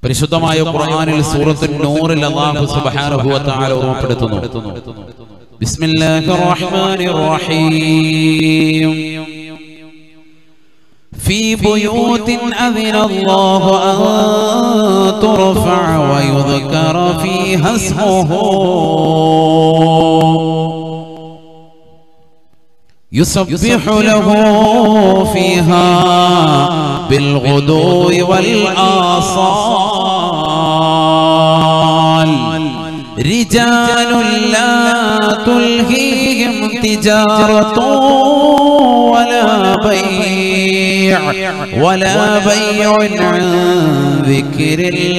പരിശുദ്ധമായ ഖുർആനിൽ സൂറത്തുൻ നൂറിൽ അല്ലാഹു സുബ്ഹാനഹു വ തആല ഓർമ്മപ്പെടുത്തുന്നു ബിസ്മില്ലാഹിർ റഹ്മാനിർ റഹീം في بيوت أذن الله أن ترفع ويذكر فيها اسمه يسبح له فيها بالغدو والآصال رجال لا تلهيهم تجارة ولا بيع ولا بيع عن ذكر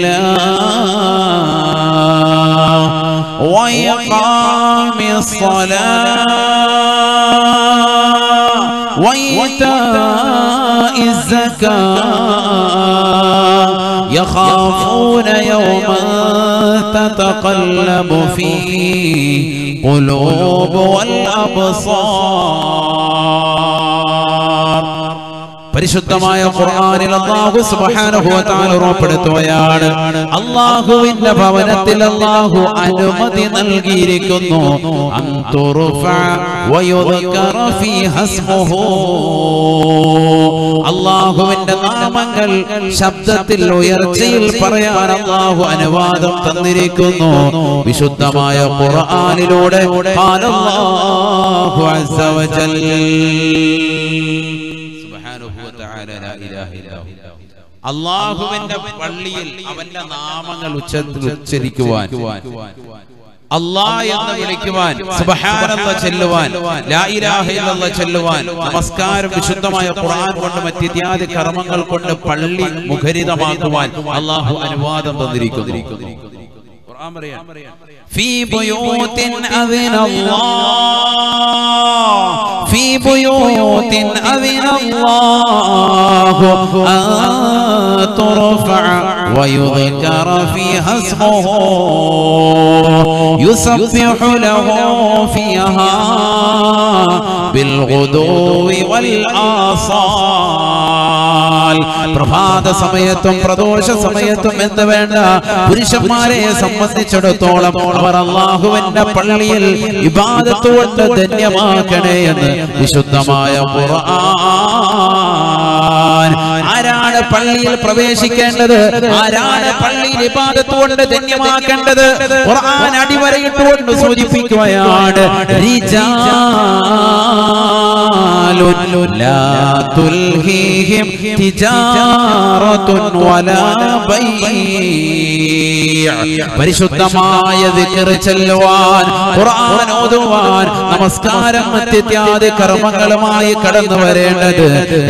الله وإقام الصلاة وإيتاء الزكاة يخافون يوما تتقلب فيه قلوب والأبصار പരിശുദ്ധമായ ഖുർആനിൽ അല്ലാഹു സുബ്ഹാനഹു വ തആല ഉറപ്പെടുത്തുകയാണ് അല്ലാഹുവിന്റെ ഭവനത്തിൽ അല്ലാഹു അനുമതി നൽകിയിരിക്കുന്നു അൻ തുർഫ വയുദ്കറ ഫീഹാ ഇസ്മുഹു അല്ലാഹുവിന്റെ നാമങ്ങൾ ശബ്ദത്തിൽ ഉയർച്ചയിൽ പറയാൻ അല്ലാഹു അനുവാദം തന്നിരിക്കുന്നു വിശുദ്ധമായ ഖുർആനിലൂടെ ഖാല അല്ലാഹു അസ്സ വജൽ അള്ളാഹുവിന്റെ പള്ളിയിൽ അവന്റെ നാമങ്ങൾ ഉച്ചത്തിൽ ഉച്ചരിക്കുവാൻ അല്ലാ എന്ന് വിളിക്കുവാൻ സുബ്ഹാനല്ലാഹ് ചെല്ലുവാൻ ലാ ഇലാഹ ഇല്ലല്ലാഹ് ചെല്ലുവാൻ നമസ്കാരം വിശുദ്ധമായ ഖുർആൻ കൊണ്ട് മറ്റിത്യാദി കർമ്മങ്ങൾ കൊണ്ട് പള്ളി മുഖരിതമാക്കുവാൻ അള്ളാഹു അനുവാദം തന്നിരിക്കുന്നു ഖുർആൻ പറയാം في بيوت أذن الله في بيوت أذن الله أن ترفع ويذكر فيها اسمه يسبح له فيها بالغدو والآصال പ്രഭാത സമയത്തും പ്രദോഷ സമയത്തും എന്ന് വേണ്ട പുരുഷന്മാരെ സംബന്ധിച്ചിടത്തോളം അവർ അള്ളാഹുവിന്റെ പള്ളിയിൽ ഇബാദത്ത് കൊണ്ട് ധന്യമാക്കണേ എന്ന് വിശുദ്ധമായ ഖുർആൻ ആരാണ് പള്ളിയിൽ പ്രവേശിക്കേണ്ടത് ആരാണ് പള്ളിയിൽ ഇബാദത്ത് കൊണ്ട് ധന്യമാക്കേണ്ടത് ഖുർആൻ അടിവരയിട്ടുകൊണ്ട് സൂചിപ്പിക്കുകയാണ് റിജാലുൻ ലാ തുൽഹീഹിം തിജാറത്തുൻ വലാ ബൈഅ പരിശുദ്ധമായ ദിക്ർ ചെല്ലുവാൻ ഖുർആൻ ഓതുവാൻ നമസ്കാരം മറ്റിത്യാദി കർമ്മങ്ങളുമായി കടന്നു വരേണ്ടത്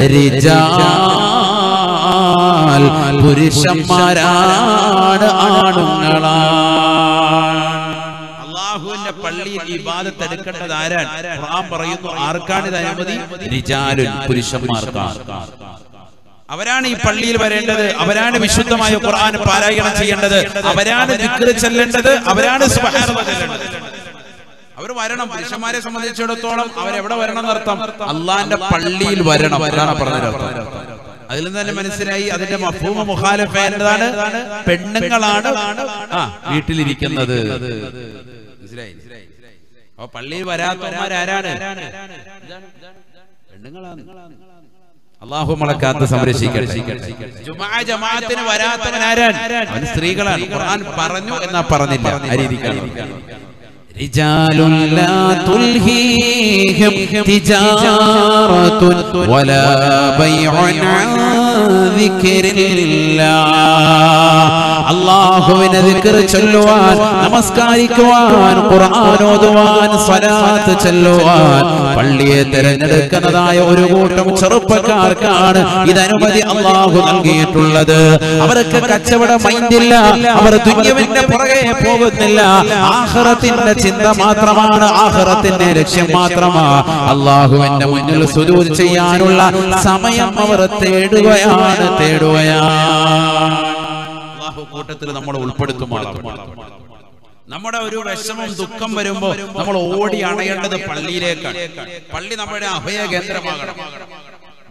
റിജാൽ പുരുഷന്മാരാണ് ആണുങ്ങളാണ് അള്ളാഹുവിന്റെ പള്ളിയിൽ ഇബാദത്ത് എടുക്കേണ്ടത് ആരാൻ ഖുർആൻ പറയുന്നു ആർക്കാണ് ഇത് അനുമതി റിജാലുൻ പുരുഷന്മാർക്കാണ് അവരാണ് ഈ പള്ളിയിൽ വരേണ്ടത് അവരാണ് വിശുദ്ധമായ ഖുർആൻ പാരായണം ചെയ്യേണ്ടത് അവരാണ് ദിക്ർ ചെല്ലേണ്ടത് അവരാണ് സുബ്ഹാനല്ലാഹ് ചെല്ലേണ്ടത് അവർ വരണം പുരുഷന്മാരെ സംബന്ധിച്ചിടത്തോളം അവരെവിടെ വരണം എന്നർത്ഥം അള്ളാന്റെ പള്ളിയിൽ വരണം അതാണ് പറഞ്ഞത് അതിൽ നിന്ന് തന്നെ മനസ്സിലായി അതിന്റെ മഫൂമ മുഖാലഫ എന്നതാണ് പെണ്ണുങ്ങളാണ് ആ വീട്ടിലിരിക്കുന്നത് മനസ്സിലായി അപ്പൊ പള്ളിയിൽ വരാത്തവന്മാരാരാണ് പെണ്ണുങ്ങളാണ് അള്ളാഹു മളക്കാത്ത സംരക്ഷിക്കട്ടെ ജുമാ ജമാഅത്തിന് വരാത്തവൻ ആരാൻ അവൻ സ്ത്രീകളാണ് ഖുർആൻ പറഞ്ഞു എന്നാ പറഞ്ഞില്ല ആ രീതിക്കാണ് رجال لا تلهيهم تجارة ولا بيع عن ذكر الله അള്ളാഹുവിനെ ദിക്ർ ചൊല്ലുവാൻ നമസ്കാരിക്കുവാൻ ഖുർആൻ ഓതുവാൻ സ്വലാത്ത് ചൊല്ലുവാൻ പള്ളിയെ തിരഞ്ഞെടുക്കുന്നതായ ഒരു കൂട്ടം ചെറുപ്പക്കാർക്കാണ് ഇത് അനുമതി അള്ളാഹു നൽകിയിട്ടുള്ളത് അവർക്ക് കച്ചവട മൈൻഡില്ല അവർ ദുന്യവിന്റെ പുറകെ പോകുന്നില്ല ആഹ്റത്തിന്റെ ചിന്ത മാത്രമാണ് ആഹ്റത്തിന്റെ ലക്ഷ്യം മാത്രമാ അള്ളാഹുവിന്റെ മുന്നിൽ സുജൂദ് ചെയ്യാനുള്ള സമയം അവർ തേടുകയാണ് തേടുകയാണ് അള്ളാഹു കൂട്ടത്തിൽ നമ്മളെ ഉൾപ്പെടുത്തുമാറാണ് നമ്മുടെ ഒരു വിഷമം ദുഃഖം വരുമ്പോ നമ്മൾ ഓടി അണയേണ്ടത് പള്ളിയിലേക്കാണ് പള്ളി നമ്മുടെ അഭയ കേന്ദ്രമാകണം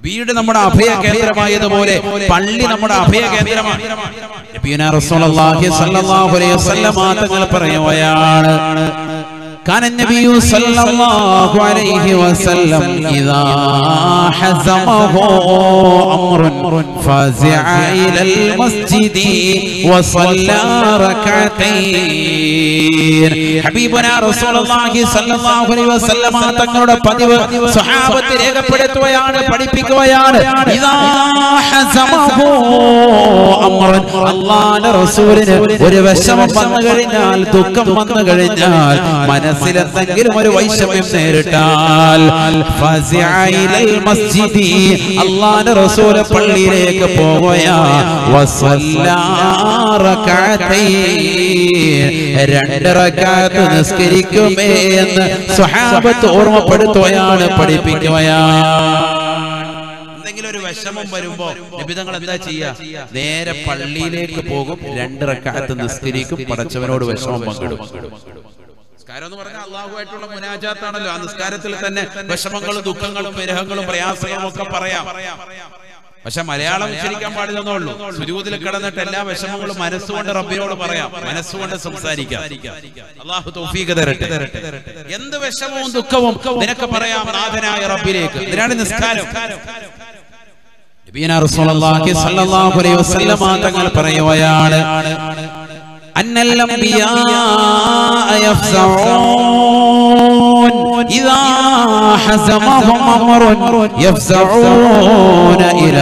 വീട് നമ്മുടെ അഭയ കേന്ദ്രമായതുപോലെ പള്ളി നമ്മുടെ അഭയ കേന്ദ്രമാണ് നബിയുനാ റസൂലുള്ളാഹി സ്വല്ലല്ലാഹു അലൈഹി വസല്ലം തങ്ങൾ പറയുകയാണ് كان النبي صلى الله عليه وسلم إذا حزمه أمر فازع إلى المسجد وصلى ركعتين حبيبنا رسول الله صلى الله عليه وسلم തങ്ങളുടെ പതിവ് സ്വഹാബത്ത് രേഖപ്പെടുത്തുകയാണ് പഠിപ്പിക്കുകയാണ് ഇതാ ഹസമഹു അമ്രൻ അല്ലാഹുവിന്റെ റസൂലിന് ഒരു വിഷമം വന്നു കഴിഞ്ഞാൽ ദുഃഖം വന്നു കഴിഞ്ഞാൽ മനസ്സിൽ എന്തെങ്കിലും ഒരു വൈഷമ്യം നേരിട്ടാൽ ഫസിഅ ഇലൽ മസ്ജിദി അല്ലാഹുവിന്റെ റസൂൽ പള്ളിയിലേക്ക് പോവുകയാ വസല്ലാ റകഅതൈൻ രണ്ട് റകഅത്ത് നിസ്കരിക്കുമേ എന്ന് സ്വഹാബത്ത് ഓർമ്മപ്പെടുത്തുകയാണ് പഠിപ്പിക്കുകയാണ് എന്തെങ്കിലും ഒരു വിഷമം വരുമ്പോ നിബിതങ്ങൾ എന്താ ചെയ്യാ നേരെ പള്ളിയിലേക്ക് പോകും രണ്ട് റക്കാലത്ത് നിസ്കരിക്കും പടച്ചവനോട് വിഷമം പങ്കിടും നിസ്കാരം എന്ന് പറഞ്ഞാൽ അള്ളാഹുമായിട്ടുള്ള മുനാജാത്താണല്ലോ ആ നിസ്കാരത്തിൽ തന്നെ വിഷമങ്ങളും ദുഃഖങ്ങളും വിരഹങ്ങളും പ്രയാസങ്ങളും ഒക്കെ പറയാം പക്ഷെ മലയാളം ഉച്ചരിക്കാൻ പാടില്ലെന്നേ ഉള്ളൂ സുരൂതിൽ കിടന്നിട്ട് എല്ലാ വിഷമങ്ങളും മനസ്സുകൊണ്ട് റബ്ബിനോട് പറയാം മനസ്സുകൊണ്ട് സംസാരിക്കാം അള്ളാഹു തൗഫീഖ് തരട്ടെ എന്ത് വിഷമവും ദുഃഖവും നിനക്ക് പറയാം നാഥനായ റബ്ബിലേക്ക് ഇതിനാണ് നിസ്കാരം നബിയന റസൂലുള്ളാഹി സ്വല്ലല്ലാഹു അലൈഹി വസല്ലം തങ്ങൾ പറയുകയാണ് അന്നൽ അംബിയാ യഫ്സഊൻ ഇദാ ഹസമഹും അംറുൻ യഫ്സഊന ഇല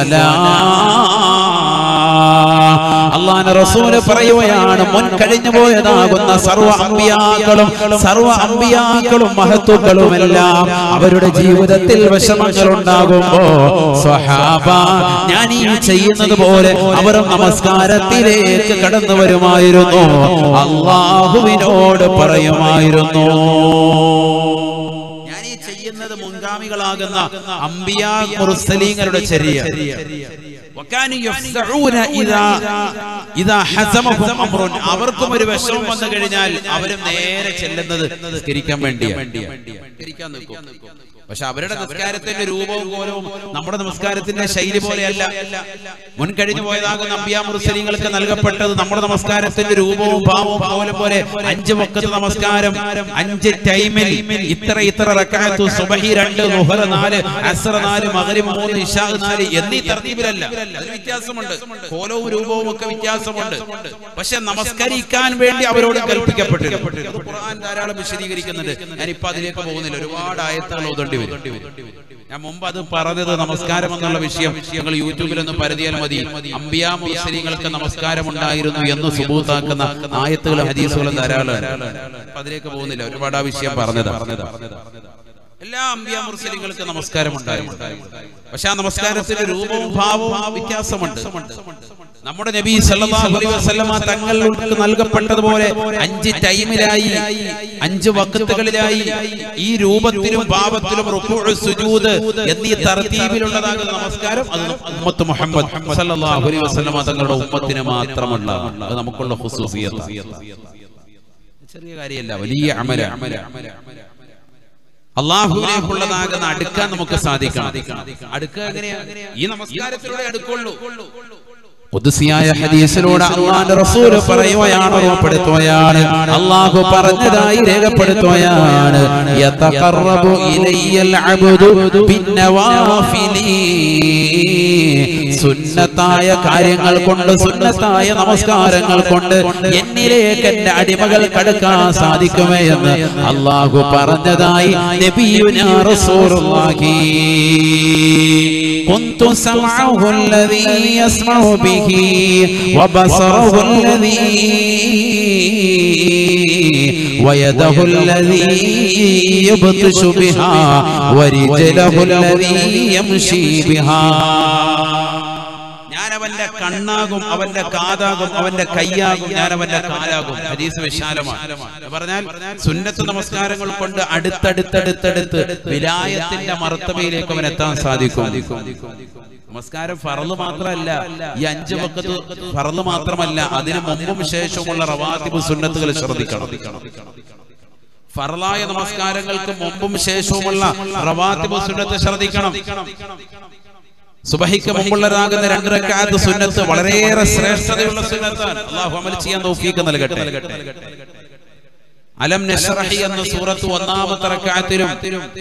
അള്ളാഹ് റസൂല് പറയുകയാണ് മുൻ കഴിഞ്ഞു പോയതാകുന്ന സർവ്വ അമ്പിയാക്കളും സർവ്വ അമ്പിയാക്കളും മഹത്തുക്കളും എല്ലാം അവരുടെ ജീവിതത്തിൽ വിഷമങ്ങൾ ഉണ്ടാകുമ്പോ സ്വഹാബ ഞാൻ ഈ ചെയ്യുന്നത് പോലെ അവരും നമസ്കാരത്തിലേക്ക് കടന്നു വരുമായിരുന്നു അള്ളാഹുവിനോട് പറയുമായിരുന്നു ഞാൻ ഈ ചെയ്യുന്നത് മുൻഗാമികളാകുന്ന അമ്പിയാ മുർസലീങ്ങളുടെ ചെറിയ وكانوا يفزعون إذا إذا حزمهم أمر അവർക്കും ഒരു വിഷമം വന്നു കഴിഞ്ഞാൽ അവരും നേരെ ചെല്ലുന്നത് നിസ്കരിക്കാൻ വേണ്ടിയാണ് നിസ്കരിക്കാൻ നിൽക്കും പക്ഷെ അവരുടെ നിസ്കാരത്തിന്റെ രൂപവും കോലവും നമ്മുടെ നമസ്കാരത്തിന്റെ ശൈലി പോലെയല്ല മുൻ കഴിഞ്ഞു പോയതാകുന്ന അമ്പിയാ മുർസലിങ്ങൾക്ക് നൽകപ്പെട്ടത് നമ്മുടെ നമസ്കാരത്തിന്റെ രൂപവും ഭാവവും കോലം പോലെ അഞ്ച് വക്കത്ത് നമസ്കാരം അഞ്ച് ടൈമിൽ ഇത്ര ഇത്ര റക്കാത്തു സുബഹി രണ്ട് ലുഹർ നാല് അസ്ര നാല് മഗ്രിബ് മൂന്ന് ഇഷാ നാല് എന്നീ തർത്തീബിലല്ല അതിന് വ്യത്യാസമുണ്ട് കോലവും രൂപവും ഒക്കെ വ്യത്യാസമുണ്ട് പക്ഷെ നമസ്കരിക്കാൻ വേണ്ടി അവരോട് കൽപ്പിക്കപ്പെട്ടിട്ടുണ്ട് അത് ഖുർആൻ ധാരാളം വിശദീകരിക്കുന്നുണ്ട് ഞാനിപ്പോ അതിലേക്ക് പോകുന്നില്ല ഒരുപാട് ആയത്തുകൾ ഓതേണ്ടി വരും ഞാൻ മുമ്പ് അത് പറഞ്ഞത് നമസ്കാരം എന്നുള്ള വിഷയം ഞങ്ങൾ യൂട്യൂബിൽ ഒന്ന് പരതിയാൽ മതി അമ്പിയാ മുസ്ലിങ്ങൾക്ക് നമസ്കാരം ഉണ്ടായിരുന്നു എന്ന് സുബൂത്താക്കുന്ന ആയത്തുകളും ഹദീസുകളും ധാരാളം അപ്പൊ അതിലേക്ക് പോകുന്നില്ല ഒരുപാട് ആ വിഷയം പറഞ്ഞത് എല്ലാ അമ്പിയാ മുസ്ലിങ്ങൾക്ക് നമസ്കാരം ഉണ്ടായിരുന്നു പക്ഷെ ആ നമസ്കാരത്തിന്റെ രൂപവും ഭാവവും വ്യത്യാസമുണ്ട് നമ്മുടെ നബി സല്ലല്ലാഹു അലൈഹി വസല്ലമ തങ്ങൾക്ക് നൽകപ്പെട്ടതുപോലെ അഞ്ച് ടൈമിലായി അഞ്ച് വക്കത്തുകളിലായി ഈ രൂപത്തിലും ഭാവത്തിലും റുക്കൂഉ സുജൂദ് എന്നീ തർത്തീബിലുള്ളതാകുന്ന നമസ്കാരം അത് ഉമ്മത്ത് മുഹമ്മദ് സല്ലല്ലാഹു അലൈഹി വസല്ലമ തങ്ങളുടെ ഉമ്മത്തിന് മാത്രമല്ല അത് നമുക്കുള്ള ഖുസൂസിയത്ത് ചെറിയ കാര്യമല്ല വലിയ അമല അമല അള്ളാഹുവിനേക്കുള്ളതാകുന്ന അടുക്കാൻ നമുക്ക് സാധിക്കണം അടുക്കുക എങ്ങനെയാ ഈ നമസ്കാരത്തിലൂടെ അടുക്കുള്ളൂ ഖുദ്സിയായ ഹദീസിലൂടെ അള്ളാഹുവിന്റെ റസൂൽ പറയുകയാണ് ഓർമ്മപ്പെടുത്തുകയാണ് അള്ളാഹു പറഞ്ഞതായി രേഖപ്പെടുത്തുകയാണ് യതഖറബു ഇലയ്യൽ അബ്ദു ബിന്നവാഫിലി സുന്നത്തായ കാര്യങ്ങൾ കൊണ്ട് സുന്നത്തായ നമസ്കാരങ്ങൾ കൊണ്ട് എന്നിലേക്ക് എന്റെ അടിമകൾ കടക്കാൻ സാധിക്കുമേ എന്ന് അള്ളാഹു പറഞ്ഞതായി നബിയുനാ റസൂലുള്ളാഹി كنت سمعه الذي يسمع به وبصره الذي ويده الذي يبطش بها ورجله الذي يمشي بها ഞാൻ അവന്റെ കണ്ണാകും അവന്റെ കാതാകും അവന്റെ കയ്യാകും ഞാൻ അവന്റെ കാലാകും ഹദീസ് വിശാലമാണ് പറഞ്ഞാൽ സുന്നത്ത് നമസ്കാരങ്ങൾ കൊണ്ട് അടുത്തടുത്തടുത്തടുത്ത് വിലായത്തിന്റെ മർത്തബയിലേക്ക് അവൻ എത്താൻ സാധിക്കും നമസ്കാരം ഫറല് മാത്രമല്ല ഈ അഞ്ച് വക്കത്ത് ഫറല് മാത്രമല്ല അതിന് മുമ്പും ശേഷമുള്ള റവാത്തിബ് സുന്നത്തുകൾ ശ്രദ്ധിക്കണം ഫർലായ നമസ്കാരങ്ങൾക്ക് മുമ്പും ശേഷവുമുള്ള റവാത്തിബ് സുന്നത്ത് ശ്രദ്ധിക്കണം സുബഹിക്ക് മുമ്പുള്ളതാകുന്ന രണ്ട് റക്കാത്ത് സുന്നത്ത് വളരെയേറെ ശ്രേഷ്ഠതയുള്ള സുന്നത്താണ് അള്ളാഹു അമൽ ചെയ്യാൻ തൗഫീഖ് നൽകട്ടെ അലം നശ്റഹി എന്ന സൂറത്ത് ഒന്നാമത്തെ റക്കാത്തിലും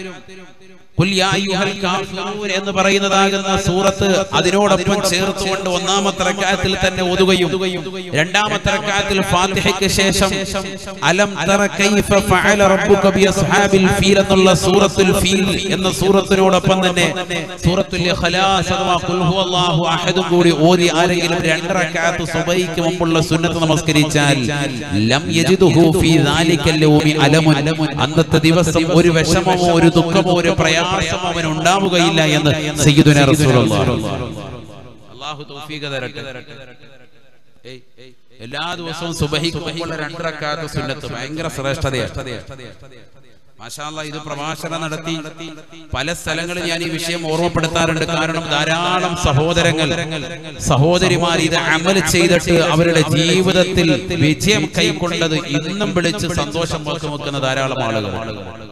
ഖുൽ യാ അയ്യുഹൽ കാഫിറൂൻ എന്ന് പറയുന്നതാകുന്ന സൂറത്ത് അതിനോടൊപ്പം ചേർത്തുകൊണ്ട് ഒന്നാമത്തെ റക്അത്തിൽ തന്നെ ഓതുകയും രണ്ടാമത്തെ റക്അത്തിൽ ഫാത്തിഹയ്ക്ക് ശേഷം അലം തറ കൈഫ ഫഅല റബ്ബുക ബി അസ്ഹാബിൽ ഫീൽ എന്നുള്ള സൂറത്തുൽ ഫീൽ എന്ന സൂറത്തിനോടൊപ്പം തന്നെ സൂറത്തുൽ ഇഖ്ലാസ് അഥവാ ഖുൽ ഹുവല്ലാഹു അഹദും കൂടി ഓതി ആരെങ്കിലും രണ്ട് റക്അത്ത് സുബഹിക്ക് മുമ്പുള്ള സുന്നത്ത് നമസ്കരിച്ചാൽ ലം യജിദുഹു ഫീ ദാലിക്കൽ യൗമി അലമുൻ അന്നത്തെ ദിവസം ഒരു വിഷമമോ ഒരു ദുഃഖമോ ഒരു പ്രയാസമോ അവന് ഉണ്ടാവുകയില്ല എന്ന് സയ്യിദുന റസൂലുള്ളാഹി അല്ലാഹു തൗഫീഖ് തരട്ടെ ഏയ്, ഏയ്, എല്ലാ ദിവസവും സുബഹിക്ക് മുമ്പുള്ള രണ്ട് റക്അത്ത് സുന്നത്ത് ഭയങ്കര ശ്രേഷ്ഠതയാണ് മാഷാല്ല ഇത് പ്രഭാഷണം നടത്തി പല സ്ഥലങ്ങളിൽ ഞാൻ ഈ വിഷയം ഓർമ്മപ്പെടുത്താറുണ്ട് കാരണം ധാരാളം സഹോദരങ്ങൾ സഹോദരിമാർ ഇത് അമൽ ചെയ്തിട്ട് അവരുടെ ജീവിതത്തിൽ വിജയം കൈക്കൊണ്ടത് ഇന്നും വിളിച്ച് സന്തോഷം പങ്കുവെക്കുന്ന ധാരാളം ആളുകളാണ്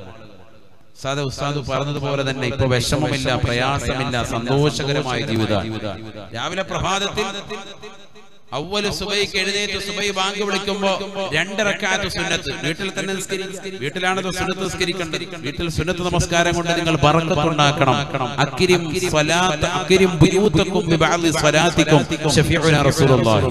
സാദ ഉസ്താദ് പറഞ്ഞതുപോലെ തന്നെ ഇപ്പൊ വിഷമമില്ല പ്രയാസമില്ല സന്തോഷകരമായ ജീവിതം രാവിലെ പ്രഭാതത്തിൽ അവല് സുബൈക്ക് എഴുന്നേറ്റ് സുബൈ ബാങ്ക് വിളിക്കുമ്പോ രണ്ടിറക്കാത്ത സുന്നത്ത് വീട്ടിൽ തന്നെ നിസ്കരിക്കും വീട്ടിലാണ് സുന്നത്ത് നിസ്കരിക്കേണ്ടത് വീട്ടിൽ സുന്നത്ത് നമസ്കാരം കൊണ്ട് നിങ്ങൾ ബറക്കത്തുണ്ടാക്കണം അക്കിരിം സ്വലാത്ത് അക്കിരിം ബുയൂത്തക്കും ബിബഅദി സ്വലാത്തിക്കും ശഫീഉന റസൂലുള്ളാഹി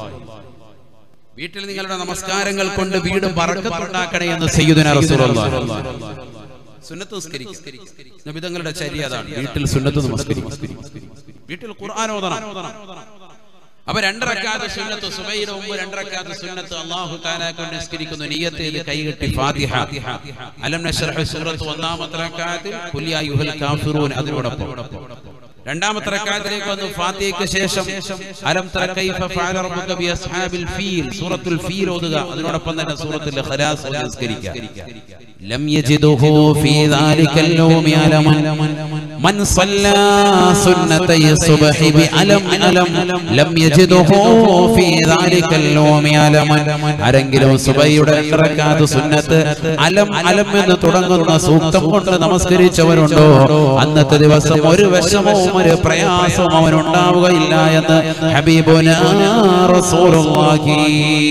വീട്ടിൽ നിങ്ങളുടെ നമസ്കാരങ്ങൾ കൊണ്ട് വീട് ബറക്കത്തുണ്ടാക്കണേ എന്ന് സയ്യിദുന റസൂലുള്ളാഹി സുന്നത്ത് നിസ്കരിക്കും നബിതങ്ങളുടെ ചര്യ അതാണ് വീട്ടിൽ സുന്നത്ത് നമസ്കരിക്കും വീട്ടിൽ ഖുർആൻ ഓതണം അപ്പൊ രണ്ടരക്കാത്ത സുന്നത്ത് സുബൈയുടെ മുമ്പ് രണ്ടരക്കാത്ത സുന്നത്ത് അള്ളാഹു താല കൊണ്ട് നിസ്കരിക്കുന്നു നിയ്യത്ത് ചെയ്ത് കൈകെട്ടി ഫാത്തിഹ അലം നശ്റഹ് സൂറത്ത് ഒന്നാമത്തെ റക്അത്തിൽ ഖുൽ യാ അയ്യുഹൽ കാഫിറൂൻ അതിനോടൊപ്പം രണ്ടാമത്തെ റക്അത്തിലേക്ക് വന്നു ഫാത്തിഹയ്ക്ക് ശേഷം അലം തറ കൈഫ ഫഅല റബ്ബുക ബി അസ്ഹാബിൽ ഫീൽ സൂറത്തുൽ ഫീൽ ഓതുക അതിനോടൊപ്പം തന്നെ സൂറത്തുൽ ഇഖ്ലാസ് ഓതി നിസ്കരിക്കുക ലം യജിദുഹു ഫീ ദാലികൽ യൗമി അലമൻ من صلى سنتي الصبح بألم ألم لم يجده في ذلك اليوم ألما ആരെങ്കിലും സുബൈയുടെ റക്കാത്ത് സുന്നത്ത് അലം അലം എന്ന് തുടങ്ങുന്ന സൂക്തം കൊണ്ട് നമസ്കരിച്ചവരുണ്ടോ അന്നത്തെ ദിവസം ഒരു വിഷമവും ഒരു പ്രയാസവും അവനുണ്ടാവുകയില്ല എന്ന് ഹബീബുന റസൂലുള്ളാഹി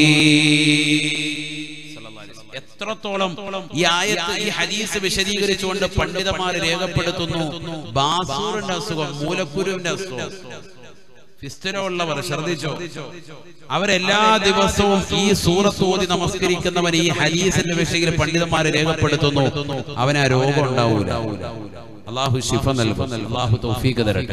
എത്രത്തോളം ഈ ആയത്ത് ഈ ഹദീസ് വിശദീകരിച്ചുകൊണ്ട് പണ്ഡിതന്മാർ രേഖപ്പെടുത്തുന്നു ബാസൂറിന്റെ അസുഖം മൂലക്കുരുവിന്റെ അസുഖം ഫിസ്തരമുള്ളവർ ശ്രദ്ധിച്ചോ അവരെല്ലാ ദിവസവും ഈ സൂറത്ത് ഓതി നമസ്കരിക്കുന്നവൻ ഈ ഹദീസിന്റെ വിഷയത്തിൽ പണ്ഡിതന്മാർ രേഖപ്പെടുത്തുന്നു അവന് ആ രോഗം ഉണ്ടാവൂല അള്ളാഹു ശിഫ നൽകും അള്ളാഹു തൗഫീഖ് തരട്ടെ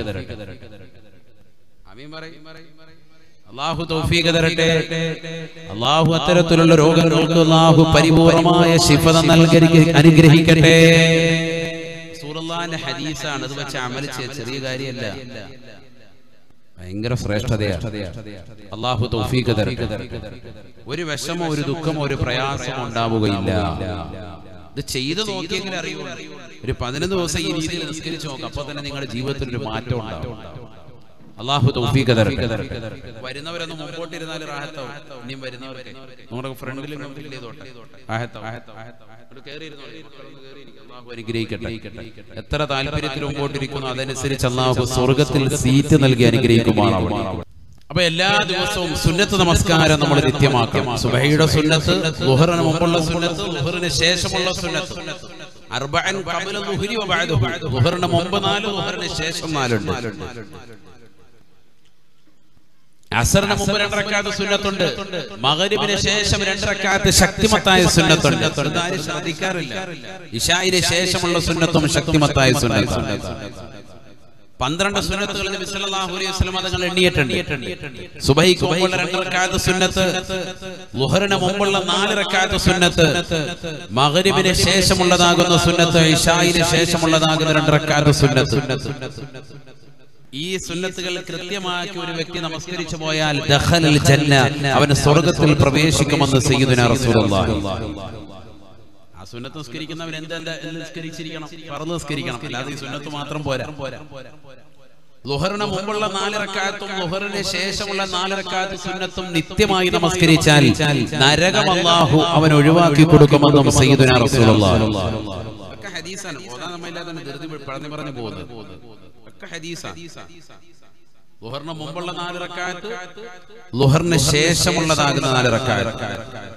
ആമീൻ പറയ്. അള്ളാഹു തൗഫീഖ് തരട്ടെ അള്ളാഹു അത്തരത്തിലുള്ള രോഗങ്ങൾക്ക് അള്ളാഹു പരിപൂർണമായ ശിഫ നൽകി അനുഗ്രഹിക്കട്ടെ സൂറല്ലാന്റെ ഹദീസാണ് ഇത് വെച്ച് അമൽ ചെയ്ത ചെറിയ കാര്യമല്ല ഭയങ്കര ശ്രേഷ്ഠതയാണ് അള്ളാഹു തൗഫീഖ് തരട്ടെ ഒരു വിഷമോ ഒരു ദുഃഖമോ ഒരു പ്രയാസമോ ഉണ്ടാവുകയില്ല ഇത് ചെയ്ത് നോക്കിയെങ്കിലും അറിയൂ ഒരു പതിനൊന്ന് ദിവസം ഈ രീതിയിൽ നിസ്കരിച്ച് നോക്കാം അപ്പൊ തന്നെ നിങ്ങളുടെ ജീവിതത്തിൽ ഒരു മാറ്റം ഉണ്ടാവും അള്ളാഹു തൗഫീഖ് തരട്ടെ വരുന്നവരൊന്ന് മുമ്പോട്ടിരുന്നാൽ റാഹത്താവും ഇനിയും വരുന്നവർക്ക് നമ്മുടെ ഫ്രണ്ടിൽ ഫിൽ ചെയ്തോട്ടെ റാഹത്താവും. ഇവിടെ കേറിയിരുന്നോളി. മക്കളൊന്ന് കേറിയിരിക്ക്. അള്ളാഹു അനുഗ്രഹിക്കട്ടെ എത്ര താല്പര്യത്തിൽ മുമ്പോട്ടിരിക്കുന്നു അതനുസരിച്ച് അള്ളാഹു സ്വർഗത്തിൽ സീറ്റ് നൽകി അനുഗ്രഹിക്കുമാറാവണം അപ്പൊ എല്ലാ ദിവസവും സുന്നത്ത് നമസ്കാരം നമ്മൾ നിത്യമാക്കണം സുബഹയുടെ സുന്നത്ത് ലുഹറിന് മുമ്പുള്ള സുന്നത്ത് ലുഹറിന് ശേഷമുള്ള സുന്നത്ത് അർബഅൻ ഖബല ളുഹരി വ ബഅദഹു ളുഹറിന് മുമ്പ് നാല് ളുഹറിന് ശേഷം നാലുണ്ട് അസറിന് മുമ്പ് രണ്ടരക്കാത്ത സുന്നത്തുണ്ട് മകരിബിന് ശേഷം രണ്ടരക്കാത്ത ശക്തിമത്തായ സുന്നത്തുണ്ട് ഇതാരും ശ്രദ്ധിക്കാറില്ല ഇഷായിന് ശേഷമുള്ള സുന്നത്തും ശക്തിമത്തായ സുന്നത്തും പന്ത്രണ്ട് സുന്നത്തുകൾ നബി സല്ലല്ലാഹു അലൈഹി വസല്ലം തങ്ങൾ എണ്ണിയിട്ടുണ്ട് സുബഹിക്ക് മുമ്പുള്ള രണ്ട് റക്അത്ത് സുന്നത്ത് ളുഹറിന് മുമ്പുള്ള നാല് റക്അത്ത് സുന്നത്ത് മഗ്രിബിന് ശേഷമുള്ളതാകുന്ന സുന്നത്ത് ഇശായിന് ശേഷമുള്ളതാകുന്ന രണ്ട് റക്അത്ത് സുന്നത്ത് ഈ സുന്നത്തുകൾ കൃത്യമാക്കി ഒരു വ്യക്തി നമസ്കരിച്ചു പോയാൽ ദഖലൽ ജന്ന അവന് സ്വർഗ്ഗത്തിൽ പ്രവേശിക്കുമെന്ന് സയ്യിദുനാ റസൂലുള്ളാഹി ആ സുന്നത്ത് നിസ്കരിക്കുന്നവൻ എന്താ എന്താ എന്ത് നിസ്കരിച്ചിരിക്കണം പറന്ന് നിസ്കരിക്കണം അല്ലാതെ ഈ സുന്നത്ത് മാത്രം പോരാ ലുഹറിന് മുമ്പുള്ള നാല് റക്കാത്തും ലുഹറിന് ശേഷമുള്ള നാല് റക്കാത്ത് സുന്നത്തും നിത്യമായി നമസ്കരിച്ചാൽ നരകം അല്ലാഹു അവൻ ഒഴിവാക്കി കൊടുക്കുമെന്നും സയ്യിദുനാ റസൂലുള്ളാഹി ഒക്കെ ഹദീസാണ് ഓതാൻ നമ്മളില്ലാതെ ധൃതി പറഞ്ഞു പറഞ്ഞു പോകുന്നത് ഒക്കെ ഹദീസാണ് ലുഹറിന് മുമ്പുള്ള നാല് റക്കാത്ത് ലുഹറിന് ശേഷമുള്ളതാകുന്ന നാല് റക്കാത്ത്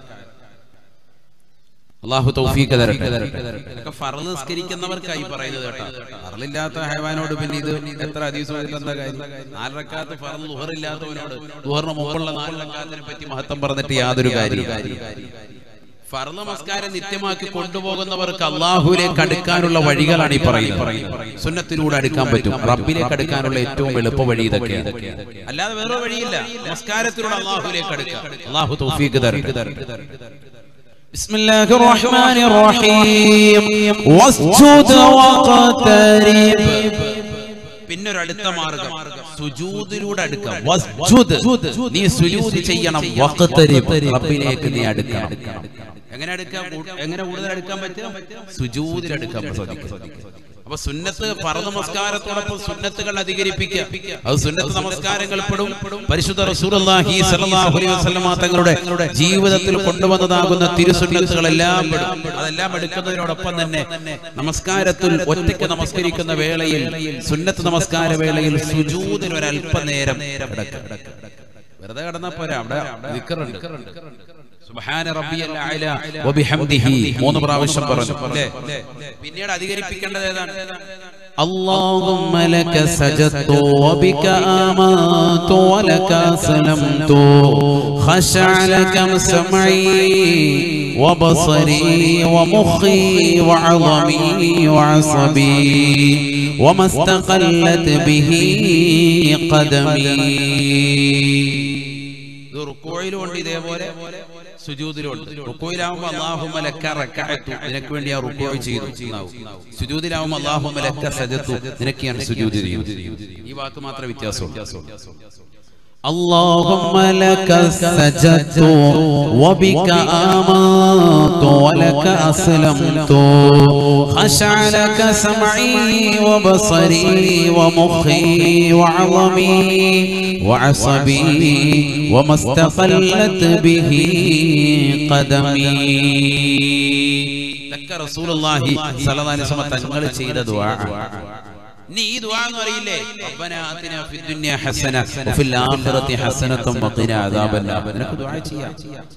അള്ളാഹു തൗഫീഖ് തരട്ടെ ഇതൊക്കെ ഫറൽ നിസ്കരിക്കുന്നവർക്കായി പറയുന്നത് കേട്ടോ ഫറലില്ലാത്ത ഹൈവാനോട് പിന്നെ ഇത് എത്ര അതീസം എന്താ കാര്യം നാല് റക്കാത്ത് ഫറൽ ലുഹർ ഇല്ലാത്തവനോട് ലുഹറിന് മുമ്പുള്ള നാല് റക്കാത്തിനെ പറ്റി മഹത്വം പറഞ്ഞിട്ട് യാതൊരു കാര്യം ഫറൽ നമസ്കാരം നിത്യമാക്കി കൊണ്ടുപോകുന്നവർക്ക് അള്ളാഹുലേക്ക് അടുക്കാനുള്ള വഴികളാണ് ഈ പറയുന്നത് സുന്നത്തിലൂടെ അടുക്കാൻ പറ്റും റബ്ബിലേക്ക് അടുക്കാനുള്ള ഏറ്റവും എളുപ്പ വഴി ഇതൊക്കെയാണ് അല്ലാതെ വേറെ വഴിയില്ല നമസ്കാരത്തിലൂടെ അള്ളാഹുലേക്ക് അടുക്കാം അള്ളാഹു തൗഫീഖ് തരട്ടെ بسم الله الرحمن الرحيم واسجد واقترب പിന്നൊരടുത്ത മാർഗം സുജൂദിലൂടെ അടുക്കാം വസ്ജുദ്. നീ സുജൂദ് ചെയ്യണം വഖ്തരിബ്. റബ്ബിലേക്ക് നീ അടുക്കണം എങ്ങനെ അടുക്കാം കൂ- എങ്ങനെ കൂടുതൽ അടുക്കാൻ പറ്റും സുജൂദിൽ അടുക്കാൻ സാധിക്കും അപ്പൊ സുന്നത്ത് ഫറ നമസ്കാരത്തോടൊപ്പം സുന്നത്തുകൾ അധികരിപ്പിക്കുക അത് സുന്നത്ത് നമസ്കാരങ്ങൾ പെടും പരിശുദ്ധ റസൂലുള്ളാഹി സ്വല്ലല്ലാഹു അലൈഹി വസല്ലമ തങ്ങളുടെ ജീവിതത്തിൽ കൊണ്ടുവന്നതാകുന്ന തിരുസുന്നത്തുകളെല്ലാം പെടും അതെല്ലാം എടുക്കുന്നതിനോടൊപ്പം തന്നെ നമസ്കാരത്തിൽ ഒറ്റയ്ക്ക് നമസ്കരിക്കുന്ന വേളയിൽ സുന്നത്ത് നമസ്കാര വേളയിൽ സുജൂദിൽ ഒരു അല്പനേരം കിടക്കുക വെറുതെ കിടന്നാ പോരാ അവിടെ ദിക്റുണ്ട് സുബ്ഹാന റബ്ബിയൽ അഅല വബിഹംദിഹി മൂന്ന് പ്രാവശ്യം പറഞ്ഞു അല്ലേ പിന്നീട് അധികരിപ്പിക്കേണ്ടത് ഏതാണ് اللهم لك سجدت وبك آمنت ولك أسلمت خشع لك سمعي وبصري ومخي وعظمي وعصبي وما استقلت به قدمي ഇത് റുക്കോയിലും ഉണ്ട് ഇതേപോലെ സുജൂദിലും ഉണ്ട് റുക്കോയിലാവുമ്പോ അല്ലാഹുമ്മ ലക്ക റക്കഅത്തു നിനക്ക് വേണ്ടി ആ റുക്കോയ് ചെയ്തു എന്നാവും. സുജൂദിലാവുമ്പോ അല്ലാഹുമ്മ ലക്ക സജദത്തു നിനക്ക് ഞാൻ സുജൂദ് ചെയ്തു ഈ വാക്ക് മാത്രമേ വ്യത്യാസമുള്ളൂ اللهم لك سجدت وبك آمنت ولك أسلمت خشع لك سمعي وبصري ومخي وعظمي وعصبي وما استقلت به قدمي ഇതൊക്കെ റസൂലുള്ളാഹി സ്വല്ലല്ലാഹി അലൈഹി വസല്ലം തങ്ങൾ ചെയ്ത ദുആ നീ ഈ ദുആ എന്ന് പറയില്ലേ റബ്ബന ആതിനാ ഫിദ് ദുനിയ ഹസന വഫിൽ ആഖിറതി ഹസനത്തും വഖിനാ അദാബന്നാർ നിനക്ക് ദുആ ചെയ്യാം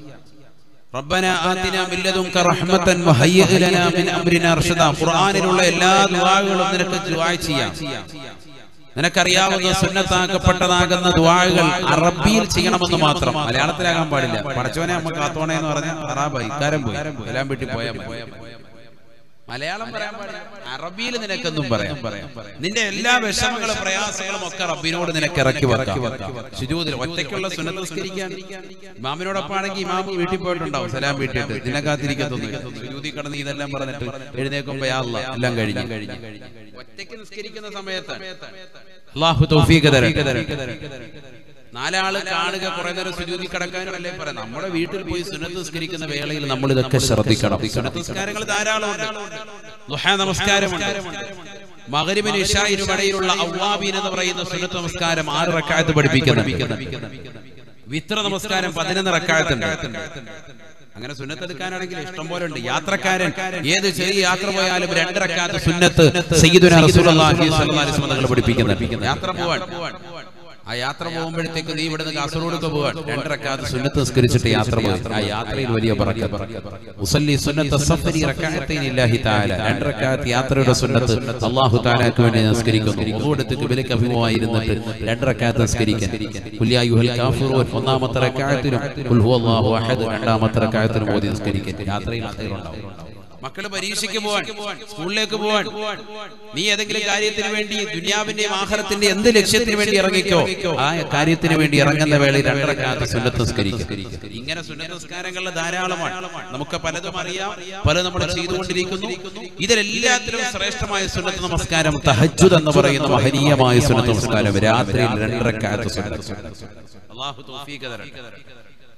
റബ്ബന ആതിന മിൻ ലദുൻക റഹ്മതൻ വഹയ്യിഅ ലനാ മിൻ അംരിനാ റഷദാ ഖുർആനിലുള്ള എല്ലാ ദുആകളും നിനക്ക് ദുആ ചെയ്യാം നിനക്കറിയാവുന്ന സുന്നത്താക്കപ്പെട്ടതാകുന്ന ദുആകൾ അറബിയിൽ ചെയ്യണമെന്ന് മാത്രം മലയാളത്തിലാകാൻ പാടില്ല പടച്ചോനെ അമ്മ കാത്തോണേ എന്ന് പറഞ്ഞ അറാബായി ഇക്കാരം പോയി എല്ലാം വീട്ടിൽ പോയാൽ മതി മലയാളം പറയാൻ പാടില്ല അറബിയിൽ നിനക്കെന്നും പറയാം നിന്റെ എല്ലാ വിഷമങ്ങളും പ്രയാസങ്ങളും ഒക്കെ റബ്ബിനോട് നിനക്ക് ഇറക്കി വെക്കാം ശുചൂതിൽ ഒറ്റയ്ക്കുള്ള സുന്നത്ത് നിസ്കരിക്കാൻ ഇമാമിനോടൊപ്പം ആണെങ്കിൽ ഇമാമ് വീട്ടിൽ പോയിട്ടുണ്ടാവും സലാം വീട്ടിട്ട് നിന്നെ കാത്തിരിക്കത്തൊന്നും ശുചൂതി കടന്ന് ഇതെല്ലാം പറഞ്ഞിട്ട് എഴുന്നേക്കുമ്പോ യാ അല്ലാ, എല്ലാം കഴിഞ്ഞു ഒറ്റയ്ക്ക് നിസ്കരിക്കുന്ന സമയത്ത് അള്ളാഹു തൗഫീഖ് തരട്ടെ നാലാള് കാണുക കുറെ നേരം സുജൂതി കിടക്കാനും അല്ലേ പറയാം നമ്മുടെ വീട്ടിൽ പോയി സുന്നത്ത് നിസ്കരിക്കുന്ന വേളയിൽ നമ്മൾ ഇതൊക്കെ ശ്രദ്ധിക്കണം സുന്നത്ത് നിസ്കാരങ്ങൾ ധാരാളമുണ്ട് ദുഹാ നമസ്കാരമുണ്ട് മകരിബിന് ഇഷായിനും ഇടയിലുള്ള അവ്വാബീൻ എന്ന് പറയുന്ന സുന്നത്ത് നമസ്കാരം ആറ് റക്കായത്ത് പഠിപ്പിക്കുന്നു വിത്ര നമസ്കാരം പതിനൊന്ന് റക്കായത്തുണ്ട് അങ്ങനെ സുന്നത്ത് എടുക്കാനാണെങ്കിൽ ഇഷ്ടം പോലെ ഉണ്ട് യാത്രക്കാരൻ ഏത് ചെറിയ യാത്ര പോയാലും രണ്ടരക്കാത്ത സുന്നത്ത് സയ്യിദുനാ റസൂലുള്ളാഹി സ്വല്ലല്ലാഹി അലൈഹി വസല്ലം തങ്ങൾ പഠിപ്പിക്കുന്നുണ്ട് യാത്ര പോവാൻ ആ യാത്ര പോകുമ്പോഴത്തേക്ക് നീ ഇവിടുന്ന് കാസർഗോഡ് പോവാൻ രണ്ടരക്കാത്ത സുന്നത്ത് നിസ്കരിച്ചിട്ട് യാത്ര പോയി ആ യാത്രയിൽ വലിയ ബറക്കത്ത് ഉസല്ലി സുന്നത്ത സഫരി റക്അത്തൈൻ ഇല്ലാഹി തആല രണ്ടരക്കാത്ത യാത്രയുടെ സുന്നത്ത് അല്ലാഹു തആലക്ക് വേണ്ടി നിസ്കരിക്കുന്നു ഒന്നുകൊടുത്ത് കിബിലക്ക് അഭിമുഖമായിരുന്നിട്ട് രണ്ടരക്കാത്ത നിസ്കരിക്കാൻ ഖുൽ യാ അയ്യുഹൽ കാഫിറൂൻ ഒന്നാമത്തെ റക്അത്തിലും ഖുൽ ഹുവല്ലാഹു അഹദ് രണ്ടാമത്തെ റക്അത്തിലും ഓതി നിസ്കരിക്കാൻ യാത്രയിൽ ഖൈറുണ്ടാവും മക്കള് പരീക്ഷയ്ക്ക് പോവാൻ സ്കൂളിലേക്ക് പോവാൻ നീ ഏതെങ്കിലും കാര്യത്തിന് വേണ്ടി ദുനിയാവിന്റെയും ആഹാരത്തിന്റെ എന്ത് ലക്ഷ്യത്തിന് വേണ്ടി ഇറങ്ങിക്കോ ആ കാര്യത്തിന് വേണ്ടി ഇറങ്ങുന്ന വേളയിൽ രണ്ടരക്കാത്ത സുന്നത്ത് നിസ്കരിക്കും ഇങ്ങനെ സുന്നത്ത് നിസ്കാരങ്ങളിൽ ധാരാളമാണ് നമുക്ക് പലതും അറിയാം പലതും നമ്മൾ ചെയ്തുകൊണ്ടിരിക്കുന്നു ഇതിലെല്ലാത്തിലും ശ്രേഷ്ഠമായ സുന്നത്ത് നമസ്കാരം തഹജ്ജുദ് എന്ന് പറയുന്ന മഹനീയമായ സുന്നത്ത് നമസ്കാരം രാത്രിയിൽ രണ്ടരക്കാത്ത സുന്നത്ത് അള്ളാഹു തൗഫീഖ് തരട്ടെ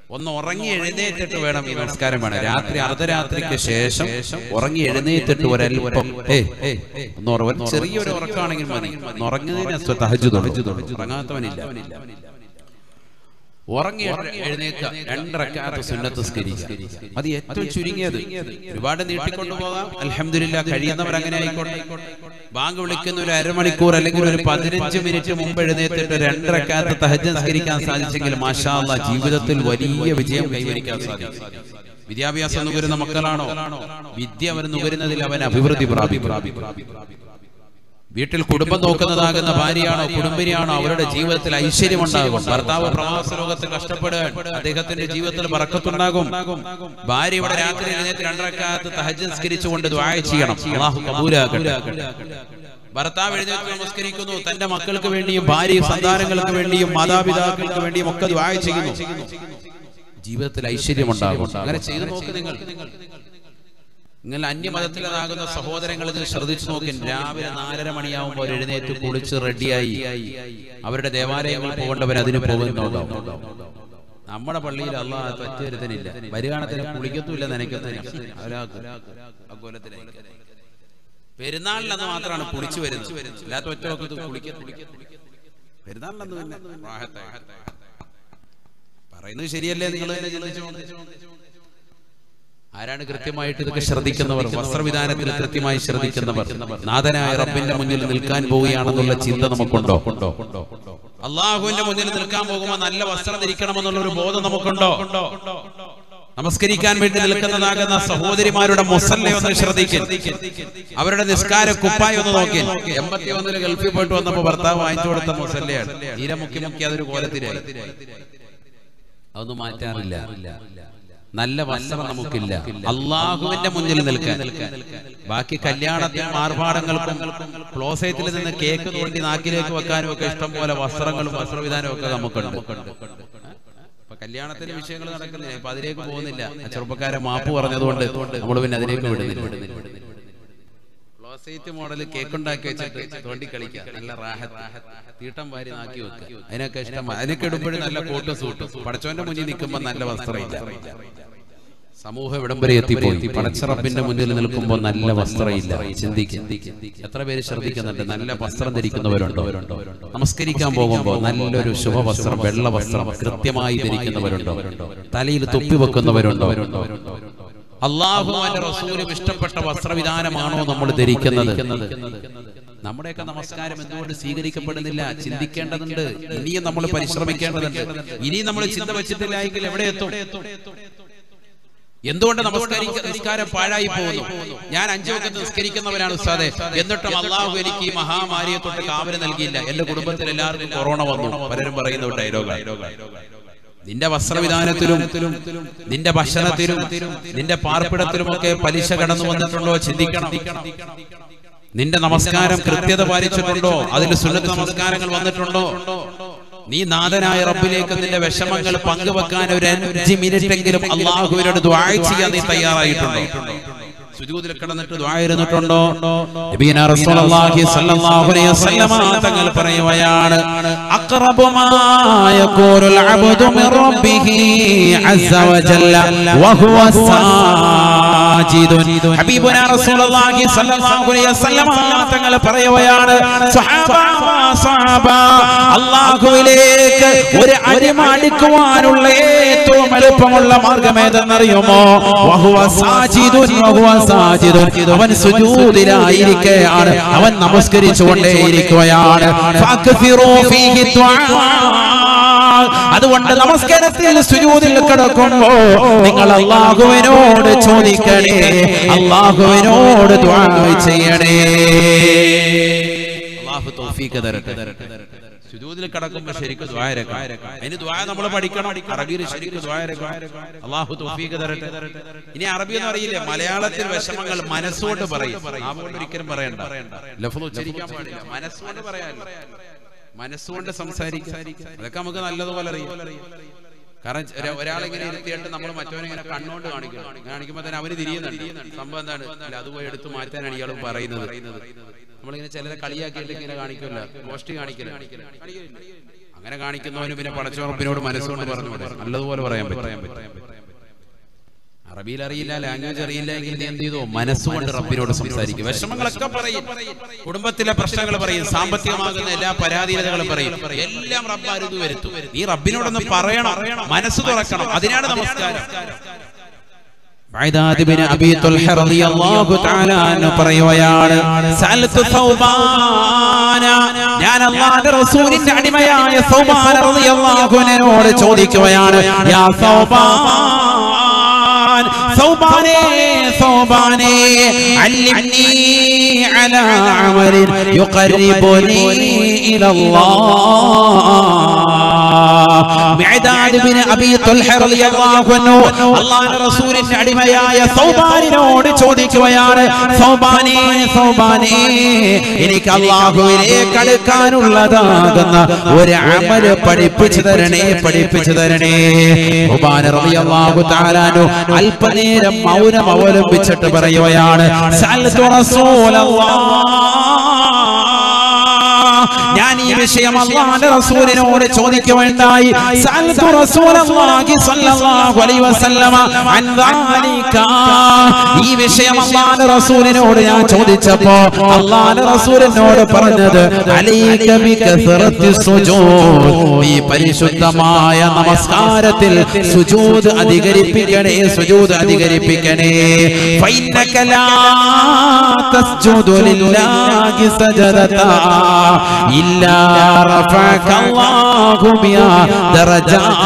ഒന്ന് ഉറങ്ങി എഴുന്നേറ്റിട്ട് വേണം ഈ നമസ്കാരം വേണം രാത്രി അർദ്ധരാത്രിക്ക് ശേഷം ഉറങ്ങി എഴുന്നേറ്റിട്ട് ഒരല്പം ഏ ഒന്ന് ഉറ- ചെറിയൊരു ഉറക്കമാണെങ്കിൽ മതി ഒന്ന് ഉറങ്ങുന്നതിന് തഹജുദ് ഉറങ്ങാത്തവനില്ല ഉറങ്ങി എഴുന്നേൽക്കുക രണ്ടരക്കാത്ത സുന്നത്ത് സ്കരിക്കുക അത് ഏറ്റവും ചുരുങ്ങിയത് ഒരുപാട് നീട്ടിക്കൊണ്ടു പോകാം അലഹമില്ല കഴിയുന്നവർ അങ്ങനെ ആയിക്കോട്ടെ ബാങ്ക് വിളിക്കുന്ന ഒരു അരമണിക്കൂർ അല്ലെങ്കിൽ ഒരു പതിനഞ്ച് മിനിറ്റ് മുമ്പ് എഴുന്നേറ്റിട്ട് രണ്ടരക്കാത്ത തഹജ് സ്കരിക്കാൻ സാധിച്ചെങ്കിൽ മാഷാ അല്ലാ ജീവിതത്തിൽ വലിയ വിജയം കൈവരിക്കാൻ സാധിക്കും വിദ്യാഭ്യാസം നുകരുന്ന മക്കളാണോ വിദ്യ അവൻ നുകരുന്നതിൽ അവൻ അഭിവൃദ്ധി പ്രാപിക്കും വീട്ടിൽ കുടുംബം നോക്കുന്നതാകുന്ന ഭാര്യയാണോ കുടുംബിനിയാണോ അവരുടെ ജീവിതത്തിൽ ഐശ്വര്യം ഉണ്ടാകും ഭർത്താവ് പ്രവാസ ലോകത്ത് കഷ്ടപ്പെടുക അദ്ദേഹത്തിന്റെ ജീവിതത്തിൽ പറക്കത്തുണ്ടാകും ഭാര്യ ഇവിടെ രാത്രി എഴുന്നേറ്റ് രണ്ടരക്കാലത്ത് തഹജ് നിസ്കരിച്ചുകൊണ്ട് ദ്വായ ചെയ്യണം അള്ളാഹു കബൂലാക്കട്ടെ ഭർത്താവ് എഴുന്നേറ്റ് നമസ്കരിക്കുന്നു തന്റെ മക്കൾക്ക് വേണ്ടിയും ഭാര്യ സന്താനങ്ങൾക്ക് വേണ്ടിയും മാതാപിതാക്കൾക്ക് വേണ്ടിയും ഒക്കെ ദ്വായ ചെയ്യുന്നു ജീവിതത്തിൽ ഐശ്വര്യം ഉണ്ടാകും അങ്ങനെ ചെയ്തു നോക്ക് നിങ്ങൾ നിങ്ങൾ അന്യമതത്തിലാകുന്ന സഹോദരങ്ങൾ ഇത് ശ്രദ്ധിച്ചു നോക്കി രാവിലെ നാലര മണിയാവുമ്പോൾ എഴുന്നേറ്റ് കുളിച്ച് റെഡിയായി അവരുടെ ദേവാലയങ്ങൾ പോകേണ്ടവർ അതിന് പോകുന്നുണ്ടാവും നമ്മുടെ പള്ളിയിൽ അല്ല പറ്റിയൊരുത്തനില്ല വരുകാണത്തിന് കുളിക്കത്തുമില്ല നനയ്ക്കത്തില്ല പെരുന്നാളിലന്ന് മാത്രമാണ് കുളിച്ചു വരുന്നത് അല്ലാത്ത ഒറ്റ വക്കത്ത് കുളിക്കത്തില്ല പെരുന്നാളിലന്ന് പിന്നെ റാഹത്തായി. പറയുന്നത് ശരിയല്ലേ നിങ്ങൾ തന്നെ ചിന്തിച്ചു ആരാണ് കൃത്യമായിട്ട് ഇതൊക്കെ ശ്രദ്ധിക്കുന്നവർ വസ്ത്രവിധാനത്തിൽ കൃത്യമായി ശ്രദ്ധിക്കുന്നവർ നാഥനായ റബ്ബിന്റെ മുന്നിൽ നിൽക്കാൻ പോവുകയാണെന്നുള്ള ചിന്ത നമുക്കുണ്ടോ അള്ളാഹുവിന്റെ മുന്നിൽ നിൽക്കാൻ പോകുമ്പോൾ നല്ല വസ്ത്രം ധരിക്കണമെന്നുള്ള ഒരു ബോധം നമുക്കുണ്ടോ നമസ്കരിക്കാൻ വേണ്ടി നിൽക്കുന്നതാകുന്ന സഹോദരിമാരുടെ മുസല്ലെ ഒന്ന് ശ്രദ്ധിക്കും അവരുടെ നിസ്കാര കുപ്പായി ഒന്ന് നോക്കി എൺപത്തി ഒന്നില് ഗൾഫിൽ പോയിട്ട് വന്നപ്പോ ഭർത്താവ് വാങ്ങിച്ചു കൊടുത്ത മുസല്ലയാണ് തീരെ മുക്കി മുക്കി അതൊരു കോലത്തിലായി അതൊന്നും മാറ്റാറില്ല നല്ല വസ്ത്രം നമുക്കില്ല അള്ളാഹുവിന്റെ മുന്നിൽ നിൽക്കാൻ ബാക്കി കല്യാണത്തിനും ആർഭാടങ്ങൾക്കും ക്ലോസേറ്റിൽ നിന്ന് കേക്ക് തോണ്ടി നാക്കിലേക്ക് വെക്കാനും ഒക്കെ ഇഷ്ടം പോലെ വസ്ത്രങ്ങളും വസ്ത്രവിധാനവും ഒക്കെ നമുക്കുണ്ട് ഇപ്പൊ കല്യാണത്തിന്റെ വിഷയങ്ങൾ നടക്കുന്നില്ല ഇപ്പൊ അതിലേക്ക് പോകുന്നില്ല ആ ചെറുപ്പക്കാരെ മാപ്പ് പറഞ്ഞതുകൊണ്ട് നമ്മൾ പിന്നെ അതിലേക്ക് വിടുന്നില്ല ക്ലോസേറ്റ് മോഡൽ കേക്ക് ഉണ്ടാക്കി വെച്ചിട്ട് തോണ്ടി കളിക്കാം നല്ല റാഹത്ത് തീട്ടം വാരി നാക്കി വെക്കുക അതിനൊക്കെ ഇഷ്ടം അതിനൊക്കെ ഇടുമ്പോഴും നല്ല കോട്ടും സൂട്ടും പടച്ചോന്റെ മുന്നിൽ നിൽക്കുമ്പോൾ നല്ല വസ്ത്രമില്ല സമൂഹം ഇവിടം വരെ എത്തിപ്പോയി പടച്ചറപ്പിന്റെ മുന്നിൽ നിൽക്കുമ്പോൾ നല്ല വസ്ത്രമില്ല ചിന്തിക്കും എത്ര പേര് ശ്രദ്ധിക്കുന്നുണ്ട് നല്ല വസ്ത്രം ധരിക്കുന്നവരുണ്ടോ നമസ്കരിക്കാൻ പോകുമ്പോൾ നല്ലൊരു ശുഭവസ്ത്രം വെള്ള വസ്ത്രം കൃത്യമായി ധരിക്കുന്നവരുണ്ടോ തലയിൽ തൊപ്പി വെക്കുന്നവരുണ്ടോ അള്ളാഹുവിന്റെ റസൂലും ഇഷ്ടപ്പെട്ട വസ്ത്രവിധാനമാണോ നമ്മൾ ധരിക്കുന്നത് നമ്മുടെയൊക്കെ നമസ്കാരം എന്തുകൊണ്ട് സ്വീകരിക്കപ്പെടുന്നില്ല ചിന്തിക്കേണ്ടതുണ്ട് ഇനിയും നമ്മൾ പരിശ്രമിക്കേണ്ടതുണ്ട് ഇനിയും നമ്മൾ ചിന്ത വെച്ചിട്ടില്ല എങ്കിൽ എവിടെ എത്തും എന്തുകൊണ്ട് നമസ്കരിക്ക നിസ്കാരം പാഴായി പോകുന്നു ഞാൻ അഞ്ചു വക്കത്ത് നിസ്കരിക്കുന്നവരാണ് ഉസ്താദെ എന്നിട്ടും അള്ളാഹു എനിക്ക് ഈ മഹാമാരിയെ തൊട്ട് കാവല് നൽകിയില്ല എന്റെ കുടുംബത്തിൽ എല്ലാവർക്കും കൊറോണ വന്നു പലരും പറയുന്ന ഒരു ഡയലോഗ് നിന്റെ വസ്ത്രവിധാനത്തിലും നിന്റെ ഭക്ഷണത്തിലും നിന്റെ പാർപ്പിടത്തിലുമൊക്കെ പലിശ കടന്നു വന്നിട്ടുണ്ടോ ചിന്തിക്കണം നിന്റെ നമസ്കാരം കൃത്യത പാലിച്ചിട്ടുണ്ടോ അതിൽ സുന്നത്ത് നമസ്കാരങ്ങൾ വന്നിട്ടുണ്ടോ നീ നാഥനായ റബ്ബിലേക്ക് നിന്റെ വിഷമങ്ങൾ പങ്കുവെക്കാൻ ഒരു അഞ്ച് മിനിറ്റെങ്കിലും അള്ളാഹുവിനോട് ദ്വാഴ ചെയ്യാൻ നീ തയ്യാറായിട്ടുണ്ടോ സുജൂദിൽ കിടന്നിട്ട് ദ്വായിരുന്നിട്ടുണ്ടോ നബീന റസൂലുള്ളാഹി സ്വല്ലല്ലാഹു അലൈഹി വസല്ലമ തങ്ങൾ പറയുകയാണ് അഖറബു മാ യഖൂലുൽ അബ്ദു മിൻ റബ്ബിഹി അസ്സ വജല്ല വഹുവ സാജിദുൻ ഹബീബുന റസൂലുള്ളാഹി സ്വല്ലല്ലാഹു അലൈഹി വസല്ലമ തങ്ങൾ പറയുകയാണ് സ്വഹാബ സ്വഹാബ അല്ലാഹുവിലേക്ക് ഒരു അടിമ അടുക്കുവാനുള്ള ഏറ്റവും എളുപ്പമുള്ള മാർഗം ഏതെന്നറിയുമോ വഹുവ സാജിദുൻ വഹുവ സാജിദുൻ അവൻ സുജൂദിലായിരിക്കുകയാണ് അവൻ നമസ്കരിച്ചുകൊണ്ടേയിരിക്കുകയാണ് ഫഅക്സിറൂ ഫീഹി ദുആ അതുകൊണ്ട് നമസ്കാരത്തിൽ സുജൂദിൽ കിടക്കുമ്പോ നിങ്ങൾ അള്ളാഹുവിനോട് ചോദിക്കണേ അള്ളാഹുവിനോട് ദുആ ചെയ്യണേ അള്ളാഹു തൗഫീഖ് തരട്ടെ സുജൂദിൽ കിടക്കുമ്പോ ശരിക്കും ദ്വാരക്കാം അതിന് ദ്വാര നമ്മൾ പഠിക്കണം അറബിയിൽ ശരിക്കും ദ്വാരക്കാം അള്ളാഹു തൗഫീഖ് തരട്ടെ ഇനി അറബി എന്ന് അറിയില്ലേ മലയാളത്തിൽ വിഷമങ്ങൾ മനസ്സുകൊണ്ട് പറയും നാവുകൊണ്ട് ഒരിക്കലും പറയണ്ട ലഫ്ള് ഉച്ചരിക്കാൻ പാടില്ല മനസ്സുകൊണ്ട് പറയാനില്ല മനസ്സുകൊണ്ട് സംസാരിക്കാം അതൊക്കെ നമുക്ക് നല്ലതുപോലെ അറിയാം കാരണം ഒര- ഒരാളിങ്ങനെ ഇരുത്തിയിട്ട് നമ്മൾ മറ്റവനെ ഇങ്ങനെ കണ്ണുകൊണ്ട് കാണിക്കണം കാണിക്കുമ്പോൾ തന്നെ അവന് തിരിയുന്നുണ്ട് സംഭവം എന്താണ് അല്ല അത് പോയി എടുത്ത് മാറ്റാനാണ് ഇയാൾ പറയുന്നത് നമ്മളിങ്ങനെ ചിലരെ കളിയാക്കിയിട്ട് ഇങ്ങനെ കാണിക്കില്ല പോസ്റ്റ് കാണിക്കില്ല അങ്ങനെ കാണിക്കുന്നവന് പിന്നെ പടച്ചോറപ്പിനോട് മനസ്സുകൊണ്ട് പറഞ്ഞു നല്ലതുപോലെ പറയാൻ പറ്റും അറബിയിൽ അറിയില്ല ലാംഗ്വേജ് അറിയില്ല എങ്കിൽ നീ എന്ത് ചെയ്തു മനസ്സുകൊണ്ട് റബ്ബിനോട് സംസാരിക്കും വിഷമങ്ങളൊക്കെ പറയും കുടുംബത്തിലെ പ്രശ്നങ്ങൾ പറയും സാമ്പത്തികമാകുന്ന എല്ലാ പരാധീനതകളും പറയും എല്ലാം റബ്ബ് അരുത് വരുത്തും നീ റബ്ബിനോടൊന്ന് പറയണം മനസ്സ് തുറക്കണം അതിനാണ് നമസ്കാരം ബഅദാദ് ബിൻ അബീ തുൽഹ റളിയല്ലാഹു തആല അൻഹു പറയുകയാണ് സഅൽതു സൗബാന ഞാൻ അല്ലാഹുവിന്റെ റസൂലിന്റെ അടിമയായ സൗബാന റളിയല്ലാഹു അൻഹുവിനോട് ചോദിക്കുകയാണ് യാ സൗബാൻ സൗബാനേ സൗബാനേ അല്ലിംനി അലാ അമലിൻ യുഖർരിബുനി ഇലല്ലാഹ് മിഅദാദ് ബിൻ അബീ തുൽഹ റളിയല്ലാഹു അൻഹു അല്ലാഹുവിന്റെ റസൂലിന്റെ അടിമയായ സൗബാനിനോട് ചോദിക്കുകയാണ് സൗബാനേ സൗബാനേ എനിക്ക് അള്ളാഹുവിലേക്ക് അടുക്കാനുള്ളതാകുന്ന ഒരു അമല് പഠിപ്പിച്ചു തരണേ പഠിപ്പിച്ചു തരണേ സൗബാന റളിയല്ലാഹു തആല അൻഹു അല്പനേരം മൗനം അവലംബിച്ചിട്ട് പറയുകയാണ് സഅൽതു റസൂലല്ലാഹ് ഞാൻ ഈ വിഷയം അള്ളാഹുവിന്റെ റസൂലിനോട് ചോദിക്കുകയുണ്ടായി സഅൽതു റസൂലല്ലാഹി സ്വല്ലല്ലാഹു അലൈഹി വസല്ലമ അൻ ദാലിക ഈ വിഷയം അള്ളാഹുവിന്റെ റസൂലിനോട് ഞാൻ ചോദിച്ചപ്പോ അള്ളാഹുവിന്റെ റസൂലിനോട് പറഞ്ഞത് അലൈക ബികസറത്തി സുജൂദ് ഈ പരിശുദ്ധമായ നമസ്കാരത്തിൽ സുജൂദ് അധികരിപ്പിക്കണേ സുജൂദ് അധികരിപ്പിക്കണേ ഫൈനക ലാ തസ്ജുദു ലില്ലാഹി സജദതാ إلا رفعك الله بها درجات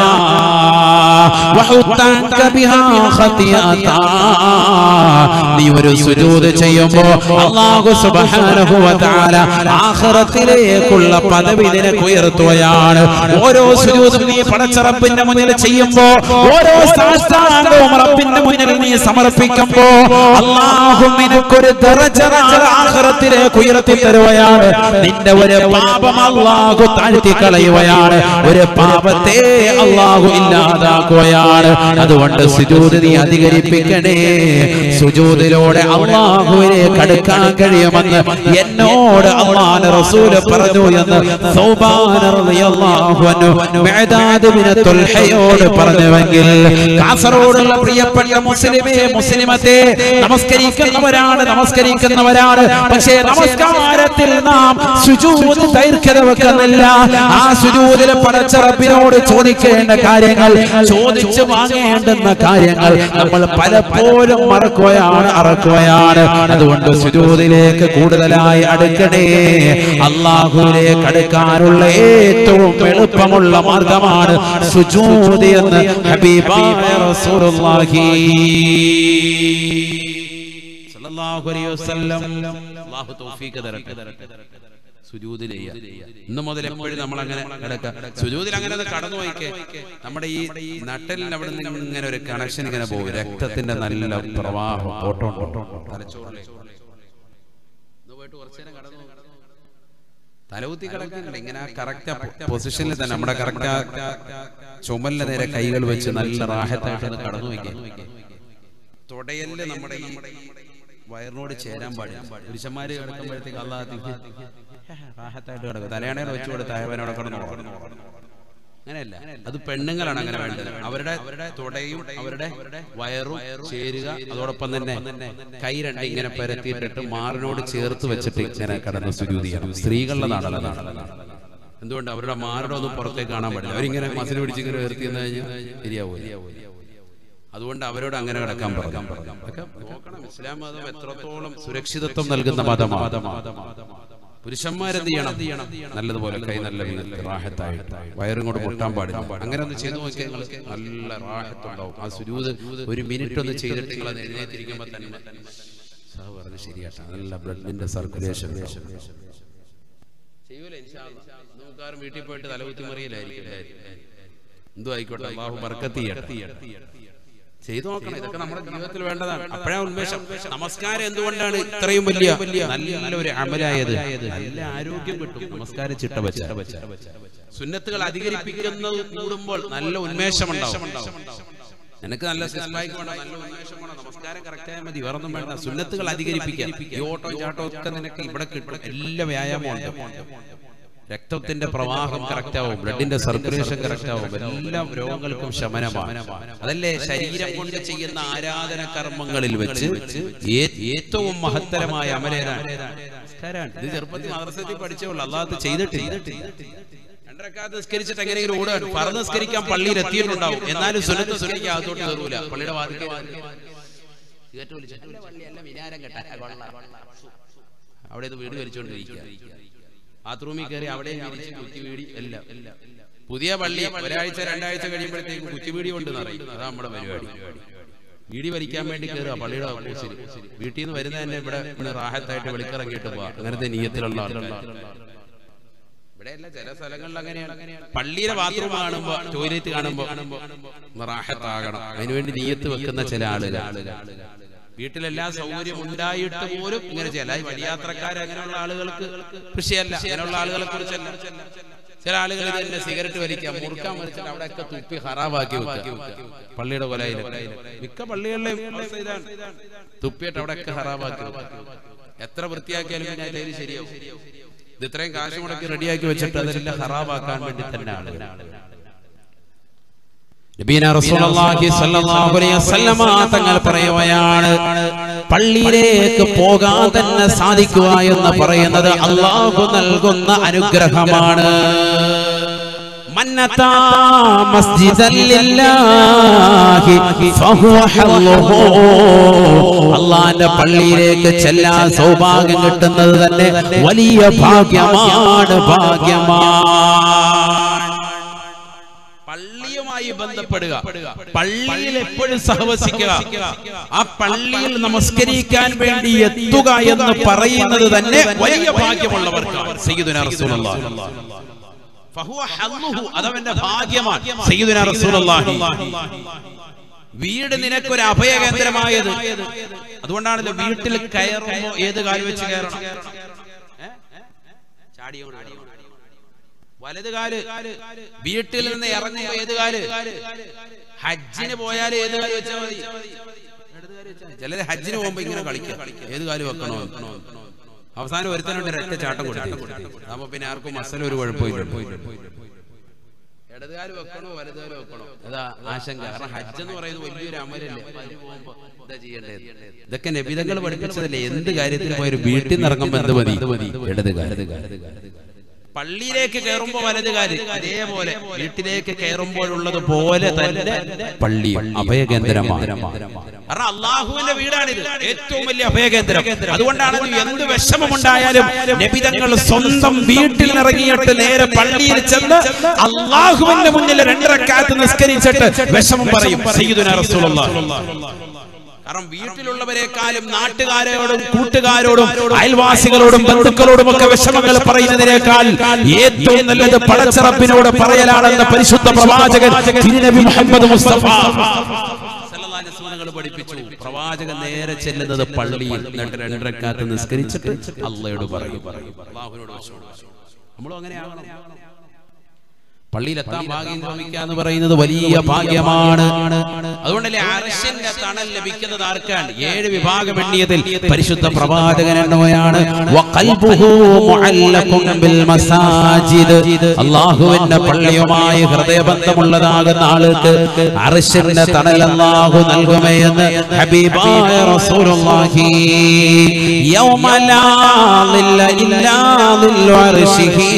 وحطك بها خطيئة നീ ഒരു സുജൂദ് ചെയ്യുമ്പോ അള്ളാഹു സുബ്ഹാനഹു വ തആല ആഖിറത്തിലേക്കുള്ള പദവി നിനക്ക് ഉയർത്തുകയാണ് ഓരോ സുജൂദും നീ പടച്ച റബ്ബിന്റെ മുന്നിൽ ചെയ്യുമ്പോ ഓരോ സാഷ്ടാംഗവും റബ്ബിന്റെ മുന്നിൽ നീ സമർപ്പിക്കുമ്പോ അള്ളാഹു നിനക്കൊരു ദറജ ആഖിറത്തിലേക്ക് ഉയർത്തി തരുകയാണ് നിന്റെ ഒരു പാപം അള്ളാഹു താഴ്ത്തി കളയുകയാണ് ഒരു പാപത്തെ അള്ളാഹു ഇല്ലാതാക്കുകയാണ് അതുകൊണ്ട് സുജൂദ് നീ അധികരിപ്പിക്കണേ സുജൂദിലൂടെ അള്ളാഹുവിലേക്ക് അടുക്കാൻ കഴിയുമെന്ന് എന്നോട് അള്ളാഹ് റസൂല് പറഞ്ഞു എന്ന് സൗബാന റളിയല്ലാഹു അൻഹു മിഅദാദ് ബിൻ തുൽഹയോട് പറഞ്ഞുവെങ്കിൽ കാസർഗോഡുള്ള പ്രിയപ്പെട്ട മുസ്ലിമേ മുസ്ലിമത്തെ നമസ്കരിക്കുന്നവരാണ് നമസ്കരിക്കുന്നവരാണ് പക്ഷേ നമസ്കാരത്തിൽ നാം സുജൂദ് ദൈർഘ്യത വെക്കുന്നില്ല ആ സുജൂദിൽ പടച്ച റബ്ബിനോട് ചോദിക്കേണ്ട കാര്യങ്ങൾ ചോദിച്ചു വാങ്ങേണ്ടുന്ന കാര്യങ്ങൾ നമ്മൾ പലപ്പോഴും മറക്കുകയാണ് അറക്കുകയാണ് അതുകൊണ്ട് സുജൂദിലേക്ക് കൂടുതലായി അടുക്കണേ അള്ളാഹുവിലേക്ക് അടുക്കാനുള്ള ഏറ്റവും എളുപ്പമുള്ള മാർഗമാണ് സുജൂദ് എന്ന് ഹബീബായ റസൂലുള്ളാഹി സല്ലല്ലാഹു അലൈഹി വസല്ലം അല്ലാഹു തൗഫീഖ് തരട്ടെ സുജൂദിൽ ചെയ്യാ. ഇന്ന് മുതൽ എപ്പോഴും നമ്മൾ അങ്ങനെ കിടക്കുക സുജൂദിൽ അങ്ങനെ ഒന്ന് കടന്നു പോയിക്കേ നമ്മുടെ ഈ നട്ടലിന് അവിടെ നിന്ന് ഇങ്ങനെ ഒരു കണക്ഷൻ ഇങ്ങനെ പോകും രക്തത്തിന്റെ നല്ല പ്രവാഹം ഓട്ടം തലച്ചോറിലേക്ക് ഒന്ന് പോയിട്ട് കുറച്ച് നേരം കടന്നു നോക്ക്. തലകുത്തി കിടക്കുന്നുണ്ട് ഇങ്ങനെ ആ കറക്റ്റ് പൊസിഷനിൽ തന്നെ നമ്മുടെ കറക്റ്റ് ചുമലിന് നേരെ കൈകൾ വെച്ച് നല്ല റാഹത്തായിട്ട് ഒന്ന് കടന്നു വയ്ക്കുക തുടയല് നമ്മുടെ ഈ വയറിനോട് ചേരാൻ പാടില്ല പുരുഷന്മാര് കിടക്കുമ്പോഴത്തേക്ക് അള്ളാഹ് റാഹത്തായിട്ട് കിടക്കും തലയാണേനെ വെച്ചു കൊടുത്ത് അയവനോടെ കിടന്നു അങ്ങനെയല്ല അത് പെണ്ണുങ്ങളാണ് അങ്ങനെ വേണ്ടത് അവരുടെ തുടയും അവരുടെ വയറും ചേരുക അതോടൊപ്പം തന്നെ കൈ രണ്ട് ഇങ്ങനെ പരത്തിയിട്ടിട്ട് മാറിനോട് ചേർത്ത് വെച്ചിട്ട് ഇങ്ങനെ കടന്ന് സുജൂതി ചെയ്യണം സ്ത്രീകളുടെ നാടല്ല എന്തുകൊണ്ട് അവരുടെ മാറിനെ ഒന്നും പുറത്തേക്ക് കാണാൻ പാടില്ല അവരിങ്ങനെ മസിൽ പിടിച്ച് ഇങ്ങനെ ഉയർത്തി എന്ന് കഴിഞ്ഞാൽ ശരിയാവൂല അതുകൊണ്ട് അവരോട് അങ്ങനെ കിടക്കാൻ പറഞ്ഞു അതൊക്കെ നോക്കണം ഇസ്ലാം മതം എത്രത്തോളം സുരക്ഷിതത്വം നൽകുന്ന മതമാണ് പുരുഷന്മാരെന്ത് ചെയ്യണം നല്ലതുപോലെ കൈ നല്ല വിധത്തിൽ റാഹത്തായിട്ട് വയറും കൊണ്ട് മുട്ടാൻ പാടില്ല അങ്ങനെ ഒന്ന് ചെയ്തു നോക്കിയാൽ നിങ്ങൾക്ക് നല്ല റാഹത്തുണ്ടാവും ആ സുരൂത് ഒരു മിനിറ്റ് ഒന്ന് ചെയ്തിട്ട് നിങ്ങൾ അത് എഴുന്നേറ്റിരിക്കുമ്പോൾ തന്നെ സാഹ് പറഞ്ഞ് ശരിയാട്ടാ നല്ല ബ്ലഡിന്റെ സർക്കുലേഷൻ ചെയ്യൂലേ നമുക്കാരും വീട്ടിൽ പോയിട്ട് തലകുത്തി മറിയലായിരിക്കും എന്തോ ആയിക്കോട്ടെ അള്ളാഹു ബർക്കത്ത് ചെയ്യട്ടെ ചെയ്തു നോക്കണം ഇതൊക്കെ നമ്മുടെ ജീവിതത്തിൽ വേണ്ടതാണ് അപ്പോഴാ ഉന്മേഷം നമസ്കാരം എന്തുകൊണ്ടാണ് ഇത്രയും വലിയ നല്ല ഒരു അമലായത് നല്ല ആരോഗ്യം കിട്ടും നമസ്കാരം ചിട്ട വെച്ച സുന്നത്തുകൾ അധികരിപ്പിക്കുന്നത് കൂടുമ്പോൾ നല്ല ഉന്മേഷം ഉണ്ടാവും നിനക്ക് നല്ല സിസ്പായിക്ക് വേണം നല്ല ഉന്മേഷം വേണം നമസ്കാരം കറക്റ്റ് ആയാൽ മതി വേറൊന്നും വേണ്ട സുന്നത്തുകൾ അധികരിപ്പിക്കാം ഈ ഓട്ടോ ചാട്ടോ ഒക്കെ നിനക്ക് ഇവിടെ കിട്ടും എല്ലാ വ്യായാമവും ഉണ്ട് രക്തത്തിന്റെ പ്രവാഹം കറക്റ്റ് ആവും ബ്ലഡിന്റെ സർക്കുലേഷൻ കറക്റ്റ് ആവും എല്ലാ രോഗങ്ങൾക്കും ശമനമാണ് അതല്ലേ ശരീരം കൊണ്ട് ചെയ്യുന്ന ആരാധന കർമ്മങ്ങളിൽ വെച്ച് ഏ- ഏറ്റവും മഹത്തരമായ അമലേതാണ് നമസ്കാരാണ്. ഇത് ചെറുപ്പത്തിൽ മദ്രസത്തിൽ പഠിച്ചോളൂ അല്ലാതെ ചെയ്തിട്ടില്ല രണ്ടരക്കാലത്ത് നിസ്കരിച്ചിട്ട് എങ്ങനെയെങ്കിലും ഓടുകയാണ് പറന്ന് നിസ്കരിക്കാൻ പള്ളിയിൽ എത്തിയിട്ടുണ്ടാവും എന്നാലും സുനത്ത് നിസ്കരിക്കാൻ അകത്തോട്ട് കയറൂല പള്ളിയുടെ വാതിൽ അവിടെ ഇത് വീട് വലിച്ചുകൊണ്ടിരിക്കുക ബാത്റൂമിൽ കയറി അവിടെ വിരിച്ച് കുറ്റിവീടി എല്ലാം പുതിയ പള്ളി ഒരാഴ്ച രണ്ടാഴ്ച കഴിയുമ്പോഴത്തേക്കും കുറ്റിവീടി കൊണ്ട് നിറയും അതാ നമ്മുടെ പരിപാടി വീടി വലിക്കാൻ വേണ്ടി കയറുക പള്ളിയുടെ ഓപ്പോസിറ്റ് വീട്ടിൽ നിന്ന് വരുന്ന തന്നെ ഇവിടെ ഒന്ന് റാഹത്തായിട്ട് വെളിക്കിറങ്ങിയിട്ട് പോവാ അങ്ങനത്തെ നീയത്തിലുള്ള ആളുകളാണ് ഇവിടെയല്ല ചില സ്ഥലങ്ങളിൽ അങ്ങനെയാണ് പള്ളിയിലെ ബാത്റൂം കാണുമ്പോ ടോയ്ലറ്റ് കാണുമ്പോ റാഹത്താകണം അതിനുവേണ്ടി നീയത്ത് വെക്കുന്ന ചില ആളുകൾ വീട്ടിലെല്ലാ സൗകര്യം ഉണ്ടായിട്ട് പോലും ഇങ്ങനെ ചില വഴിയാത്രക്കാർ അങ്ങനെയുള്ള ആളുകൾക്ക് കൃഷിയല്ല അങ്ങനെയുള്ള ആളുകളെ കുറിച്ചല്ല ചില ആളുകൾ ഇത് തന്നെ സിഗരറ്റ് വലിക്കാം മുറുക്കാൻ വലിച്ചിട്ട് അവിടെയൊക്കെ തുപ്പി ഹറാബാക്കി വെക്കുക പള്ളിയുടെ കൊലയിൽ മിക്ക പള്ളികളിലെയും അവസ്ഥ ഇതാണ് തുപ്പിയിട്ട് അവിടെയൊക്കെ ഹറാബാക്കി വെക്കുക എത്ര വൃത്തിയാക്കിയാലും പിന്നെ അതിൽ ശരിയാവും ഇത് ഇത്രയും കാശ് മുടക്കി റെഡിയാക്കി വെച്ചിട്ട് അതെല്ലാം ഹറാബാക്കാൻ വേണ്ടി തന്നെ ആളുകൾ നബീന റസൂലുള്ളാഹി സ്വല്ലല്ലാഹു അലൈഹി വസല്ലമ തങ്ങൾ പറയുകയാണ് പള്ളിയിലേക്ക് പോകാൻ തന്നെ സാധിക്കുക എന്ന് പറയുന്നത് അള്ളാഹു നൽകുന്ന അനുഗ്രഹമാണ് മന്നതാ മസ്ജിദൻ ലില്ലാഹി ഫഹുവ ഹല്ലുഹു അള്ളാന്റെ പള്ളിയിലേക്ക് ചെല്ലാൻ സൗഭാഗ്യം കിട്ടുന്നത് തന്നെ വലിയ ഭാഗ്യമാണ് ഭാഗ്യമാണ് പള്ളിയുമായി ബന്ധപ്പെടുക പള്ളിയിൽ എപ്പോഴും സഹവസിക്കുക ആ പള്ളിയിൽ നമസ്കരിക്കാൻ വേണ്ടി എത്തുക എന്ന് പറയുന്നത് തന്നെ വലിയ ഭാഗ്യമുള്ളവർക്കാണ് സയ്യിദുനാ റസൂലുള്ളാഹി ഫഹുവ ഹല്ലുഹു അതവന്റെ ഭാഗ്യമാണ് സയ്യിദുനാ റസൂലുള്ളാഹി വീട് നിനക്കൊരു അഭയകേന്ദ്രമായത് അതുകൊണ്ടാണല്ലോ വീട്ടിൽ കയറുമ്പോ ഏത് കാല് വെച്ച് കയറണം ഏ? ചാടിയോ വലത് കാല് വീട്ടിൽ നിന്ന് ഇറങ്ങുമ്പോ ഏത് കാല് ഹജ്ജിന് പോയാൽ ഏത് കാല് വെച്ചാൽ മതി ചിലര് ഹജ്ജിന് പോകുമ്പോ ഇങ്ങനെ കളിക്കും ഏത് കാല് വെക്കണോ അവസാനം ഒരുത്തനുണ്ട് ഒരൊറ്റ ചാട്ടം കൊടുത്തു അപ്പൊ പിന്നെ ആർക്കും മസല ഒരു കുഴപ്പമില്ല ഇടതുകാല് വെക്കണോ വലതുകാല് വെക്കണോ അതാ ആശങ്ക കാരണം ഹജ്ജ് എന്ന് പറയുന്നത് വലിയൊരു അമലല്ലേ അപ്പൊ അതിന് പോകുമ്പോ ഇതാ ചെയ്യേണ്ടത് ഇതൊക്കെ നബിതങ്ങൾ പഠിപ്പിച്ചതല്ലേ എന്ത് കാര്യത്തിന് പോയാലും വീട്ടിൽ നിന്ന് ഇറങ്ങുമ്പോ എന്ത് മതി ഇടതുകാല് പള്ളിയിലേക്ക് കയറുമ്പോ വലതുകാല് അതേപോലെ വീട്ടിലേക്ക് കയറുമ്പോഴുള്ളത് പോലെ തന്നെ പള്ളി അഭയകേന്ദ്രമാണ് കാരണം അള്ളാഹുവിന്റെ വീടാണിത് ഏറ്റവും വലിയ അഭയകേന്ദ്രം അതുകൊണ്ടാണ് എന്ത് വിഷമമുണ്ടായാലും നബിതങ്ങൾ സ്വന്തം വീട്ടിൽ ഇറങ്ങിയിട്ട് നേരെ പള്ളിയിൽ ചെന്ന് അള്ളാഹുവിന്റെ മുന്നിൽ രണ്ടരക്കാലത്ത് നിസ്കരിച്ചിട്ട് വിഷമം പറയും സയ്യിദുനാ റസൂലുള്ളാഹി കാരണം വീട്ടിലുള്ളവരെക്കാളും നാട്ടുകാരോടും കൂട്ടുകാരോടും അയൽവാസികളോടും ബന്ധുക്കളോടും ഒക്കെ വിഷമങ്ങൾ പറയുന്നതിനേക്കാൾ ഏറ്റവും നല്ലത് പടച്ചറപ്പിനോട് പറയലാണെന്ന് പരിശുദ്ധ പ്രവാചകൻ തിരുനബി മുഹമ്മദ് മുസ്തഫ സല്ലല്ലാഹു അലൈഹി വസല്ലം പഠിപ്പിച്ചു പ്രവാചകൻ നേരെ ചെല്ലുന്നത് പള്ളിയിൽ എന്നിട്ട് രണ്ടരക്കാലത്ത് നിസ്കരിച്ചിട്ട് അള്ളയോട് പറയും അള്ളാഹുവിനോട് നമ്മളും അങ്ങനെ ആകണം പള്ളിയിലെത്താൻ ഭാഗ്യം ശ്രമിക്കുക എന്ന് പറയുന്നത് വലിയ ഭാഗ്യമാണ് അതുകൊണ്ടല്ലേ അർശന്റെ തണൽ ലഭിക്കുന്നത് ആർക്കാണ് ഏഴ് വിഭാഗം എണ്ണിയതിൽ പരിശുദ്ധ പ്രവാചകൻ എണ്ണോയാണ് വഖൽബുഹു മുഅല്ലഖുൻ ബിൽ മസാജിദ് അല്ലാഹുവിന്റെ പള്ളിയുമായി ഹൃദയബന്ധമുള്ളതാകുന്ന ആൾക്ക് അർശന്റെ തണൽ അല്ലാഹു നൽകുമേ എന്ന് ഹബീബായ റസൂലുള്ളാഹി യൗമ ലാ ളില്ല ഇല്ലാ ളില്ലു അർശിഹി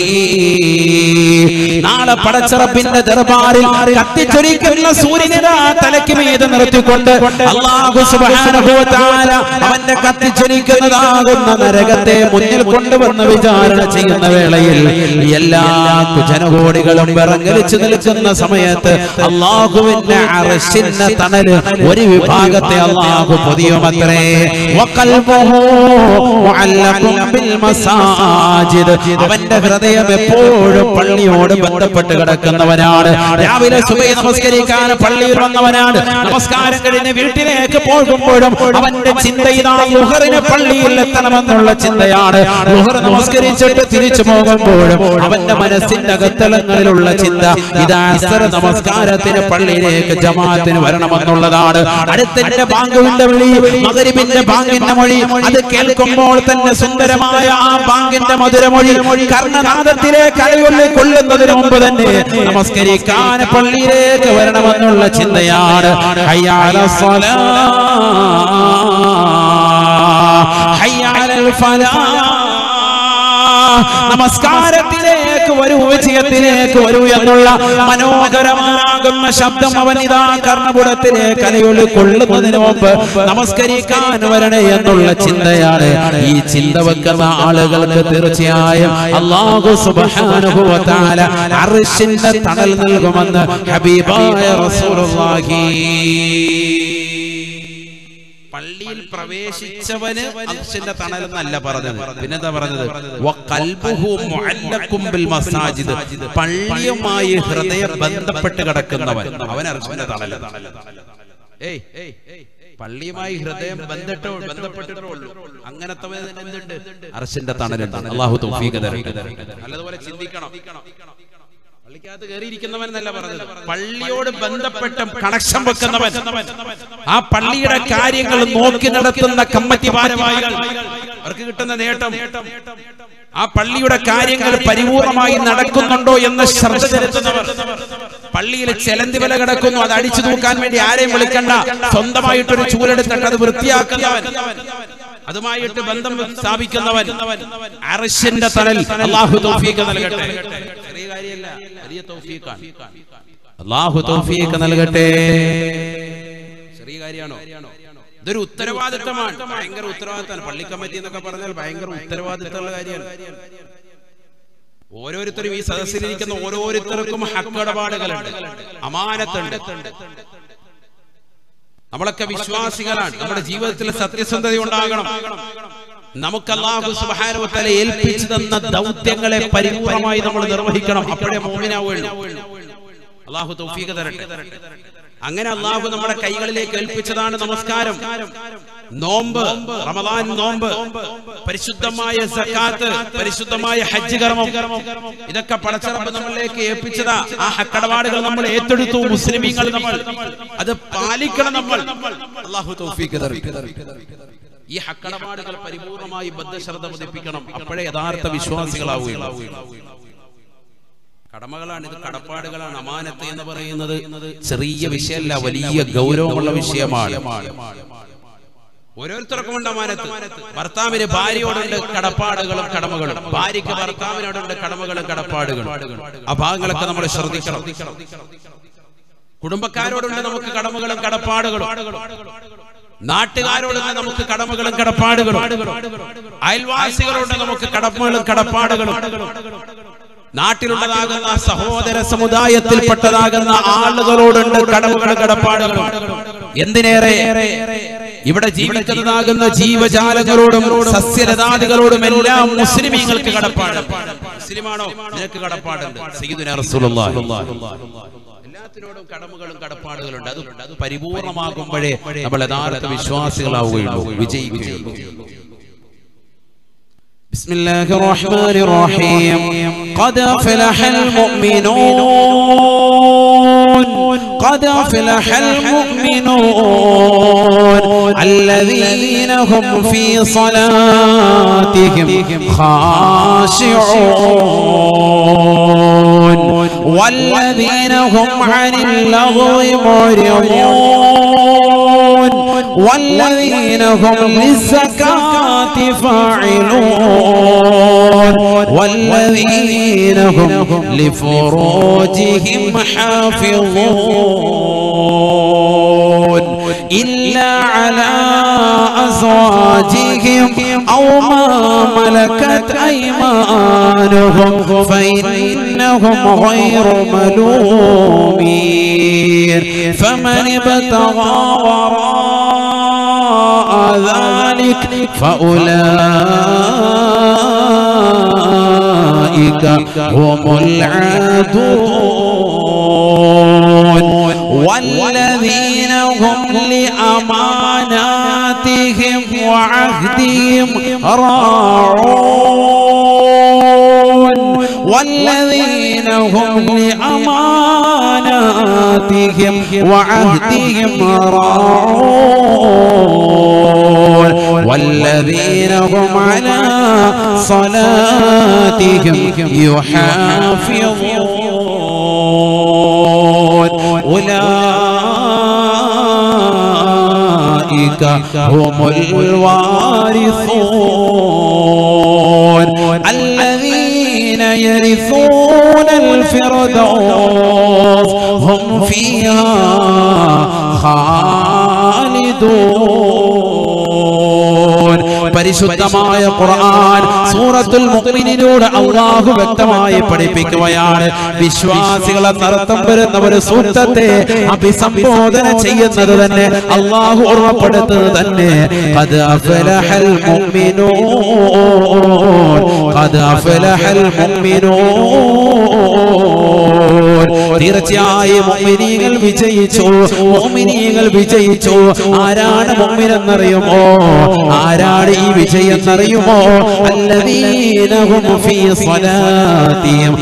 നാളെ പടച്ചറപ്പിന്റെ ദർബാറിൽ കത്തിച്ചൊരിക്കുന്ന സൂര്യനിതാ തലയ്ക്ക് മീതെ നിർത്തിക്കൊണ്ട് അള്ളാഹു സുബ്ഹാനഹു വ തആല അവന്റെ കത്തിച്ചൊരിക്കുന്നതാകുന്ന നരകത്തെ മുന്നിൽ കൊണ്ടുവന്ന് വിചാരണ ചെയ്യുന്ന വേളയിൽ എല്ലാ ജനകോടികളും വിറങ്ങലിച്ചു നിൽക്കുന്ന സമയത്ത് അള്ളാഹുവിന്റെ അറശിന്റെ തണല് ഒരു വിഭാഗത്തെ അള്ളാഹു പൊതിയുമത്രേ വഖൽബുഹു മുഅല്ലഖുൻ ബിൽ മസാജിദ് അവന്റെ ഹൃദയം എപ്പോഴും പള്ളിയോട് ബന്ധപ്പെട്ട് കിടക്കുന്നവനാണ് രാവിലെ സുബൈ നമസ്കരിക്കാൻ പള്ളിയിൽ വന്നവനാണ് നമസ്കാരം കഴിഞ്ഞ് വീട്ടിലേക്ക് പോകുമ്പോഴും അവന്റെ ചിന്ത ഇതാ ലുഹറിന് പള്ളിയിൽ എത്തണമെന്നുള്ള ചിന്തയാണ് ലുഹർ നമസ്കരിച്ചിട്ട് തിരിച്ചു പോകുമ്പോഴും അവന്റെ മനസ്സിന്റെ അകത്തലങ്ങളിലുള്ള ചിന്ത ഇതാ അസർ നമസ്കാരത്തിന് പള്ളിയിലേക്ക് ജമാഅത്തിന് വരണമെന്നുള്ളതാണ് അടുത്തിന്റെ ബാങ്കുവിന്റെ വിളി മകരിബിന്റെ ബാങ്കിന്റെ മൊഴി അത് കേൾക്കുമ്പോൾ തന്നെ സുന്ദരമായ ആ ബാങ്കിന്റെ മധുരമൊഴി കർണനാദത്തിലേക്ക് അലയൊല്ലി കൊള്ളുന്നതിന് മുമ്പ് തന്നെ നമസ്കരിക്കാൻ പള്ളിയിലേക്ക് വരണമെന്നുള്ള ചിന്തയാണ് ഹയ്യാല സ്വലാ ഹയ്യാലൽ ഫലാ നമസ്കാരത്തിലേക്ക് വരൂ വിജയത്തിലേക്ക് വരൂ എന്നുള്ള മനോഹരമാകുന്ന ശബ്ദം അവൻ ഇതാ കർണപുടത്തിലേക്ക് അലയൊളി കൊള്ളുന്നതിന് മുമ്പ് നമസ്കരിക്കാൻ വരണേ എന്നുള്ള ചിന്തയാണ് ഈ ചിന്ത വെക്കുന്ന ആളുകൾക്ക് തീർച്ചയായും അള്ളാഹു സുബ്ഹാനഹു വ തആല അർശിന്റെ തണൽ നൽകുമെന്ന് ഹബീബായ റസൂലുള്ളാഹി പള്ളിയിൽ പ്രവേശിച്ചവന് അർശിന്റെ തണൽ എന്നല്ല പറഞ്ഞത് പിന്നെന്താ പറഞ്ഞത് വഖൽബുഹു മുഅല്ലഖും ബിൽ മസാജിദ് പള്ളിയുമായി ഹൃദയം ബന്ധപ്പെട്ട് കിടക്കുന്നവൻ അവൻ അർശിന്റെ തണൽ ഏയ് പള്ളിയുമായി ഹൃദയം ബന്ധട്ടോ ബന്ധപ്പെട്ടിട്ടേ ഉള്ളൂ അങ്ങനത്തെ എന്തുണ്ട് അർശിന്റെ തണലുണ്ട് അള്ളാഹു തൗഫീഖ് തരട്ടെ നല്ലതുപോലെ ചിന്തിക്കണം പള്ളിക്കകത്ത് കയറിയിരിക്കുന്നവൻ എന്നല്ല പറഞ്ഞത് പള്ളിയോട് ബന്ധപ്പെട്ട കണക്ഷൻ വെക്കുന്നവൻ ആ പള്ളിയുടെ കാര്യങ്ങൾ നോക്കി നടത്തുന്ന കമ്മിറ്റി ഭാരവാഹികൾ അവർക്ക് കിട്ടുന്ന നേട്ടം ആ പള്ളിയുടെ കാര്യങ്ങൾ പരിപൂർണമായി നടക്കുന്നുണ്ടോ എന്ന് ശ്രദ്ധ ചെലുത്തുന്നവർ പള്ളിയിൽ ചെലന്തി വില കിടക്കുന്നു അത് അടിച്ചു തൂക്കാൻ വേണ്ടി ആരെയും വിളിക്കണ്ട സ്വന്തമായിട്ടൊരു ചൂലെടുത്തിട്ട് അത് വൃത്തിയാക്കുന്നവൻ അതുമായിട്ട് ബന്ധം സ്ഥാപിക്കുന്നവൻ അറശിന്റെ തണൽ അള്ളാഹു തൗഫീഖ് നൽകട്ടെ ചെറിയ കാര്യമല്ല വലിയ തൗഫീഖാണ് അള്ളാഹു തൗഫീഖ് നൽകട്ടെ ചെറിയ കാര്യമാണോ ഇതൊരു ഉത്തരവാദിത്തമാണ് ഭയങ്കര ഉത്തരവാദിത്തമാണ് പള്ളി കമ്മിറ്റി എന്നൊക്കെ പറഞ്ഞാൽ ഭയങ്കര ഉത്തരവാദിത്തമുള്ള കാര്യമാണ് ഓരോരുത്തരും ഈ സദസ്സിലിരിക്കുന്ന ഓരോരുത്തർക്കും ഹക്കടപാടുകളുണ്ട് അമാനത്തുണ്ട് നമ്മളൊക്കെ വിശ്വാസികളാണ് നമ്മുടെ ജീവിതത്തിൽ സത്യസന്ധത ഉണ്ടാകണം നമുക്ക് അല്ലാഹു സുബ്ഹാനഹു വതആല ഏൽപ്പിച്ചു തന്ന ദൗത്യങ്ങളെ പരിപൂർണമായി നമ്മൾ നിർവഹിക്കണം അപ്പോഴേ മോമിനാവുകയുള്ളൂ അള്ളാഹു തൗഫീഖ് തരട്ടെ അങ്ങനെ അള്ളാഹു നമ്മുടെ കൈകളിലേക്ക് ഏൽപ്പിച്ചതാണ് നമസ്കാരം നോമ്പ് റമദാൻ നോമ്പ് പരിശുദ്ധമായ സക്കാത്ത് പരിശുദ്ധമായ ഹജ്ജ് കർമ്മം ഇതൊക്കെ പടച്ചറപ്പ് നമ്മളിലേക്ക് ഏൽപ്പിച്ചതാ ആ ഹക്കടപാടുകൾ നമ്മൾ ഏറ്റെടുത്തു മുസ്ലിമീങ്ങൾ നമ്മൾ അത് പാലിക്കണം നമ്മൾ അള്ളാഹു തൗഫീഖ് തരട്ടെ ഈ ഹക്കടപാടുകൾ പരിപൂർണമായി ബദ്ധശ്രദ്ധ പതിപ്പിക്കണം അപ്പോഴേ യഥാർത്ഥ വിശ്വാസികളാവുകയുള്ളൂ കടമകളാണ് ഇത് കടപ്പാടുകളാണ് അമാനത്ത് എന്ന് പറയുന്നത് ചെറിയ വിഷയമല്ല വലിയ ഗൗരവമുള്ള വിഷയമാണ് ഓരോരുത്തർക്കും ഉണ്ട് അമാനത്ത് ഭർത്താവിന് ഭാര്യയോടുണ്ട് കടപ്പാടുകളും കടമകളും ഭാര്യയ്ക്ക് ഭർത്താവിനോടുണ്ട് കടമകളും കടപ്പാടുകളും ആ ഭാഗങ്ങളൊക്കെ നമ്മൾ ശ്രദ്ധിക്കണം കുടുംബക്കാരോടുണ്ട് നമുക്ക് കടമകളും കടപ്പാടുകളും നാട്ടുകാരോടുണ്ട് നമുക്ക് കടമകളും കടപ്പാടുകളും അയൽവാസികളോട് നമുക്ക് കടമകളും കടപ്പാടുകളും നാട്ടിലുള്ളതാകുന്ന സഹോദര സമുദായത്തിൽപ്പെട്ടതാകുന്ന ആളുകളോടുണ്ട് കടമകളും കടപ്പാടുകളും എന്തിനേറെ ഇവിടെ ജീവിക്കുന്നതാകുന്ന ജീവജാലങ്ങളോടും സസ്യലതാദികളോടും എല്ലാം മുസ്ലിമീങ്ങൾക്ക് കടപ്പാട് മുസ്ലിമാണോ നിനക്ക് കടപ്പാടുണ്ട് സയ്യിദുനാ റസൂലുള്ളാഹി എല്ലാത്തിനോടും കടമകളും കടപ്പാടുകളുണ്ട് അത് അത് പരിപൂർണമാകുമ്പോഴേ നമ്മൾ യഥാർത്ഥ വിശ്വാസികളാവുകയുള്ളൂ വിജയിക്കുകയുള്ളൂ بسم الله الرحمن الرحيم قد أفلح المؤمنون قد أفلح المؤمنون الذين هم في صلاتهم خاشعون والذين هم عن اللغو معرضون والذين هم للزكاة فاعلون والذين هم لفروجهم حافظون إلا على أزواجهم أو ما ملكت أيمانهم فإنهم غير ملومين فمن ابتغى وراء ذلك فأولئك هم العادون والذين هم لأماناتهم وعهدهم راعون والذين هم لأماناتهم وعهدهم راعون والذين هم على صلاتهم يحافظون أولئك هم الوارثون الذين يرثون الفردوس هم فيها خالدون പരിശുദ്ധമായ ഖുർആൻ സൂറത്തുൽ മുഅ്മിനിലൂടെ അള്ളാഹു വ്യക്തമായി പഠിപ്പിക്കുകയാണ് വിശ്വാസികളെ നടത്തം വരുന്ന ഒരു സൂക്തത്തെ അഭിസംബോധന ചെയ്യുന്നത് തന്നെ അള്ളാഹു ഓർമ്മപ്പെടുത്തുന്നത് തന്നെ ഖദ് അഫ്ലഹൽ മുഅ്മിനൂൻ ഖദ് അഫ്ലഹൽ മുഅ്മിനൂൻ തീർച്ചയായും മുഅ്മിനീങ്ങൾ വിജയിച്ചു മുഅ്മിനീങ്ങൾ വിജയിച്ചു ആരാണ് മുഅ്മിൻ എന്നറിയുമോ ആരാണ് ഈ വിജയം എന്നറിയുമോ അല്ലദീനഹും ഫീ സ്വലാത്തിഹിം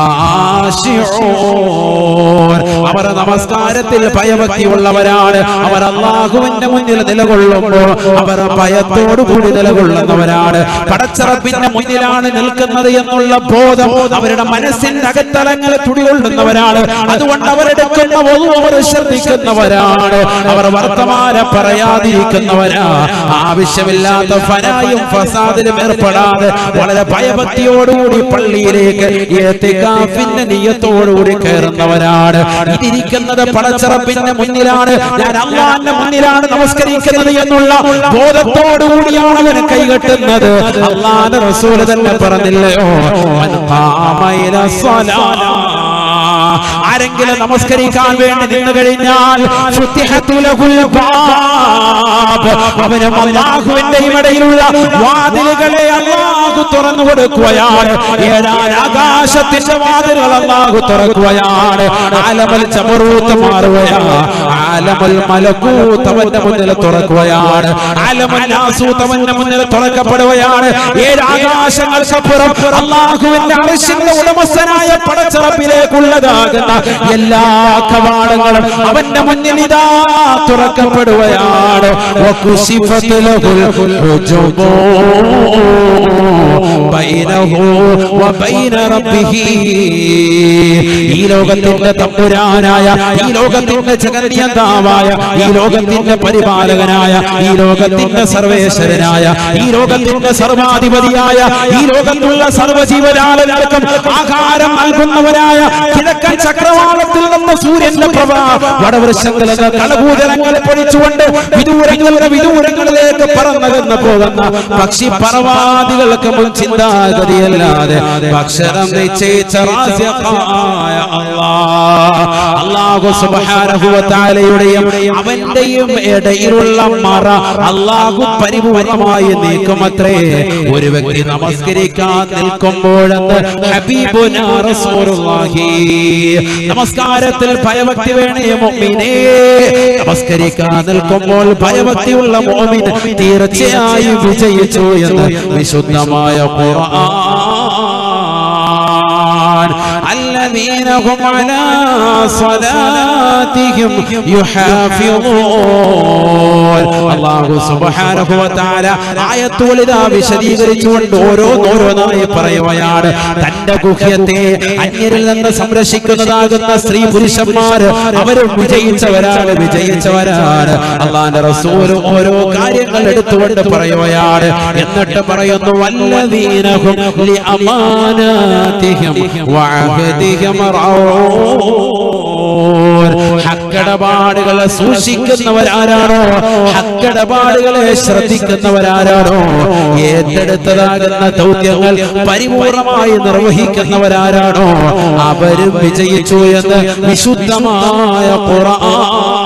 ഖാശിഊൻ അവർ നമസ്കാരത്തിൽ ഭയഭക്തിയുള്ളവരാണ് അവർ അള്ളാഹുവിന്റെ മുന്നിൽ നിലകൊള്ളുമ്പോൾ അവർ ഭയത്തോടു കൂടി നിലകൊള്ളുന്നവരാണ് പടച്ചറപ്പിന്റെ മുന്നിലാണ് നിൽക്കുന്നത് എന്നുള്ള ബോധം അവരുടെ മനസ്സിന്റെ അകത്തലങ്ങളെ തുടികൊള്ളുന്നവരാണ് അതുകൊണ്ട് അവരെടുക്കുന്ന ഒന്നും അവർ ശ്രദ്ധിക്കുന്നവരാണ് അവർ വർത്തമാനം പറയാതിരിക്കുന്നവരാ ആവശ്യമില്ലാത്ത ഫനായും ഫസാദിലും ഏർപ്പെടാതെ വളരെ ഭയഭക്തിയോടുകൂടി പള്ളിയിലേക്ക് ഏത്തിക്കാഫിന്റെ നിയത്തോടുകൂടി കയറുന്നവരാണ് ഇതിരിക്കുന്നത് പടച്ചറപ്പിന്റെ മുന്നിലാണ് ഞാൻ അള്ളാന്റെ മുന്നിലാണ് നമസ്കരിക്കുന്നത് എന്നുള്ള ബോധത്തോടുകൂടിയാണ് അവൻ കൈകെട്ടുന്നത് അള്ളാന്റെ റസൂല് തന്നെ പറഞ്ഞില്ലയോ മൻ ഖാമ ഇല സ്വലാ ആരെങ്കിലും നമസ്കരിക്കാൻ വേണ്ടി നിന്ന് കഴിഞ്ഞാൽ ഫുത്തിഹത്തു ലഹുൽ ബാബ്. അവന് അല്ലാഹുവിന്റെ ഇടയിലുള്ള വാതിലുകളെ അല്ലാഹു തുറന്നു കൊടുക്കുകയാണ് ഏഴാൻ ആകാശത്തിന്റെ വാതിലുകൾ അല്ലാഹു തുറക്കുകയാണ് ആലമൽ ചമറൂത്ത് മാറുകയാണ് ആലമൽ മലക്കൂത്ത് അവന്റെ മുന്നിൽ തുറക്കുകയാണ് ആലമൽ നാസൂത്ത് അവന്റെ മുന്നിൽ തുറക്കപ്പെടുകയാണ് ഏഴ് ആകാശങ്ങൾക്കപ്പുറം അല്ലാഹുവിന്റെ അർശിന്റെ ഉടമസ്ഥനായ പടച്ചറപ്പിലേക്കുള്ളതാകുന്ന എല്ലാ കവാടങ്ങളും അവന്റെ മുന്നിൽ ഇതാ തുറക്കപ്പെടുകയാണ് വകുശിഫത്ത് ലഹുൽ ഹുജുബൂ ബൈനഹു വബൈന റബ്ബിഹി ഈ ലോകത്തിന്റെ തമ്പുരാനായ ഈ ലോകത്തിന്റെ ജഗന്യന്താവായ ഈ ലോകത്തിന്റെ പരിപാലകനായ ഈ ലോകത്തിന്റെ സർവേശ്വരനായ ഈ ലോകത്തിന്റെ സർവാധിപതിയായ ഈ ലോകത്തുള്ള സർവ്വജീവജാലങ്ങൾക്കും ആഹാരം നൽകുന്നവനായ കിഴക്കൻ ചക്രവാളത്തിൽ നിന്ന് സൂര്യന്റെ പ്രഭ വടവൃക്ഷങ്ങളിൽ കളഭൂജനങ്ങൾ പൊഴിച്ചുകൊണ്ട് വിദൂരങ്ങളുടെ വിദൂരങ്ങളിലേക്ക് പറന്നകന്ന് പോകുന്ന പക്ഷി പറവാദികൾക്ക് മുൻ ചിന്താഗതിയല്ലാതെ ഭക്ഷണം നിശ്ചയിച്ച റാസ്യമായ അല്ലാഹ് അല്ലാഹു സുബ്ഹാനഹു വ തആലയുടെയും അവന്റെയും ഇടയിലുള്ള മറ അല്ലാഹു പരിപൂർണമായി നീക്കുമത്രേ ഒരു വ്യക്തി നമസ്കരിക്കാൻ നിൽക്കുമ്പോഴെന്ന് ഹബീബുനാ റസൂലുള്ളാഹി നമസ്കാരത്തിൽ ഭയഭക്തി വേണേ മുഅ്മിനേ നമസ്കരിക്കാൻ നിൽക്കുമ്പോൾ ഭയഭക്തിയുള്ള മുഅ്മിൻ തീർച്ചയായും വിജയിച്ചു എന്ന് വിശുദ്ധമായ ഖുർആൻ الذين هم على صلاتهم يحافظون അല്ലാഹു സുബ്ഹാനഹു വ തആല ആയത്തുകൾ ഇതാ വിശദീകരിച്ചുകൊണ്ട് ഓരോന്നോരോന്നായി പറയുകയാണ് തന്റെ ഗുഹ്യത്തെ അന്യരിൽ നിന്ന് സംരക്ഷിക്കുന്നതാകുന്ന സ്ത്രീ പുരുഷന്മാര് അവരും വിജയിച്ചവരാണ് വിജയിച്ചവരാണ് അള്ളാന്റെ റസൂൽ ഓരോ കാര്യങ്ങൾ എടുത്തുകൊണ്ട് പറയുകയാണ് എന്നിട്ട് പറയുന്നു വല്ലദീനഹും ലി അമാനാതിഹിം വഅഹദിഹിം റഊൻ ഹക്കടപാടുകളെ സൂക്ഷിക്കുന്നവരാരാണോ ഹക്കടപാടുകളെ ശ്രദ്ധിക്കുന്നവരാരാണോ ഏറ്റെടുത്തതാകുന്ന ദൗത്യങ്ങൾ പരിപൂർണമായി നിർവഹിക്കുന്നവരാരാണോ അവരും വിജയിച്ചു എന്ന് വിശുദ്ധമായ ഖുർആൻ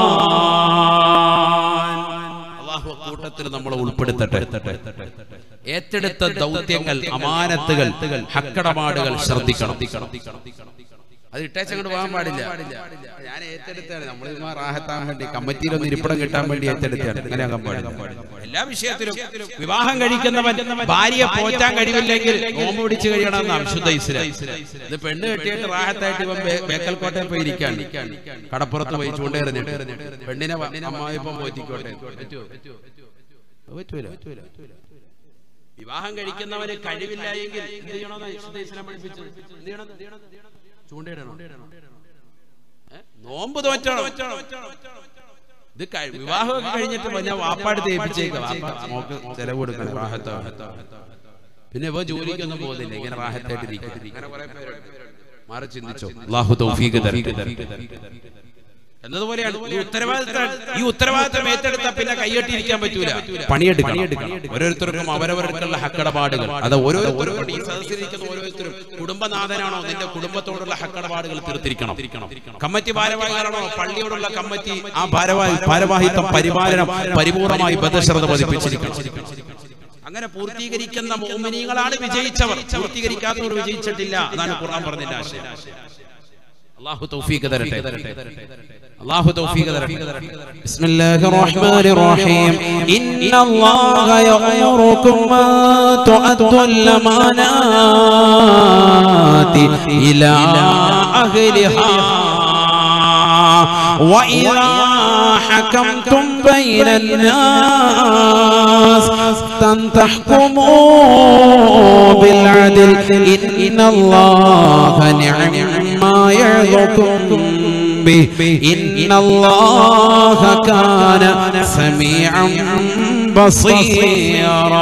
അള്ളാഹു കൂട്ടത്തിൽ നമ്മളെ ഉൾപ്പെടുത്തട്ടെ ഏറ്റെടുത്ത ദൗത്യങ്ങൾ അമാനത്തുകൾ ഹക്കടപാടുകൾ ശ്രദ്ധിക്കണം അത് ഇട്ടേച്ചങ്ങോട്ട് പോകാൻ പാടില്ല ഞാൻ ഞാൻ ഏറ്റെടുത്താണ് നമ്മൾ റാഹത്താൻ വേണ്ടി കമ്മിറ്റിയിലൊന്ന് ഇരിപ്പിടം കിട്ടാൻ വേണ്ടി ഏറ്റെടുത്താണ് അങ്ങനെ ആകാൻ പാടില്ല എല്ലാ വിഷയത്തിലും വിവാഹം കഴിക്കുന്നവൻ ഭാര്യയെ പോറ്റാൻ കഴിവില്ലെങ്കിൽ നോമ്പ് പിടിച്ചു കഴിയണമെന്നാണ് വിശുദ്ധ ഇസ്ലാം ഇത് പെണ്ണ് കെട്ടിയിട്ട് റാഹത്തായിട്ട് ഇവൻ ബേ- ബേക്കൽ കോട്ടയിൽ പോയി ഇരിക്കാൻ കടപ്പുറത്ത് പോയി ചൂണ്ടേറിഞ്ഞിട്ട് പെണ്ണിനെ വ- അമ്മായിപ്പം പോറ്റിക്കോട്ടെ പറ്റുമോ പറ്റൂല വിവാഹം കഴിക്കുന്നവന് കഴിവില്ല എങ്കിൽ എന്ത് ചെയ്യണമെന്നാ വിശുദ്ധ ഇസ്ലാം പഠിപ്പിച്ചത് എന്ത് ചെയ്യണം ചൂണ്ടയിടണം ഏ? നോമ്പ് തോറ്റണം ഇത് കഴി- വിവാഹമൊക്കെ കഴിഞ്ഞിട്ട് ഞാൻ വാപ്പാടുത്ത് ഏൽപ്പിച്ചേക്കാം വാപ്പ മോക്ക് ചെലവ് കൊടുക്കണം റാഹത്തോ പിന്നെ ഇവ ജോലിക്കൊന്നും പോകുന്നില്ല ഇങ്ങനെ റാഹത്തായിട്ട് ഇരിക്കും അങ്ങനെ കുറെ പേരുണ്ട്. മാറി ചിന്തിച്ചോ അള്ളാഹു തൗഫീഖ് തരട്ടെ എന്നതുപോലെയാണ് ഈ ഉത്തരവാദിത്തം ഈ ഉത്തരവാദിത്തം ഏറ്റെടുത്താൽ പിന്നെ കൈയ്യട്ടിരിക്കാൻ പറ്റൂല പണിയെടുക്കണം ഓരോരുത്തർക്കും അവരവർക്കുള്ള ഹക്കടപാടുകൾ അത് ഓരോരുത്തരും ഈ സദസ്സിലിരിക്കുന്ന ഓരോരുത്തരും കുടുംബനാഥനാണോ നിന്റെ കുടുംബത്തോടുള്ള ഹക്കടപാടുകൾ തീർത്തിരിക്കണം കമ്മിറ്റി ഭാരവാഹികളാണോ പള്ളിയോടുള്ള കമ്മിറ്റി ആ ഭാരവാഹി ഭാരവാഹിത്വം പരിപാലനം പരിപൂർണമായി ബദ്ധശ്രദ്ധ പതിപ്പിച്ചിരിക്കണം അങ്ങനെ പൂർത്തീകരിക്കുന്ന മോമിനികളാണ് വിജയിച്ചവർ പൂർത്തീകരിക്കാത്തവർ വിജയിച്ചിട്ടില്ല അതാണ് ഖുർആൻ പറഞ്ഞതിന്റെ ആശയം അള്ളാഹു തൗഫീഖ് തരട്ടെ അള്ളാഹു തൗഫീഖ് തരട്ടെ بسم الله الرحمن الرحيم إن الله يأمركم أن تؤدوا الأمانات إلى أهلها وإذا حكمتم بين الناس أن تحكموا بالعدل إن الله نعم ما يعظكم به إن الله كان سميعا بصيرا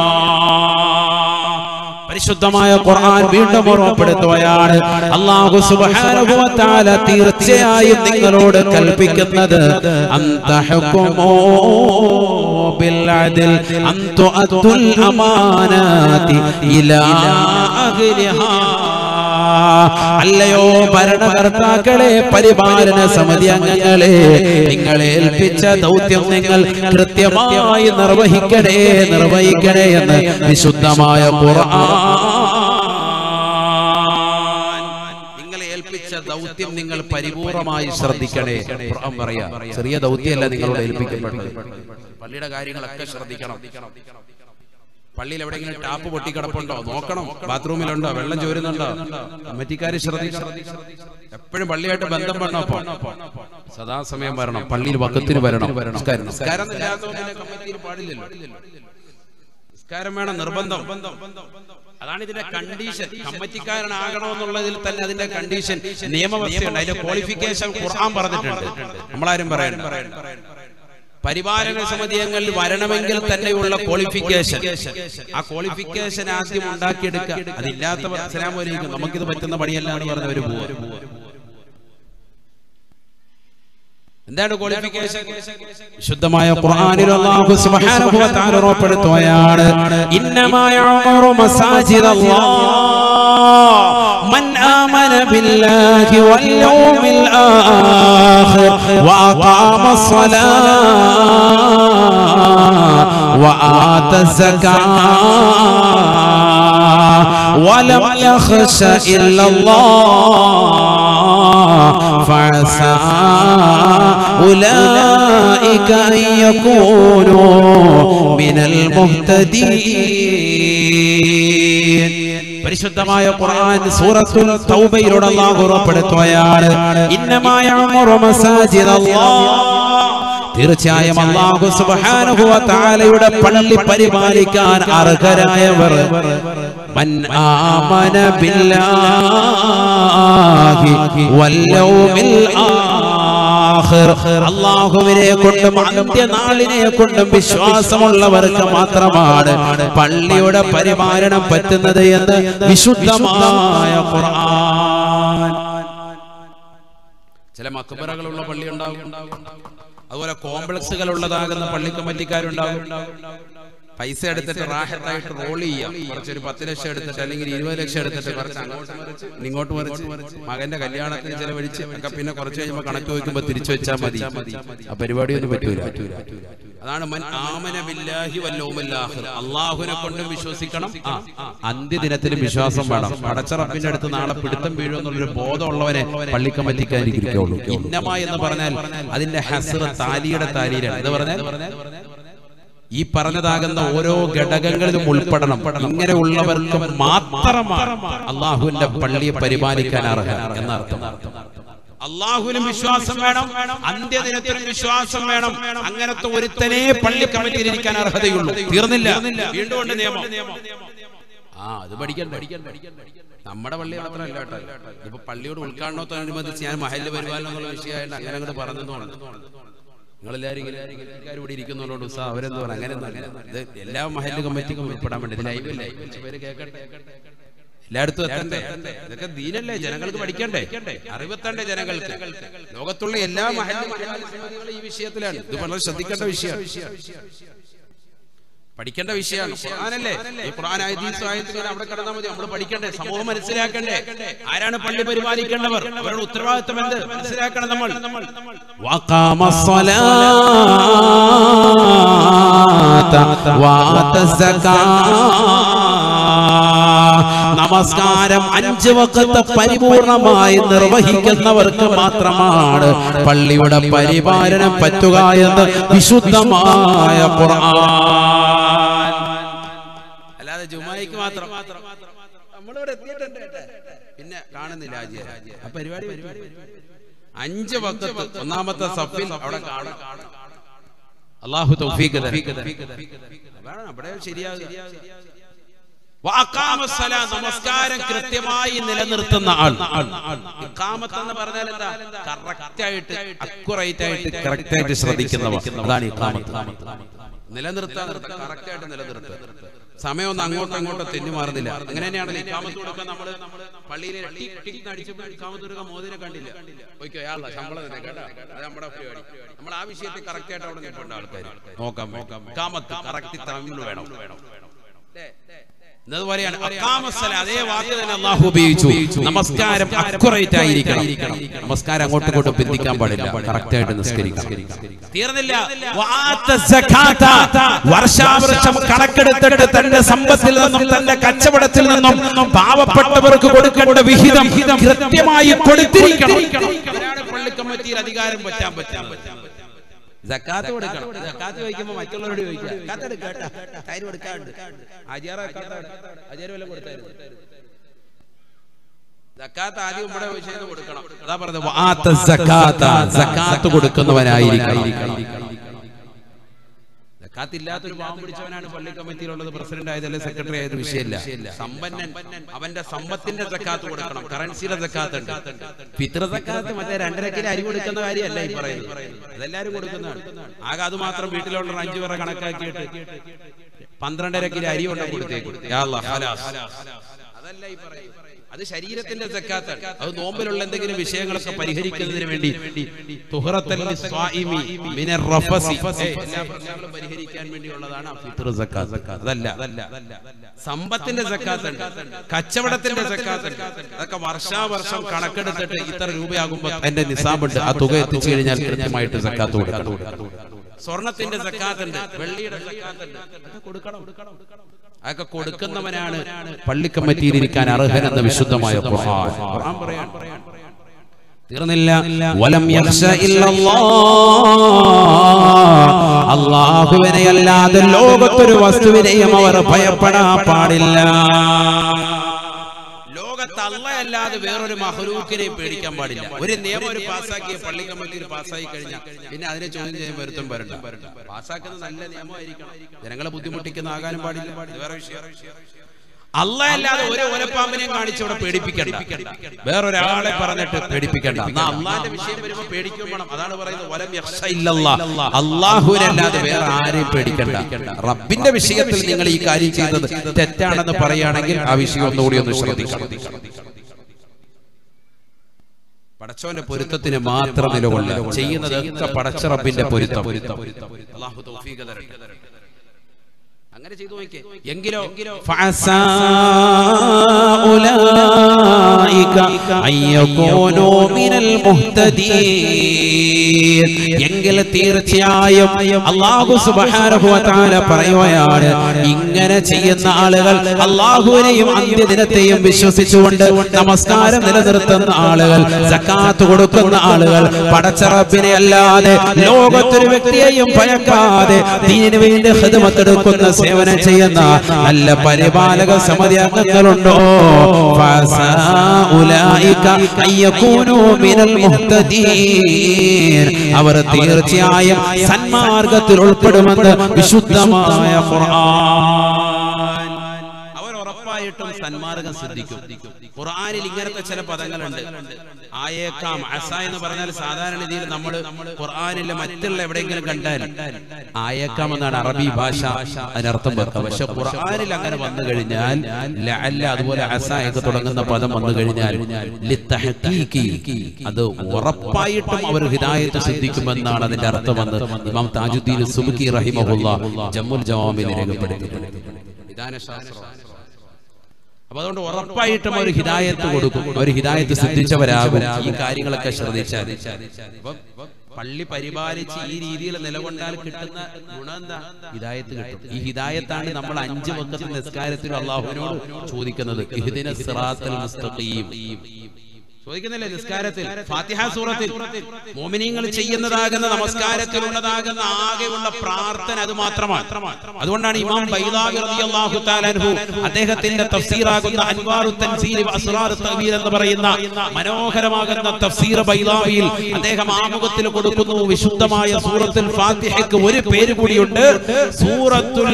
പരിശുദ്ധമായ ഖുർആൻ വീണ്ടും ഓർമ്മപ്പെടുത്തുകയാണ് അല്ലാഹു സുബ്ഹാനഹു വ തആല തീർച്ചയായും നിങ്ങളോട് കൽപ്പിക്കുന്നത് അന്തഹകുമോ ബിൽ അദ്ൽ അൻ തുഅദ്ദുൽ അമാനാതി ഇലാ അഹ്ലിഹാ അല്ലയോ ഭരണകർത്താക്കളെ പരിപാലന സമിതി അംഗങ്ങളെ നിങ്ങളെ ഏൽപ്പിച്ച ദൗത്യം നിങ്ങൾ കൃത്യമായി നിർവഹിക്കണേ നിർവഹിക്കണേ എന്ന് വിശുദ്ധമായ ഖുർആൻ നിങ്ങളെ ഏൽപ്പിച്ച ദൗത്യം നിങ്ങൾ പരിപൂർണമായി ശ്രദ്ധിക്കണേ ഖുർആൻ പറയാ ചെറിയ ദൗത്യമല്ല നിങ്ങളോട് ഏൽപ്പിക്കപ്പെട്ടത് പള്ളിയുടെ കാര്യങ്ങളൊക്കെ ശ്രദ്ധിക്കണം പള്ളിയിൽ എവിടെയെങ്കിലും ടാപ്പ് പൊട്ടിക്കിടപ്പുണ്ടോ നോക്കണം ബാത്റൂമിലുണ്ടോ വെള്ളം ചോരുന്നുണ്ടോ കമ്മിറ്റിക്കാര് ശ്രദ്ധിക്കണം എപ്പോഴും പള്ളിയായിട്ട് ബന്ധം വേണം അപ്പൊ സദാസമയം വരണം പള്ളിയിൽ വക്കത്തിന് വരണം നിസ്കാരം നിസ്കാരം ഇല്ലാത്തവന് പിന്നെ കമ്മിറ്റിയിൽ പാടില്ലല്ലോ നിസ്കാരം വേണം നിർബന്ധം അതാണ് ഇതിന്റെ കണ്ടീഷൻ കമ്മിറ്റിക്കാരനാകണമെന്നുള്ളതിൽ തന്നെ അതിന്റെ കണ്ടീഷൻ നിയമവ്യവസ്ഥയുണ്ട് അതിന്റെ ക്വാളിഫിക്കേഷൻ ഖുർആൻ പറഞ്ഞിട്ടുണ്ട് നമ്മളാരും പറയണം പരിപാലന സമിതി അംഗങ്ങളിൽ വരണമെങ്കിൽ തന്നെയുള്ള ക്വാളിഫിക്കേഷൻ ആ ക്വാളിഫിക്കേഷൻ ആദ്യം ഉണ്ടാക്കിയെടുക്കുക അതില്ലാത്തവർ അസ്സലാമലൈക്കും നമുക്കിത് പറ്റുന്ന പണിയല്ല എന്ന് പറഞ്ഞവര് പോവുക എന്താണ് ക്വാളിഫിക്കേഷൻ വിശുദ്ധമായ ഖുർആനിൽ അല്ലാഹു സുബ്ഹാനഹു വ തആല ഉറപ്പെടുത്തുകയാണ് ഇന്നമാ യഅമുറു മസാജിദ അല്ലാഹ് മൻ ആമന ബില്ലാഹി വൽ യൗമിൽ ആഖിർ വഅഖാമ الصلاة وآتى الزكاة ولم يخش إلا الله فعسى أولئك أن يكونوا من المهتدين പരിശുദ്ധമായ ഖുർആൻ സൂറത്തുൽ തൗബയിലൂടെ അല്ലാഹു ഉറപ്പെടുത്തുകയാണ് ഇന്നമായ മസാജിദ് അല്ലാഹ് തീർച്ചയായും അല്ലാഹു സുബ്ഹാനഹു വ തആലയുടെ പള്ളി പരിപാലിക്കാൻ അർഹരായവർ മൻ ആമന ബില്ലാഹി വൽ യൗമിൽ ആഖിർ അല്ലാഹുവിനെ കൊണ്ടും അന്ത്യനാളിനെ കൊണ്ടും വിശ്വാസമുള്ളവർക്ക് മാത്രമാണ് പള്ളിയുടെ പരിപാലനം പറ്റുന്നത് എന്ന് വിശുദ്ധമായ ഖുർആൻ ചില മക്ബറകളുള്ള പള്ളി ഉണ്ടാകും അതുപോലെ കോംപ്ലക്സുകൾ ഉള്ളതാകുന്ന പള്ളി കമ്മിറ്റിക്കാരുണ്ടാകും പൈസ എടുത്തിട്ട് റാഹത്തായിട്ട് റോൾ ചെയ്യാം കുറച്ചൊരു പത്ത് ലക്ഷം എടുത്തിട്ട് അല്ലെങ്കിൽ ഇരുപത് ലക്ഷം എടുത്തിട്ട് കുറച്ച് അങ്ങോട്ട് മറിച്ച് ഇങ്ങോട്ട് മറിച്ച് മകന്റെ കല്യാണത്തിന് ചെലവഴിച്ച് ഒക്കെ പിന്നെ കുറച്ച് കഴിയുമ്പോൾ കണക്ക് വയ്ക്കുമ്പോൾ തിരിച്ചു വെച്ചാൽ മതി ആ പരിപാടിയൊന്നും പറ്റൂല അതാണ് മൻ ആമന ബില്ലാഹി വൽ യൗമിൽ ആഖിർ അള്ളാഹുവിനെ കൊണ്ടും വിശ്വസിക്കണം ആ, അന്ത്യദിനത്തിലും വിശ്വാസം വേണം പടച്ച റബ്ബിന്റെ അടുത്ത് നാളെ പിടുത്തം വീഴുമെന്നുള്ളൊരു ബോധമുള്ളവനെ പള്ളിക്കമ്മറ്റിക്കാതിരിക്കുള്ളൂ ഇന്നമ എന്ന് പറഞ്ഞാൽ അതിന്റെ ഹസർ താലിയുടെ താലിയിലാണ് എന്ന് പറഞ്ഞാൽ ഈ പറഞ്ഞതാകുന്ന ഓരോ ഘടകങ്ങളിലും ഉൾപ്പെടണം ഇങ്ങനെ ഉള്ളവർക്ക് മാത്രമാണ് അള്ളാഹുവിന്റെ പള്ളിയെ പരിപാലിക്കാൻ അർഹൻ എന്നർത്ഥം അള്ളാഹുവിനും വിശ്വാസം വേണം അന്ത്യദിനത്തിനും വിശ്വാസം വേണം അങ്ങനത്തെ ഒരുത്തനെ പള്ളി കമ്മിറ്റിയിൽ ഇരിക്കാൻ അർഹതയുള്ളൂ തീർന്നില്ല വീണ്ടും ഉണ്ട് നിയമം ആ അത് പഠിക്കണ്ട നമ്മുടെ പള്ളി മാത്രമല്ല കേട്ടോ ഇപ്പൊ പള്ളിയോട് ഉദ്ഘാടനത്തോടനുബന്ധിച്ച് ഞാൻ മഹലിൽ വരുവാനോ എന്നുള്ള വിഷയമായിട്ട് അങ്ങനെ അങ്ങോട്ട് പറഞ്ഞതുകൊണ്ട് നിങ്ങളെല്ലാവരും ഇങ്ങനെ ഇവിടെ ഇരിക്കുന്നവരോട് ഉത്സാഹം അവരെന്ത് പറയാം അങ്ങനെ ഇത് എല്ലാ മഹല്ല് കമ്മിറ്റിക്കും ഉൾപ്പെടാൻ വേണ്ടി ഇത് ലൈവല്ലേ കുറച്ച് പേര് കേൾക്കട്ടെ എല്ലായിടത്തും എത്തണ്ടേ ഇതൊക്കെ ദീനല്ലേ ജനങ്ങൾക്ക് പഠിക്കണ്ടേ അറിവെത്തണ്ടേ ജനങ്ങൾക്ക് ലോകത്തുള്ള എല്ലാ മഹല്ല് സമിതികളും ഈ വിഷയത്തിലാണ് ഇത് വളരെ ശ്രദ്ധിക്കേണ്ട വിഷയമാണ് പഠിക്കേണ്ട വിഷയമാണ് ഖുർആനല്ലേ ഈ ഖുർആൻ ഹദീസ് ആയത്തുകൾ അവിടെ കിടന്നാൽ മതി നമ്മൾ പഠിക്കണ്ടേ സമൂഹം മനസ്സിലാക്കണ്ടേ ആരാണ് പള്ളി പരിപാലിക്കേണ്ടവർ അവരുടെ ഉത്തരവാദിത്തം എന്ത് മനസ്സിലാക്കണം നമ്മൾ وقام الصلاة وآتى الزكاة നമസ്കാരം അഞ്ച് വക്കത്ത് പരിപൂർണമായി നിർവഹിക്കുന്നവർക്ക് മാത്രമാണ് പള്ളിയുടെ പരിപാലനം പറ്റുക എന്ന് വിശുദ്ധമായ ഖുർആൻ അല്ലാതെ ജുമായിക്ക് മാത്രം നമ്മളിവിടെ എത്തിയിട്ടുണ്ട് പിന്നെ കാണുന്നില്ല ആജിയെ. ആ പരിപാടി പരിപാടി അഞ്ച് വക്കത്ത് ഒന്നാമത്തെ സഫിൽ അവിടെ കാണാം അള്ളാഹു തൗഫീഖ് തരട്ടെ. അതാണ് അവിടെ ശരിയാകുക വഅഖാമസ്സലാ, നമസ്കാരം കൃത്യമായി നിലനിർത്തുന്ന ആൾ ഇഖാമത്ത് എന്ന് പറഞ്ഞാൽ എന്താ കറക്റ്റ് ആയിട്ട് അക്യുറേറ്റ് ആയിട്ട് കറക്റ്റ് ആയിട്ട് ശ്രദ്ധിക്കുന്നവർ അതാണ് ഇഖാമത്ത് നിലനിർത്താൻ കറക്റ്റ് ആയിട്ട് നിലനിർത്തുക സമയം ഒന്നും അങ്ങോട്ടും അങ്ങോട്ടോ തെന്നി മാറുന്നില്ല അങ്ങനെ തന്നെയാണല്ലോ ഇക്കാമത്ത് കൊടുക്കാൻ നമ്മള് പള്ളിയിൽ ടിക് ടിക് എന്ന് അടിച്ചപ്പോൾ ഇക്കാമത്ത് കൊടുക്കാൻ മോദിനെ കണ്ടില്ല ഓക്കെ അയാളാ ശമ്പളം തന്നെ കേട്ടോ അത് നമ്മുടെ പരിപാടി നമ്മൾ ആ വിഷയത്തിൽ കറക്റ്റ് ആയിട്ട് അവിടെ നിൽക്കേണ്ട ആൾക്കാർ നോക്കാം നോക്കാം ഇക്കാമത്ത് കറക്റ്റ് തമിഴ് വേണം എന്നതുപോലെയാണ് അക്കാമസ്സല അതേ വാക്ക് തന്നെ അള്ളാഹു ഉപയോഗിച്ചു നമസ്കാരം അക്യുറേറ്റ് ആയിരിക്കണം നമസ്കാരം അങ്ങോട്ടും ഇങ്ങോട്ടും ബന്ധിക്കാൻ പാടില്ല കറക്റ്റ് ആയിട്ട് നിസ്കരിക്കണം തീർന്നില്ല വആത്ത സകാത്ത വർഷാവർഷം കണക്കെടുത്തിട്ട് തന്റെ സമ്പത്തിൽ നിന്നും തന്റെ കച്ചവടത്തിൽ നിന്നും പാവപ്പെട്ടവർക്ക് കൊടുക്കേണ്ട വിഹിതം കൃത്യമായി കൊടുത്തിരിക്കണം അവരാണ് പള്ളി കമ്മിറ്റിയിൽ അധികാരം പറ്റാൻ പറ്റാൻ പറ്റാൻ ജക്കാത്ത് കൊടുക്കണം ജക്കാത്ത് ചോദിക്കുമ്പോ മറ്റുള്ളവരോട് ചോദിക്കാം ജക്കാത്ത് എടുക്കാം കേട്ടോ. തൈര് കൊടുക്കാറുണ്ട് അജിയാറ അജിയാറ് വല്ലതും കൊടുത്തായിരുന്നു ജക്കാത്ത് ആദ്യം ഇവിടെ വിഷയം കൊടുക്കണം അതാ പറഞ്ഞത് വആത്ത സകാത്ത സകാത്ത് കൊടുക്കുന്നവനായിരിക്കണം ജക്കാത്ത് ഇല്ലാത്തൊരു പാവം പിടിച്ചവനാണ് പള്ളി കമ്മിറ്റിയിലുള്ളത് പ്രസിഡന്റ് ആയതല്ലേ സെക്രട്ടറി ആയത് വിഷയമില്ല സമ്പന്നൻ അവന്റെ സമ്പത്തിന്റെ ജക്കാത്ത് കൊടുക്കണം കറൻസിയുടെ ജക്കാത്ത് ഉണ്ട് പിതൃ ജക്കാത്ത് മറ്റേ രണ്ടര കിലോ അരി കൊടുക്കുന്ന കാര്യമല്ല ഈ പറയുന്നത് അതെല്ലാരും കൊടുക്കുന്നതാണ് ആകെ അത് മാത്രം വീട്ടിലുള്ള അഞ്ചു പേരെ കണക്കാക്കിയിട്ട് പന്ത്രണ്ടര കിലോ അരി കൊണ്ട് കൊടുത്തേക്കും യാ അല്ലാ, ഹലാസ്. അതല്ല ഈ പറയുന്നത് അത് ശരീരത്തിന്റെ സക്കാത്താണ് അത് നോമ്പിലുള്ള എന്തെങ്കിലും വിഷയങ്ങളൊക്കെ പരിഹരിക്കുന്നതിന് വേണ്ടി തുഹറത്തൽ ലിസ്വാഇമി മിനർ റഫസി. ഏയ്, എല്ലാ പ്രശ്നങ്ങളും പരിഹരിക്കാൻ വേണ്ടിയുള്ളതാണ് ആ ഫിത്ർ സക്കാത്ത്. അതല്ല സമ്പത്തിന്റെ സക്കാത്ത് ഉണ്ട് കച്ചവടത്തിന്റെ സക്കാത്ത് ഉണ്ട് അതൊക്കെ വർഷാവർഷം കണക്കെടുത്തിട്ട് ഇത്ര രൂപയാകുമ്പോ എന്റെ നിസാബുണ്ട് ആ തുക എത്തിച്ചു കഴിഞ്ഞാൽ കൃത്യമായിട്ട് സക്കാത്ത് കൊടുക്കണം സ്വർണത്തിന്റെ സക്കാത്ത് ഉണ്ട് വെള്ളിയുടെ സക്കാത്ത് ഉണ്ട് അതൊക്കെ കൊടുക്കണം അതൊക്കെ കൊടുക്കുന്നവനാണ് പള്ളി കമ്മിറ്റിയിൽ ഇരിക്കാൻ അർഹനെന്ന് വിശുദ്ധമായ ഖുർആൻ ഖുർആൻ പറയാൻ തീർന്നില്ല വലം യഖ്ശ ഇല്ലല്ലാഹ് അല്ലാഹുവിനെ അല്ലാതെ ലോകത്തൊരു വസ്തുവിനെയും അവർ ഭയപ്പെടാൻ പാടില്ല ലോകത്ത് അല്ലാതെ വേറൊരു മഹലൂക്കിനെയും പേടിക്കാൻ പാടില്ല ഒരു നിയമം ഒരു പാസ്സാക്കിയ പള്ളി കമ്മിറ്റിയിൽ പാസ്സായി കഴിഞ്ഞാൽ പിന്നെ അതിനെ ചോദ്യം ചെയ്യാൻ വരുത്തും വരണ്ട പാസ്സാക്കുന്നത് നല്ല നിയമമായിരിക്കണം ജനങ്ങളെ ബുദ്ധിമുട്ടിക്കുന്ന ആകാനും പാടില്ല ഇത് വേറെ വിഷയം അല്ല അല്ലാതെ ഒരു ഒലപ്പാമ്പിനെയും കാണിച്ച് ഇവിടെ പേടിപ്പിക്കണ്ട വേറൊരാളെ പറഞ്ഞിട്ട് പേടിപ്പിക്കണ്ട എന്നാ അള്ളാന്റെ വിഷയം വരുമ്പോ പേടിക്കും വേണം അതാണ് പറയുന്നത് വലം യഖ്ശ ഇല്ലല്ലാഹ്. അല്ലാഹുവിനല്ലാതെ വേറെ ആരെയും പേടിക്കണ്ട റബ്ബിന്റെ വിഷയത്തിൽ നിങ്ങൾ ഈ കാര്യം ചെയ്തത് തെറ്റാണെന്ന് പറയുകയാണെങ്കിൽ ആ വിഷയം ഒന്നുകൂടി ഒന്ന് ശ്രദ്ധിക്കണം പടച്ചോന്റെ പൊരുത്തത്തിന് മാത്രം നിലകൊള്ളുക ചെയ്യുന്നതൊക്കെ പടച്ച റബ്ബിന്റെ പൊരുത്തം അല്ലാഹു തൗഫീഖ് തരട്ടെ. അങ്ങനെ ചെയ്തു നോക്കിയേ എങ്കിലോ فعسى أولئك أن يكونوا من المهتدين എങ്കിൽ തീർച്ചയായും അള്ളാഹു സുബ്ഹാനഹു വ തആല പറയുകയാണ് ഇങ്ങനെ ചെയ്യുന്ന ആളുകൾ അള്ളാഹുവിനെയും അന്ത്യദിനത്തെയും വിശ്വസിച്ചുകൊണ്ട് നമസ്കാരം നിലനിർത്തുന്ന ആളുകൾ സക്കാത്ത് കൊടുക്കുന്ന ആളുകൾ പടച്ചറപ്പിനെ അല്ലാതെ ലോകത്തൊരു വ്യക്തിയെയും ഭയക്കാതെ ദീനിന് വേണ്ടി ഹിദ്മത്തെടുക്കുന്ന സേവനം ചെയ്യുന്ന നല്ല പരിപാലക സമിതി അംഗങ്ങളുണ്ടോ ഫസാ ഉലൈക അയ്യകൂനു മിനൽ മുഹ്തദീൻ അവർ തീർച്ചയായും സന്മാർഗത്തിൽ ഉൾപ്പെടുമെന്ന് വിശുദ്ധമായ ഖുർആൻ അവർ ഉറപ്പായിട്ടും സന്മാർഗം ശ്രദ്ധിക്കും ഖുർആനിൽ ഇങ്ങനത്തെ ചില പദങ്ങളുണ്ട് ആയേക്കാം അസ എന്ന് പറഞ്ഞാൽ സാധാരണ രീതിയിൽ നമ്മൾ ഖുർആനിലെ മറ്റുള്ള എവിടെയെങ്കിലും കണ്ടാൽ ആയേക്കാം എന്നാണ് അറബി ഭാഷ അതിനർത്ഥം വെക്കുക പക്ഷെ ഖുർആനിൽ അങ്ങനെ വന്നു കഴിഞ്ഞാൽ ലഅല്ല അതുപോലെ അസ ഒക്കെ തുടങ്ങുന്ന പദം വന്നു കഴിഞ്ഞാൽ ലിത്തഹ്ഖീഖി, അത് ഉറപ്പായിട്ടും അവർ ഹിദായത്ത് സിദ്ധിക്കുമെന്നാണ് അതിന്റെ അർത്ഥം വന്ന് ഇമാം താജുദ്ദീൻ സുബുക്കി റഹിമഹുല്ല ജമ്മുൽ ജവാമിൽ രേഖപ്പെടുത്തിയിട്ടുണ്ട് വിധാനശാസ്ത്രം അപ്പൊ അതുകൊണ്ട് ഉറപ്പായിട്ടും ഒരു ഹിദായത്ത് കൊടുക്കും ഒരു ഹിദായത്ത് സിദ്ധിച്ചവരാകും ഈ കാര്യങ്ങളൊക്കെ ശ്രദ്ധിച്ചാൽ അപ്പൊ പള്ളി പരിപാലിച്ച് ഈ രീതിയിൽ നിലകൊണ്ടാൽ കിട്ടുന്ന ഗുണം എന്താ ഹിദായത്ത് കിട്ടും ഈ ഹിദായത്താണ് നമ്മൾ അഞ്ച് വക്കത്ത് നിസ്കാരത്തിൽ അള്ളാഹുവിനോട് ചോദിക്കുന്നത് ഇഹ്ദിന സിറാത്തൽ മുസ്തഖീം ചോദിക്കുന്നില്ലേ നിസ്കാരത്തിൽ ഫാത്തിഹ സൂറത്തിൽ മോമിനിയങ്ങൾ ചെയ്യുന്നതാകുന്ന നമസ്കാരത്തിൽ ഉള്ളതാകുന്ന ആകെയുള്ള പ്രാർത്ഥന അത് മാത്രമാണ് അതുകൊണ്ടാണ് ഇമാം ബൈദാവി റളിയല്ലാഹു തആല അൻഹു അദ്ദേഹത്തിന്റെ തഫ്സീറാകുന്ന അൻവാറു തൻസീൽ വ അസ്റാർ തഅവീൽ എന്ന് പറയുന്ന മനോഹരമാകുന്ന തഫ്സീർ ബൈദാവിയിൽ അദ്ദേഹം ആമുഖത്തിൽ കൊടുക്കുന്നു വിശുദ്ധമായ സൂറത്തുൽ ഫാത്തിഹയ്ക്ക് ഒരു പേര് കൂടിയുണ്ട് സൂറത്തുൽ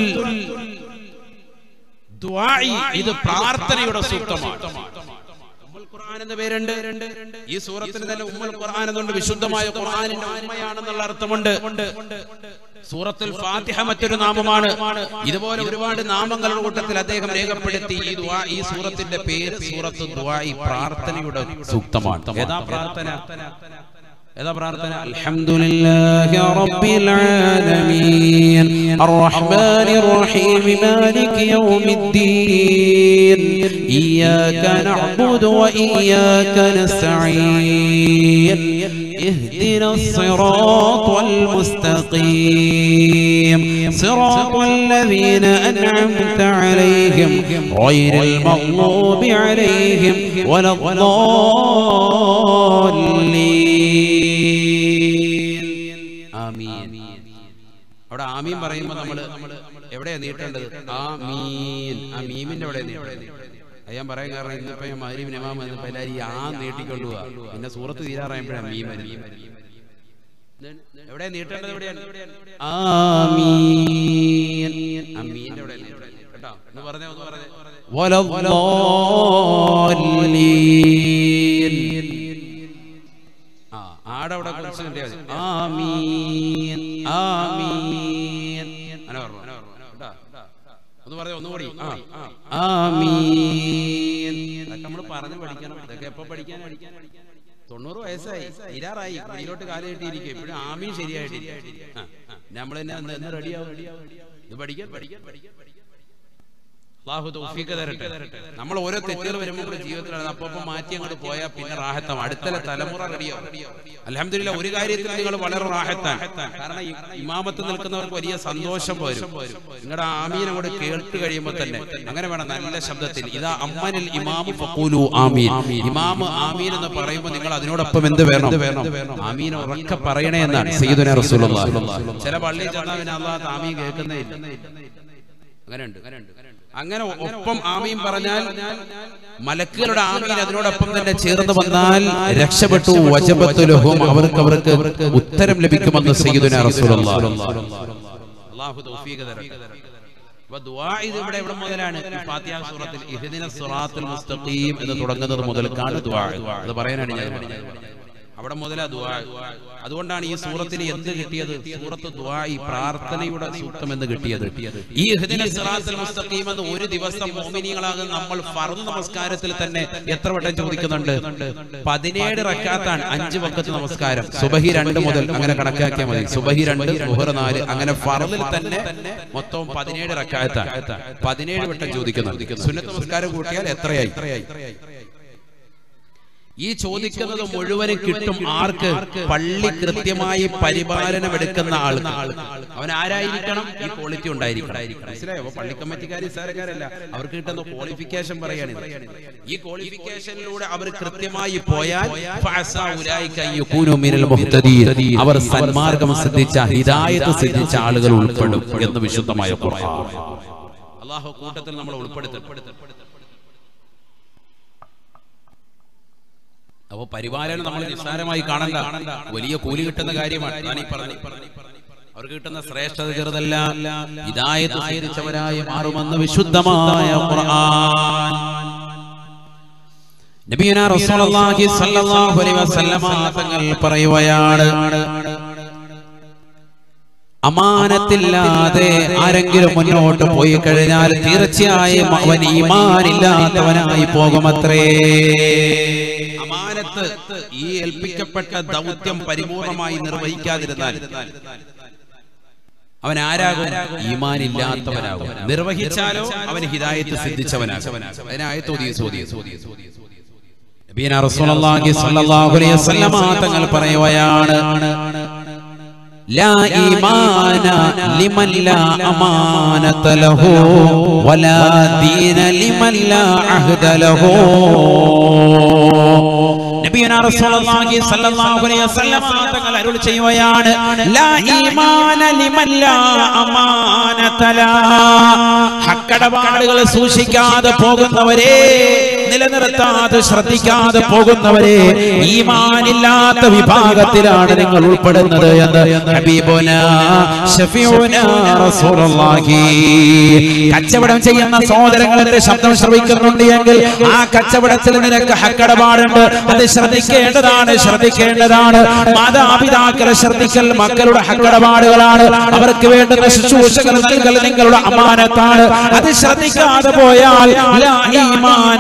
ദുആഇ ഇത് പ്രാർത്ഥനയുടെ സൂക്തമാണ് ഉമ്മുൽ ഖുർആൻ എന്ന പേരുണ്ട് ഈ സൂറത്തിന് തന്നെ ഉമ്മുൽ ഖുർആൻ എന്നുണ്ട് വിശുദ്ധമായ ഖുർആനിന്റെ ഉമ്മയാണെന്നുള്ള അർത്ഥമുണ്ട് സൂറത്തുൽ ഫാത്തിഹ മറ്റൊരു നാമമാണ് ഇതുപോലെ ഒരുപാട് നാമങ്ങളുടെ കൂട്ടത്തിൽ അദ്ദേഹം രേഖപ്പെടുത്തി ഈ ദുആ ഈ സൂറത്തിന്റെ പേര് സൂറത്തു ദുആ ഈ പ്രാർത്ഥനയുടെ സൂക്തമാണ് ഏതാ പ്രാർത്ഥന ഏതാ പ്രാർത്ഥന الحمد لله رب العالمين الرحمن الرحيم مالك يوم الدين إياك نعبد وإياك نستعين اهدنا الصراط المستقيم صراط الذين أنعمت عليهم غير المغضوب عليهم ولا الضالين ആമീൻ അവിടെ ആമീൻ പറയുമ്പോൾ നമ്മൾ എവിടെയാ നീട്ടേണ്ടത് ആമീൻ ആ മീമിന്റെ എവിടെ നീട്ടേണ്ടത് അത് ഞാൻ പറയാൻ കാരണം ഇന്നിപ്പോ ഞാൻ മഹരീബ് നമാം എന്നപ്പോ എല്ലാവരും ഈ ആ നീട്ടിക്കൊണ്ടു പോവാ പിന്നെ സൂറത്ത് തീരാറായപ്പോഴാണ് മീം വരുന്നത്. എവിടെയാ നീട്ടേണ്ടത് എവിടെയാണ് آمين ആ മീന്റെ എവിടെ നീട്ടേണ്ടത്? കേട്ടോ ഒന്ന് പറഞ്ഞേ ഒന്ന് പറഞ്ഞേ ولا الضالين ആ ആടെ അവിടെ കുറച്ച് കിട്ടിയാൽ മതി ആമീൻ ആമീൻ അങ്ങനെ പറഞ്ഞു അങ്ങനെ പറഞ്ഞു കേട്ടോ ഒന്ന് പറഞ്ഞേ ഒന്നുകൂടി ആ ആ آمين ഇതൊക്കെ നമ്മൾ പറഞ്ഞു പഠിക്കണം ഇതൊക്കെ എപ്പോ പഠിക്കാൻ തൊണ്ണൂറ് വയസ്സായി തീരാറായി കുടിയിലോട്ട് കാലം കിട്ടിയിരിക്കും ഇപ്പോഴും ആമീൻ ശരിയായിട്ടില്ല നമ്മൾ തന്നെ എന്ന് എന്ന് റെഡിയാവും ഇത് പഠിക്കാൻ പഠിക്കാൻ പഠിക്കാൻ അള്ളാഹു തൗഫീഖ് തരട്ടെ നമ്മൾ ഓരോ തെറ്റുകൾ വരുമ്പോൾ നമ്മുടെ ജീവിതത്തിലാണ് അപ്പോൾ മാറ്റി അങ്ങോട്ട് പോയാൽ പിന്നെ റാഹത്താവും അടുത്ത തലമുറ റെഡിയാവും അലഹമില്ല ഒരു കാര്യത്തിൽ നിങ്ങൾ വളരെ റാഹത്താണ് കാരണം ഈ ഇമാമത്ത് നിൽക്കുന്നവർക്ക് വലിയ സന്തോഷം വരും നിങ്ങളുടെ ആമീൻ അങ്ങോട്ട് കേട്ട് കഴിയുമ്പോൾ തന്നെ അങ്ങനെ വേണം നല്ല ശബ്ദത്തിൽ ഇതാ അമ്മനിൽ ഇമാമു ഫഖൂലു ആമീൻ ഇമാമ് ആമീൻ എന്ന് പറയുമ്പോൾ നിങ്ങൾ അതിനോടൊപ്പം എന്ത് വേണം ആമീൻ ഉറക്കെ പറയണേ എന്നാണ് സയ്യിദുന റസൂലുള്ളാഹി ചില പള്ളിയിൽ ചെന്നാൽ പിന്നെ അള്ളാഹ് ആമീൻ കേൾക്കുന്നേ ഇല്ല അങ്ങനെയുണ്ട് അങ്ങനെ ഒപ്പം ആമീൻ പറഞ്ഞാൽ മലക്കുകളുടെ ആമീൻ അതിനോടൊപ്പം തന്നെ ചേർന്ന് വന്നാൽ രക്ഷപ്പെട്ടു വജബത്തു ലഹും അവർക്ക് അവർക്ക് ഉത്തരം ലഭിക്കുമെന്ന് സയ്യിദുന റസൂലുള്ളാഹി അല്ലാഹു തൗഫീഖ് തരട്ടെ അപ്പൊ ദുആ ഇത് ഇവിടെ എവിടെ മുതലാണ് ഈ ഫാത്തിഹ സൂറത്തിൽ ഇഹ്ദിന സിറാത്തുൽ മുസ്തഖീം എന്ന് തുടങ്ങുന്നത് മുതൽക്കാണ് ദുആ അത് പറയാനാണ് ഞാൻ പറഞ്ഞത്. അവിടെ മുതലാ ദുആ അതുകൊണ്ടാണ് ഈ സൂറത്തിന് എന്ത് കിട്ടിയത് സൂറത്ത് ദുആ ഈ പ്രാർത്ഥനയുടെ സൂക്തം എന്ന് കിട്ടിയത് ഈ ഇഹ്ദിന സിറാത്തുൽ മുസ്തഖീം എന്ന് ഒരു ദിവസം മോമിനികളാകുന്ന നമ്മൾ ഫർദ് നമസ്കാരത്തിൽ തന്നെ എത്ര വട്ടം ചോദിക്കുന്നുണ്ട് പതിനേഴ് റക്കാത്താണ് അഞ്ച് വക്കത്ത് നമസ്കാരം സുബഹി രണ്ട് മുതൽ അങ്ങനെ കണക്കാക്കിയാൽ മതി സുബഹി രണ്ട് മുഹർ നാല് അങ്ങനെ ഫർദിൽ തന്നെ മൊത്തം പതിനേഴ് റക്കാത്താണ് പതിനേഴ് വട്ടം ചോദിക്കുന്നുണ്ട് സുന്നത്ത് നമസ്കാരം കൂട്ടിയാൽ എത്രയായി ഈ ചോദിക്കുന്നത് മുഴുവനും കിട്ടും ആർക്ക് പള്ളി കൃത്യമായി പരിപാലനം എടുക്കുന്ന ആൾക്ക് അവൻ ആരായിരിക്കണം ഈ ക്വാളിറ്റി ഉണ്ടായിരിക്കണം മനസ്സിലായോ അപ്പൊ പള്ളി കമ്മിറ്റിക്കാർ നിസ്സാരക്കാരല്ല അവർക്ക് കിട്ടുന്ന ക്വാളിഫിക്കേഷൻ പറയാണ് ഈ ക്വാളിഫിക്കേഷനിലൂടെ അവർ കൃത്യമായി പോയാൽ ഫഅസാ ഉലൈക അൻ യകൂനു മിനൽ മുഹ്തദീൻ. അവർ സന്മാർഗം സിദ്ധിച്ച ഹിദായത്ത് സിദ്ധിച്ച ആളുകൾ ഉൾപ്പെടും എന്ന് വിശുദ്ധമായ ഖുർആൻ അള്ളാഹു കൂട്ടത്തിൽ നമ്മൾ ഉൾപ്പെടുത്തും അപ്പൊ പരിപാലനം നമ്മൾ നിസ്സാരമായി കാണണ്ട വലിയ കൂലി കിട്ടുന്ന കാര്യമാണ് ഞാൻ ഈ പറഞ്ഞു അവർക്ക് കിട്ടുന്ന ശ്രേഷ്ഠത ചെറുതല്ല ഇതായത് ആയിരിച്ചവരായി മാറുമെന്ന് വിശുദ്ധമായ ഖുർആൻ നബിയുന റസൂലുള്ളാഹി സ്വല്ലല്ലാഹു അലൈഹി വസല്ലമ തങ്ങൾ പറയുകയാണ് അമാനത്തില്ലാതെ ആരെങ്കിലും മുന്നോട്ട് പോയി കഴിഞ്ഞാൽ തീർച്ചയായും അവൻ ഈമാനില്ലാത്തവനായി പോകുമത്രേ അമാനത്ത് ഈ ഏൽപ്പിക്കപ്പെട്ട ദൗത്യം പരിപൂർണമായി നിർവഹിക്കാതിരുന്നാൽ അവൻ ആരാകും ഈമാനില്ലാത്തവനാകും നിർവഹിച്ചാലോ അവൻ ഹിദായത്ത് സിദ്ധിച്ചവനാകും അതിനായത്ത് നബീന റസൂലുള്ളാഹി സ്വല്ലല്ലാഹു അലൈഹി വസല്ലമ തങ്ങൾ പറയുകയാണ് ലാ ഈമാന ലിമൻ ലാ അമാനത ലഹു വലാ ദീന ലിമൻ ലാ അഹ്ദ ലഹു നബിയുനാ റസൂലുള്ളാഹി സ്വല്ലല്ലാഹു അലൈഹി വസല്ലമ തങ്ങൾ അരുൾ ചെയ്യുകയാണ് ലാ ഈമാന ലിമൻ ലാ അമാനത ലാ ഹക്കടപാടുകൾ സൂക്ഷിക്കാതെ പോകുന്നവരെ നിലനിർത്താതെ ശ്രദ്ധിക്കാതെ പോകുന്നവരെ ഈമാനില്ലാത്ത വിഭാഗത്തിലാണ് നിങ്ങൾ ഉൾപ്പെടുന്നത് എന്ന് ഹബീബുന ഷഫീഉന റസൂലുള്ളാഹി കച്ചവടം ചെയ്യുന്ന സഹോദരങ്ങളുടെ ശബ്ദം ശ്രവിക്കുന്നുണ്ട് എങ്കിൽ ആ കച്ചവടത്തിൽ നിനക്ക് ഹക്കടപാടുണ്ട് അത് ശ്രദ്ധിക്കേണ്ടതാണ് ശ്രദ്ധിക്കേണ്ടതാണ് മാതാപിതാക്കളെ ശ്രദ്ധിക്കൽ മക്കളുടെ ഹക്കടപാടുകളാണ് അവർക്ക് വേണ്ടുന്ന ശുശ്രൂഷകൾ നൽകൽ നിങ്ങളുടെ അമാനത്താണ് അത് ശ്രദ്ധിക്കാതെ പോയാൽ ലാ ഈമാന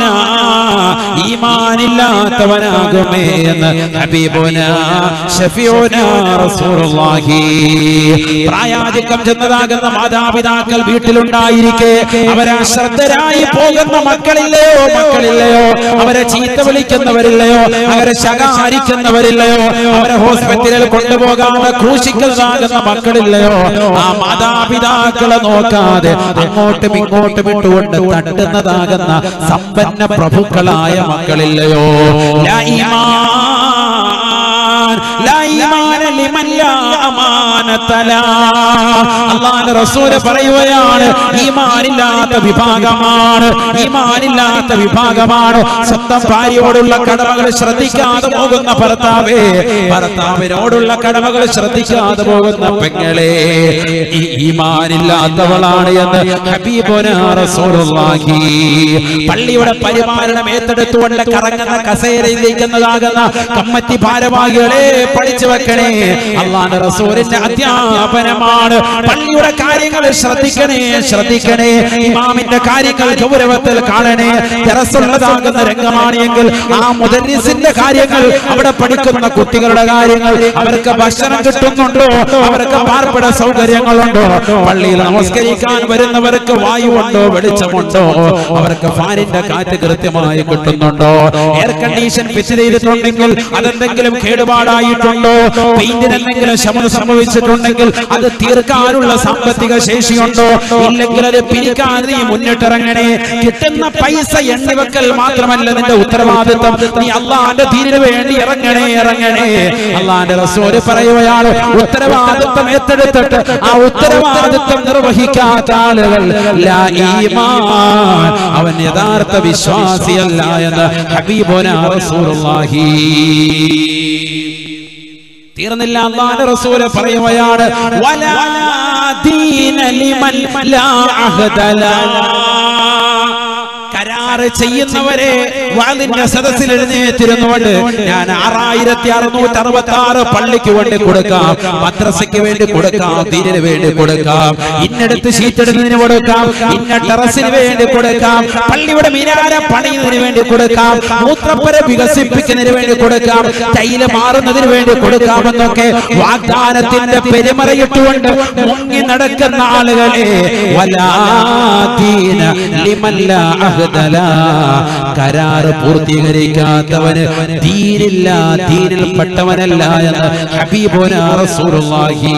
ഈമാനില്ലാത്തവനാകുമേ എന്ന് ഹബീബുന ഷഫീഉന റസൂലുള്ളാഹി പ്രായാധിക്യം ചെന്നതാകുന്ന മാതാപിതാക്കൾ വീട്ടിലുണ്ടായിരിക്കെ അവരെ അശ്രദ്ധരായി പോകുന്ന മക്കളില്ലയോ മക്കളില്ലയോ അവരെ ചീത്ത വിളിക്കുന്നവരില്ലയോ അവരെ ശകാരിക്കുന്നവരില്ലയോ അവരെ ഹോസ്പിറ്റലിൽ കൊണ്ടുപോകാതെ ക്രൂശിക്കുന്നതാകുന്ന മക്കളില്ലയോ ആ മാതാപിതാക്കളെ നോക്കാതെ അങ്ങോട്ടും ഇങ്ങോട്ടും ഇട്ടുകൊണ്ട് തട്ടുന്നതാകുന്ന സമ്പന്ന പ്രഭുക്കളായ മക്കളില്ലയോ ലാ ഈമാൻ ലാ ഈമാന ലിമൻ ലാ അമാനത ലാ. അള്ളാഹുവിന്റെ റസൂല് പറയുകയാണ് ഈമാനില്ലാത്ത വിഭാഗമാണ് ഈമാനില്ലാത്ത വിഭാഗമാണ് സ്വന്തം ഭാര്യയോടുള്ള കടമകൾ ശ്രദ്ധിക്കാതെ പോകുന്ന ഭർത്താവേ ഭർത്താവിനോടുള്ള കടമകൾ ശ്രദ്ധിക്കാതെ പോകുന്ന പെങ്ങളെ ഈ ഈമാനില്ലാത്തവളാണ് എന്ന് ഹബീബുനാ റസൂലുള്ളാഹി പള്ളിയുടെ പരിപാലനം ഏറ്റെടുത്തുകൊണ്ട് കറങ്ങുന്ന കസേരയിലേക്കുന്നതാകുന്ന കമ്മറ്റി ഭാരവാഹികളെ പഠിച്ചു വെക്കണേ അള്ളാന്റെ റസൂലിന്റെ അധ്യാപനമാണ് പള്ളിയുടെ കാര്യങ്ങൾ ശ്രദ്ധിക്കണേ ശ്രദ്ധിക്കണേ ഇമാമിന്റെ കാര്യങ്ങൾ ഗൗരവത്തിൽ കാണണേ തെറസുള്ളതാകുന്ന രംഗമാണ് എങ്കിൽ ആ മുദരിസിന്റെ കാര്യങ്ങൾ അവിടെ പഠിക്കുന്ന കുട്ടികളുടെ കാര്യങ്ങൾ അവർക്ക് ഭക്ഷണം കിട്ടുന്നുണ്ടോ അവർക്ക് പാർപ്പിട സൗകര്യങ്ങളുണ്ടോ പള്ളിയിൽ നമസ്കരിക്കാൻ വരുന്നവർക്ക് വായുവുണ്ടോ വെളിച്ചമുണ്ടോ അവർക്ക് ഫാനിന്റെ കാറ്റ് കൃത്യമായി കിട്ടുന്നുണ്ടോ എയർ കണ്ടീഷൻ ഫിറ്റ് ചെയ്തിട്ടുണ്ടെങ്കിൽ അതെന്തെങ്കിലും കേടുപാടായിട്ടുണ്ടോ പെയിന്റിന് എന്തെങ്കിലും ശമനം സംഭവിച്ചിട്ടുണ്ടെങ്കിൽ അത് തീർക്കാനുള്ള സാമ്പത്തിക ശേഷിയുണ്ടോ ഇല്ലെങ്കിൽ അത് പിരിക്കാൻ നീ മുന്നിട്ടിറങ്ങണേ കിട്ടുന്ന പൈസ എണ്ണിവെക്കൽ മാത്രമല്ല നിന്റെ ഉത്തരവാദിത്വം നീ അള്ളാന്റെ ദീനിന് വേണ്ടി ഇറങ്ങണേ ഇറങ്ങണേ അള്ളാന്റെ റസൂല് പറയുകയാണ് ഉത്തരവാദിത്വം ഏറ്റെടുത്തിട്ട് ആ ഉത്തരവാദിത്വം നിർവഹിക്കാത്ത ആളുകൾ ലാ ഈമാൻ അവൻ യഥാർത്ഥ വിശ്വാസിയല്ല എന്ന് ഹബീബുന റസൂലുള്ളാഹി തീർന്നില്ല അള്ളാന്റെ റസൂല് പറയുകയാണ് വലാ ദീന ലിമൻ ലാ അഹ്ദ ലാ. കരാറ് ചെയ്യുന്നവരെ വാളിന്റെ സദസ്സിൽ എഴുന്നേറ്റിരുന്നുകൊണ്ട് ഞാൻ ആറായിരത്തി അറുന്നൂറ്റി അറുപത്തി ആറ് പള്ളിക്ക് വേണ്ടി കൊടുക്കാം മദ്രസയ്ക്ക് വേണ്ടി കൊടുക്കാം തീരിന് വേണ്ടി കൊടുക്കാം ഇന്നടത്ത് ഷീറ്റിടുന്നതിന് കൊടുക്കാം ഇന്ന ടെറസിന് വേണ്ടി കൊടുക്കാം പള്ളിയുടെ മിനാര പണിയുന്നതിന് വേണ്ടി കൊടുക്കാം മൂത്രപ്പര വികസിപ്പിക്കുന്നതിന് വേണ്ടി കൊടുക്കാം തൈല് മാറുന്നതിന് വേണ്ടി കൊടുക്കാമെന്നൊക്കെ വാഗ്ദാനത്തിന്റെ പെരുമറയിട്ടുകൊണ്ട് മുങ്ങി നടക്കുന്ന ആളുകളെ വലാദീന ലിമല്ല അഹ്ദല കരാറ് പൂർത്തീകരിക്കാത്തവന് ദീനില്ല ദീനിൽ പെട്ടവനല്ല എന്ന് ഹബീബുന റസൂലുള്ളാഹി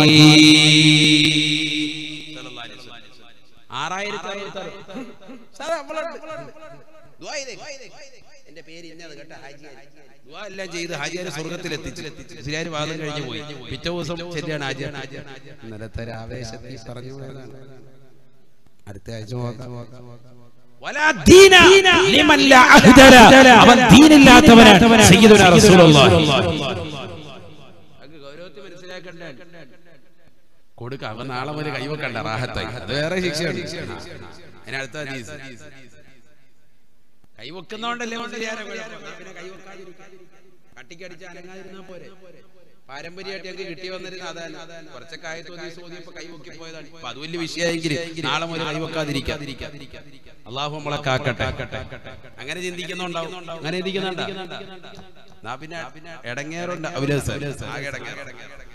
ആറായിരത്തി അറുപത്തി ആറ്. സാറേ, നമ്മളുണ്ട്. ദുആ ചെയ്തേ. എന്റെ പേര് ഇന്നത് കേട്ടോ ഹാജി ദുആ എല്ലാം ചെയ്ത് ഹാജിയാരെ സ്വർഗത്തിൽ എത്തിച്ചു സിരിയാര് വാദം കഴിഞ്ഞു പോയി പിറ്റേ ദിവസം ശരിയാണ് ഹാജിയാർ ഇന്നലത്തെ ഒരു ആവേശത്തിൽ പറഞ്ഞു പോയതാണ് അടുത്ത ആഴ്ച നോക്കാം വലാ ദീന ലിമൻ ലാ അഹ്ദല. അവൻ ദീനില്ലാത്തവനാണ് സയ്യിദുനാ റസൂലുള്ളാഹി അത് ഗൗരവത്തിൽ മനസ്സിലാക്കണ്ടേ കൊടുക്ക അവൻ നാളെ മുതൽ കൈവക്കണ്ട റാഹത്തായി അത് വേറെ ശിക്ഷയാണ് അതിന് അടുത്ത ഹദീസ് കൈവെക്കുന്നോണ്ടല്ലേ മുസ്ലിയാരെ കുഴപ്പം. എന്നാ പിന്നെ കൈവെക്കാതിരിക്കാൻ. കട്ടിക്കടിച്ച് അനങ്ങാതിരുന്നാ പോരെ പാരമ്പര്യമായിട്ട് ഞങ്ങൾക്ക് കിട്ടി വന്നിരുന്ന അതാണ് കുറച്ചൊക്കെ ആയത്ത് ഓതി സോതി ഇപ്പൊ കൈവക്കി പോയതാണ് ഇപ്പൊ അത് വലിയ വിഷയമെങ്കിൽ നാളെ മുതൽ കൈവെക്കാതിരിക്കാം അള്ളാഹു നമ്മളെ കാക്കട്ടെ അങ്ങനെ ചിന്തിക്കുന്നുണ്ടാവും അങ്ങനെ ചിന്തിക്കുന്നുണ്ടോ എന്നാ പിന്നെ ഇടങ്ങേറുണ്ട് അവരസ് ആകെ ഇടങ്ങേറ്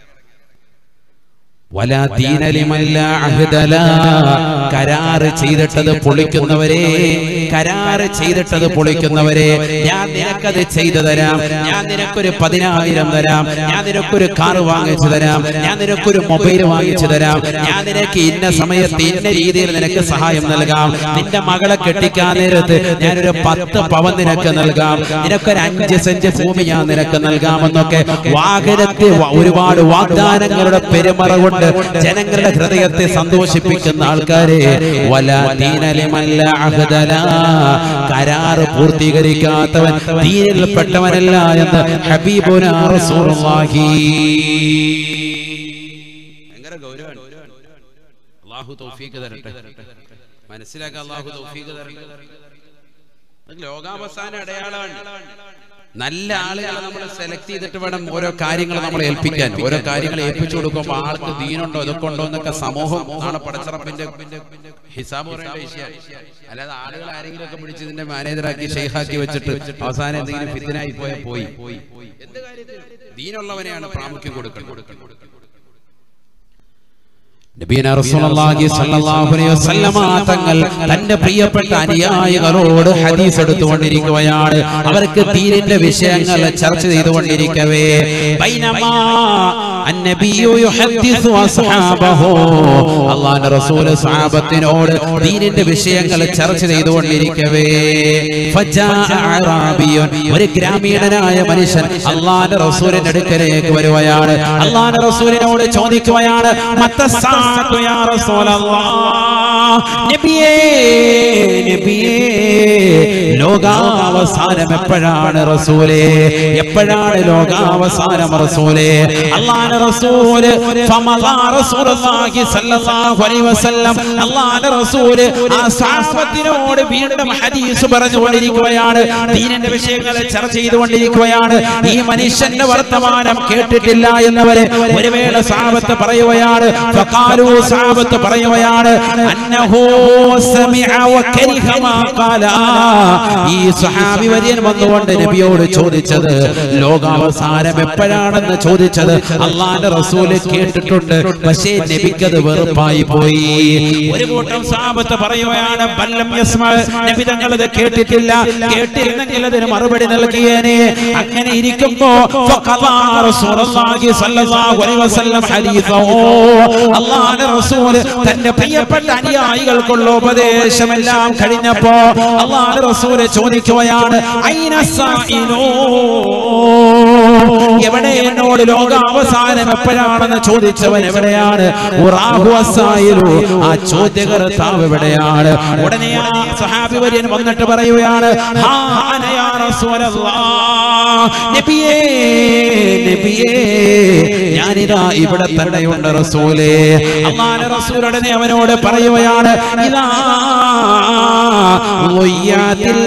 വലാ ദീന ലിമൻ ലാ അഹ്ദല. കരാറ് ചെയ്തിട്ടത് പൊളിക്കുന്നവരെ കരാറ് ചെയ്തിട്ടത് പൊളിക്കുന്നവരെ ഞാൻ നിനക്കത് ചെയ്തു തരാം ഞാൻ നിനക്കൊരു പതിനായിരം തരാം ഞാൻ നിനക്കൊരു കാർ വാങ്ങിച്ചു തരാം ഞാൻ നിനക്കൊരു മൊബൈൽ വാങ്ങിച്ചു തരാം ഞാൻ നിനക്ക് ഇന്ന സമയത്ത് ഇന്ന രീതിയിൽ നിനക്ക് സഹായം നൽകാം നിന്റെ മകളെ കെട്ടിക്കാൻ നേരത്ത് ഞാനൊരു പത്ത് പവൻ നിനക്ക് നൽകാം നിനക്കൊരു അഞ്ച് സെന്റ് ഭൂമി ഞാൻ നിനക്ക് നൽകാമെന്നൊക്കെ വാഹനത്തെ വ- ഒരുപാട് വാഗ്ദാനങ്ങളുടെ പെരുമറ കൊണ്ട് ജനങ്ങളുടെ ഹൃദയത്തെ സന്തോഷിപ്പിക്കുന്ന ആൾക്കാരെ വല ദീനലിമല്ല അഹ്ദല. കരാറ് പൂർത്തീകരിക്കാത്തവൻ ദീനിൽപ്പെട്ടവനല്ല എന്ന് ഹബീബുന റസൂലുള്ളാഹി ഭയങ്കര ഗൗരവമാണ് അള്ളാഹു തൗഫീഖ് തരട്ടെ മനസ്സിലാക്കാൻ അള്ളാഹു തൗഫീഖ് തരട്ടെ അത് ലോകാവസാന അടയാളമാണ് നല്ല ആളുകളെ നമ്മൾ സെലക്ട് ചെയ്തിട്ട് വേണം ഓരോ കാര്യങ്ങൾ നമ്മൾ ഏൽപ്പിക്കാൻ ഓരോ കാര്യങ്ങൾ ഏൽപ്പിച്ചു കൊടുക്കുമ്പോൾ ആൾക്ക് ദീനുണ്ടോ ഇതൊക്കെ ഉണ്ടോ എന്നൊക്കെ സമൂഹം നാളെ പടച്ചറപ്പിന്റെ ഹിസാബ് പറയേണ്ട വിഷയമാണ് അല്ലാതെ ആളുകൾ ആരെങ്കിലും ഒക്കെ പിടിച്ച് ഇതിന്റെ മാനേജറാക്കി ഷെയ്ഖാക്കി വെച്ചിട്ട് അവസാനം എന്തെങ്കിലും ഫിത്തിനായി പോയ പോയി എന്ത് കാര്യത്തിൽ ദീനുള്ളവനെയാണ് പ്രാമുഖ്യം കൊടുക്കേണ്ടത് നബീന റസൂലുള്ളാഹി സ്വല്ലല്ലാഹു അലൈഹി വസല്ലമ തങ്ങൾ തന്റെ പ്രിയപ്പെട്ട അനുയായികളോട് ഹദീസ് എടുത്തുകൊണ്ടിരിക്കുകയാണ് അവർക്ക് ദീനിന്റെ വിഷയങ്ങൾ ചർച്ച ചെയ്തുകൊണ്ടിരിക്കവേ ബൈനമാ അന്നബിയു യുഹദ്ദിസു അസ്ഹാബഹു അല്ലാഹുവിന്റെ റസൂൽ സ്വഹാബത്തിനോട് ദീനിന്റെ വിഷയങ്ങൾ ചർച്ച ചെയ്തുകൊണ്ടിരിക്കവേ ഫജാഅ അറാബിയുൻ ഒരു ഗ്രാമീണനായ മനുഷ്യൻ അല്ലാഹുവിന്റെ റസൂലിന്റെ അടുക്കലേക്ക് വരുകയാണ് അല്ലാഹുവിന്റെ റസൂലിനോട് ചോദിക്കുകയാണ് മത്തസ്സാഅത്തു യാ റസൂലല്ലാഹ് നബിയേ നബിയേ ലോകാവസാനം എപ്പോഴാണ് റസൂലേ എപ്പോഴാണ് ലോകാവസാനം റസൂലേ അള്ളാഹുവിന്റെ റസൂല് ഫമദാ റസൂലുള്ളാഹി സ്വല്ലല്ലാഹു അലൈഹി വസല്ലം അള്ളാഹുവിന്റെ റസൂല് ആ സഹാബത്തിനോട് വീണ്ടും ഹദീസ് പറഞ്ഞുകൊണ്ടിരിക്കുകയാണ് ദീനിന്റെ വിഷയങ്ങൾ ചർച്ച ചെയ്തുകൊണ്ടിരിക്കുകയാണ് ഈ മനുഷ്യന്റെ വർത്തമാനം കേട്ടിട്ടില്ല എന്നവരെ ഒരു വേള സാബത്ത് പറയുകയാണ് ഫഖാലു സാബത്ത് പറയുകയാണ് അന്നഹു സമിഅ വകരിഹ മാ ഖാല ഈ സ്വഹാബി വര്യൻ വന്നുകൊണ്ട് നബിയോട് ചോദിച്ചത് ലോകാവസാനം എപ്പോഴാണെന്ന് ചോദിച്ചത് അള്ളാന്റെ റസൂല് കേട്ടിട്ടുണ്ട് പക്ഷേ നബിക്കത് വെറുപ്പായി പോയി ഒരു കൂട്ടം സാബത്ത് പറയുകയാണ് ബല്ലം യസ്മ നബി തങ്ങളത് കേട്ടിട്ടില്ല കേട്ടിരുന്നെങ്കിൽ അതിന് മറുപടി നൽകിയേനെ അങ്ങനെ ഇരിക്കുമ്പോ ഫഖദാ റസൂലുള്ളാഹി സ്വല്ലല്ലാഹു അലൈഹി വസല്ലം ഹദീസോ അള്ളാഹുവിന്റെ റസൂല് തന്റെ പ്രിയപ്പെട്ട അനുയായികൾക്കുള്ള ഉപദേശമെല്ലാം കഴിഞ്ഞപ്പോ അള്ളാഹുവിന്റെ റസൂല് ചോദിക്കുകയാണ് ഐന സായിനോ എവിടെ എന്നോട് ലോകാവസാനം എപ്പോഴാണെന്ന് ചോദിച്ചവൻ എവിടെയാണ് ഉറാഹു അസ്സായിലു ആ ചോദ്യകർത്താവ് എവിടെയാണ് ഉടനെ ആ സഹാബി വര്യൻ വന്നിട്ട് പറയുകയാണ് ഹാ അന യാ റസൂലല്ലാഹ്. നബിയേ നബിയേ ഞാനിതാ ഇവിടെ തന്നെയുണ്ട് റസൂലേ അള്ളാഹുവിന്റെ റസൂൽ ഉടനെ അവനോട് പറയുകയാണ് ഇതാ ളുയ്യാത്തിൽ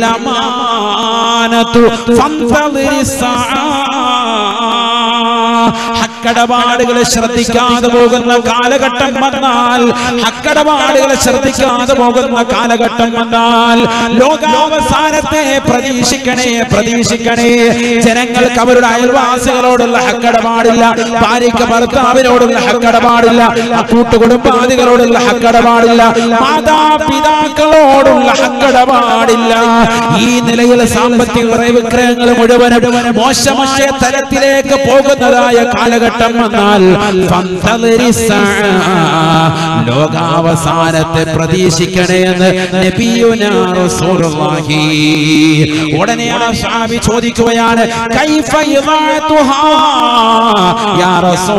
അമാനത്തു ഫന്തളിരി الساعة حتى ഹക്കടപാടുകൾ ശ്രദ്ധിക്കാതെ പോകുന്ന കാലഘട്ടം വന്നാൽ ഹക്കടപാടുകൾ ശ്രദ്ധിക്കാതെ പോകുന്ന കാലഘട്ടം വന്നാൽ ലോകാവസാനത്തെ പ്രതീക്ഷിക്കണേ പ്രതീക്ഷിക്കണേ ജനങ്ങൾക്ക് അവരുടെ അയൽവാസികളോടുള്ള ഹക്കടപാടില്ല ഭാര്യയ്ക്ക് ഭർത്താവിനോടുള്ള ഹക്കടപാടില്ല കൂട്ടുകുടുംബാദികളോടുള്ള ഹക്കടപാടില്ല മാതാപിതാക്കളോടുള്ള ഹക്കടപാടില്ല ഈ നിലയിൽ സാമ്പത്തിക ക്രയവിക്രയങ്ങൾ മുഴുവനും മോശമായ തലത്തിലേക്ക് പോകുന്നതായ കാലഘട്ടം വന്നാൽ ഫന്തളിരി സാഅ. ലോകാവസാനത്തെ പ്രതീക്ഷിക്കണേ എന്ന് നബിയുനാ റസൂലുള്ളാഹി ഉടനെ ആ സാബി ചോദിക്കുകയാണ് കൈഫ ഇദാഅതുഹാ യാ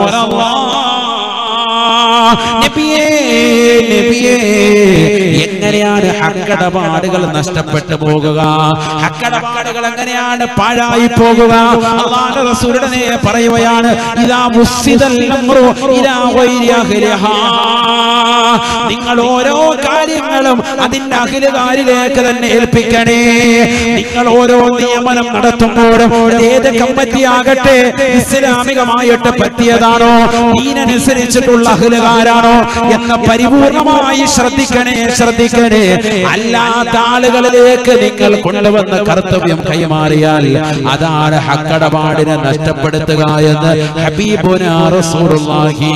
റസൂലല്ലാഹ് നബിയേ നബിയേ എങ്ങനെയാണ് ഹക്കടപാടുകൾ നഷ്ടപ്പെട്ടു പോകുക ഹക്കടപാടുകൾ എങ്ങനെയാണ് പാഴായി പോകുക അള്ളാഹുവിന്റെ റസൂലുടനെ പറയുകയാണ് ഇതാ മുസ്സിദൽ അംറു ഇലാ ഗൈരി അഹ്ലിഹാ നിങ്ങൾ ഓരോ കാര്യങ്ങളും അതിന്റെ അഖിലുകാരിലേക്ക് തന്നെ ഏൽപ്പിക്കണേ നിങ്ങൾ ഓരോ നിയമനം നടത്തുമ്പോഴും ഏത് കമ്മിറ്റി ആകട്ടെ ഇസ്ലാമികമായിട്ട് പറ്റിയതാണോ ദീനനുസരിച്ചിട്ടുള്ള അഖിലുകാരാണോ എന്ന് പരിപൂർണമായി ശ്രദ്ധിക്കണേ ശ്രദ്ധിക്കണേ അല്ലാത്ത ആളുകളിലേക്ക് നിങ്ങൾ കൊണ്ടുവന്ന കർത്തവ്യം കൈമാറിയാൽ അതാണ് ഹക്കടപാടിനെ നഷ്ടപ്പെടുത്തുക എന്ന് ഹബീബുനാ റസൂലുള്ളാഹി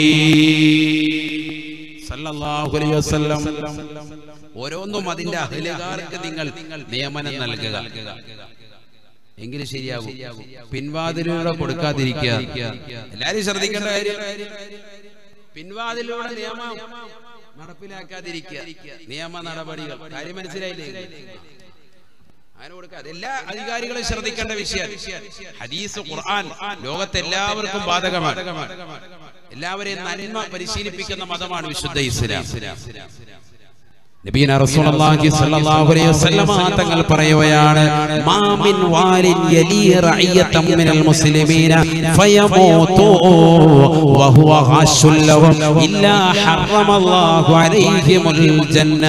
സല്ലല്ലാഹു അലൈഹി വസല്ലം ഓരോന്നും അതിന്റെ അഹലുകാർക്ക് നിങ്ങൾ നിയമനം നൽകുക എങ്കിലും ശരിയാകും പിൻവാതിലൂടെ കൊടുക്കാതിരിക്കുക എല്ലാരും ശ്രദ്ധിക്കേണ്ട കാര്യം പിൻവാതിലൂടെ നിയമം നടപ്പിലാക്കാതിരിക്കുക നിയമ നടപടികൾ കാര്യം മനസ്സിലായില്ലേ അങ്ങനെ കൊടുക്കാതെ എല്ലാ അധികാരികളും ശ്രദ്ധിക്കേണ്ട വിഷയം ഹദീസ് ഖുർആൻ ലോകത്തെ എല്ലാവർക്കും ബാധകമാണ് എല്ലാവരെയും നന്മ പരിശീലിപ്പിക്കുന്ന മതമാണ് വിശുദ്ധ ഇസ്ലാം നബീന റസൂലുള്ളാഹി സ്വല്ലല്ലാഹു അലൈഹി വസല്ലമ തങ്ങൾ പറയുകയാണ് മാ മിൻ വാലിൻ യലി റഅയതം മിനൽ മുസ്ലിമീന ഫയമൂതു വഹുവ ഹാശുൽ ലഹും ഇല്ലാ ഹറമല്ലാഹു അലൈഹിമുൽ ജന്ന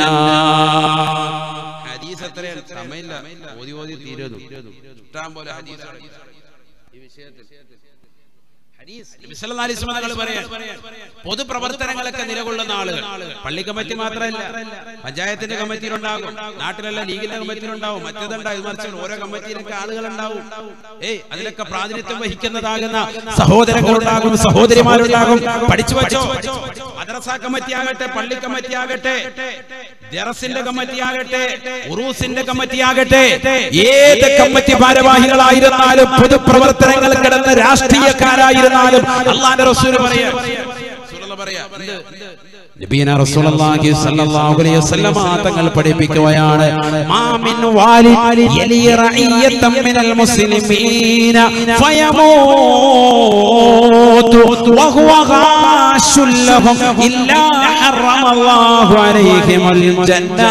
ഹദീസ് അത്രയും സമയമില്ല ഓതി ഓതി തീരുന്നു ഇഷ്ടം പോലെ ഹദീസ് ഈ വിഷയത്തിൽ ഹദീസ് നബി സല്ലല്ലാഹു അലൈഹി വസല്ലം തങ്ങൾ പറയാൻ പൊതുപ്രവർത്തനങ്ങളൊക്കെ നിലകൊള്ളുന്ന ആളുകൾ പള്ളി കമ്മിറ്റി മാത്രമല്ല പഞ്ചായത്തിന്റെ കമ്മിറ്റിയിലുണ്ടാകും നാട്ടിലുള്ള ലീഗിന്റെ കമ്മിറ്റിയിലുണ്ടാവും മറ്റേതുണ്ടാവും മറിച്ച് ഓരോ കമ്മിറ്റിയിലൊക്കെ ആളുകളുണ്ടാവും ഏയ് അതിലൊക്കെ പ്രാതിനിധ്യം വഹിക്കുന്നതാകുന്ന സഹോദരങ്ങളുണ്ടാകും സഹോദരിമാരുണ്ടാകും പഠിച്ചു വെച്ചോ മദ്രസ കമ്മിറ്റി ആകട്ടെ പള്ളി കമ്മിറ്റി ആകട്ടെ ദറസിന്റെ കമ്മിറ്റി ആകട്ടെ ഉറൂസിന്റെ കമ്മിറ്റി ആകട്ടെ ഏത് കമ്മിറ്റി ഭാരവാഹികളായിരുന്നാലും പൊതുപ്രവർത്തനങ്ങൾ കിടന്ന രാഷ്ട്രീയക്കാരായിരുന്നാലും അള്ളാന്റെ റസൂൽ പറയാ റസൂലുള്ള പറയാ എന്ത്? നബീന റസൂലുള്ളാഹി സ്വല്ലല്ലാഹു അലൈഹി വസല്ലമ തങ്ങൾ പഠിപ്പിക്കുകയാണ് മാ മിൻ വാലി യലി റഅയതം മിനൽ മുസ്ലിമീന ഫയമൂതു വഹുവ ഗാശുൽ ലഹും ഇല്ലാ ഹറമല്ലാഹു അലൈഹിമുൽ ജന്ന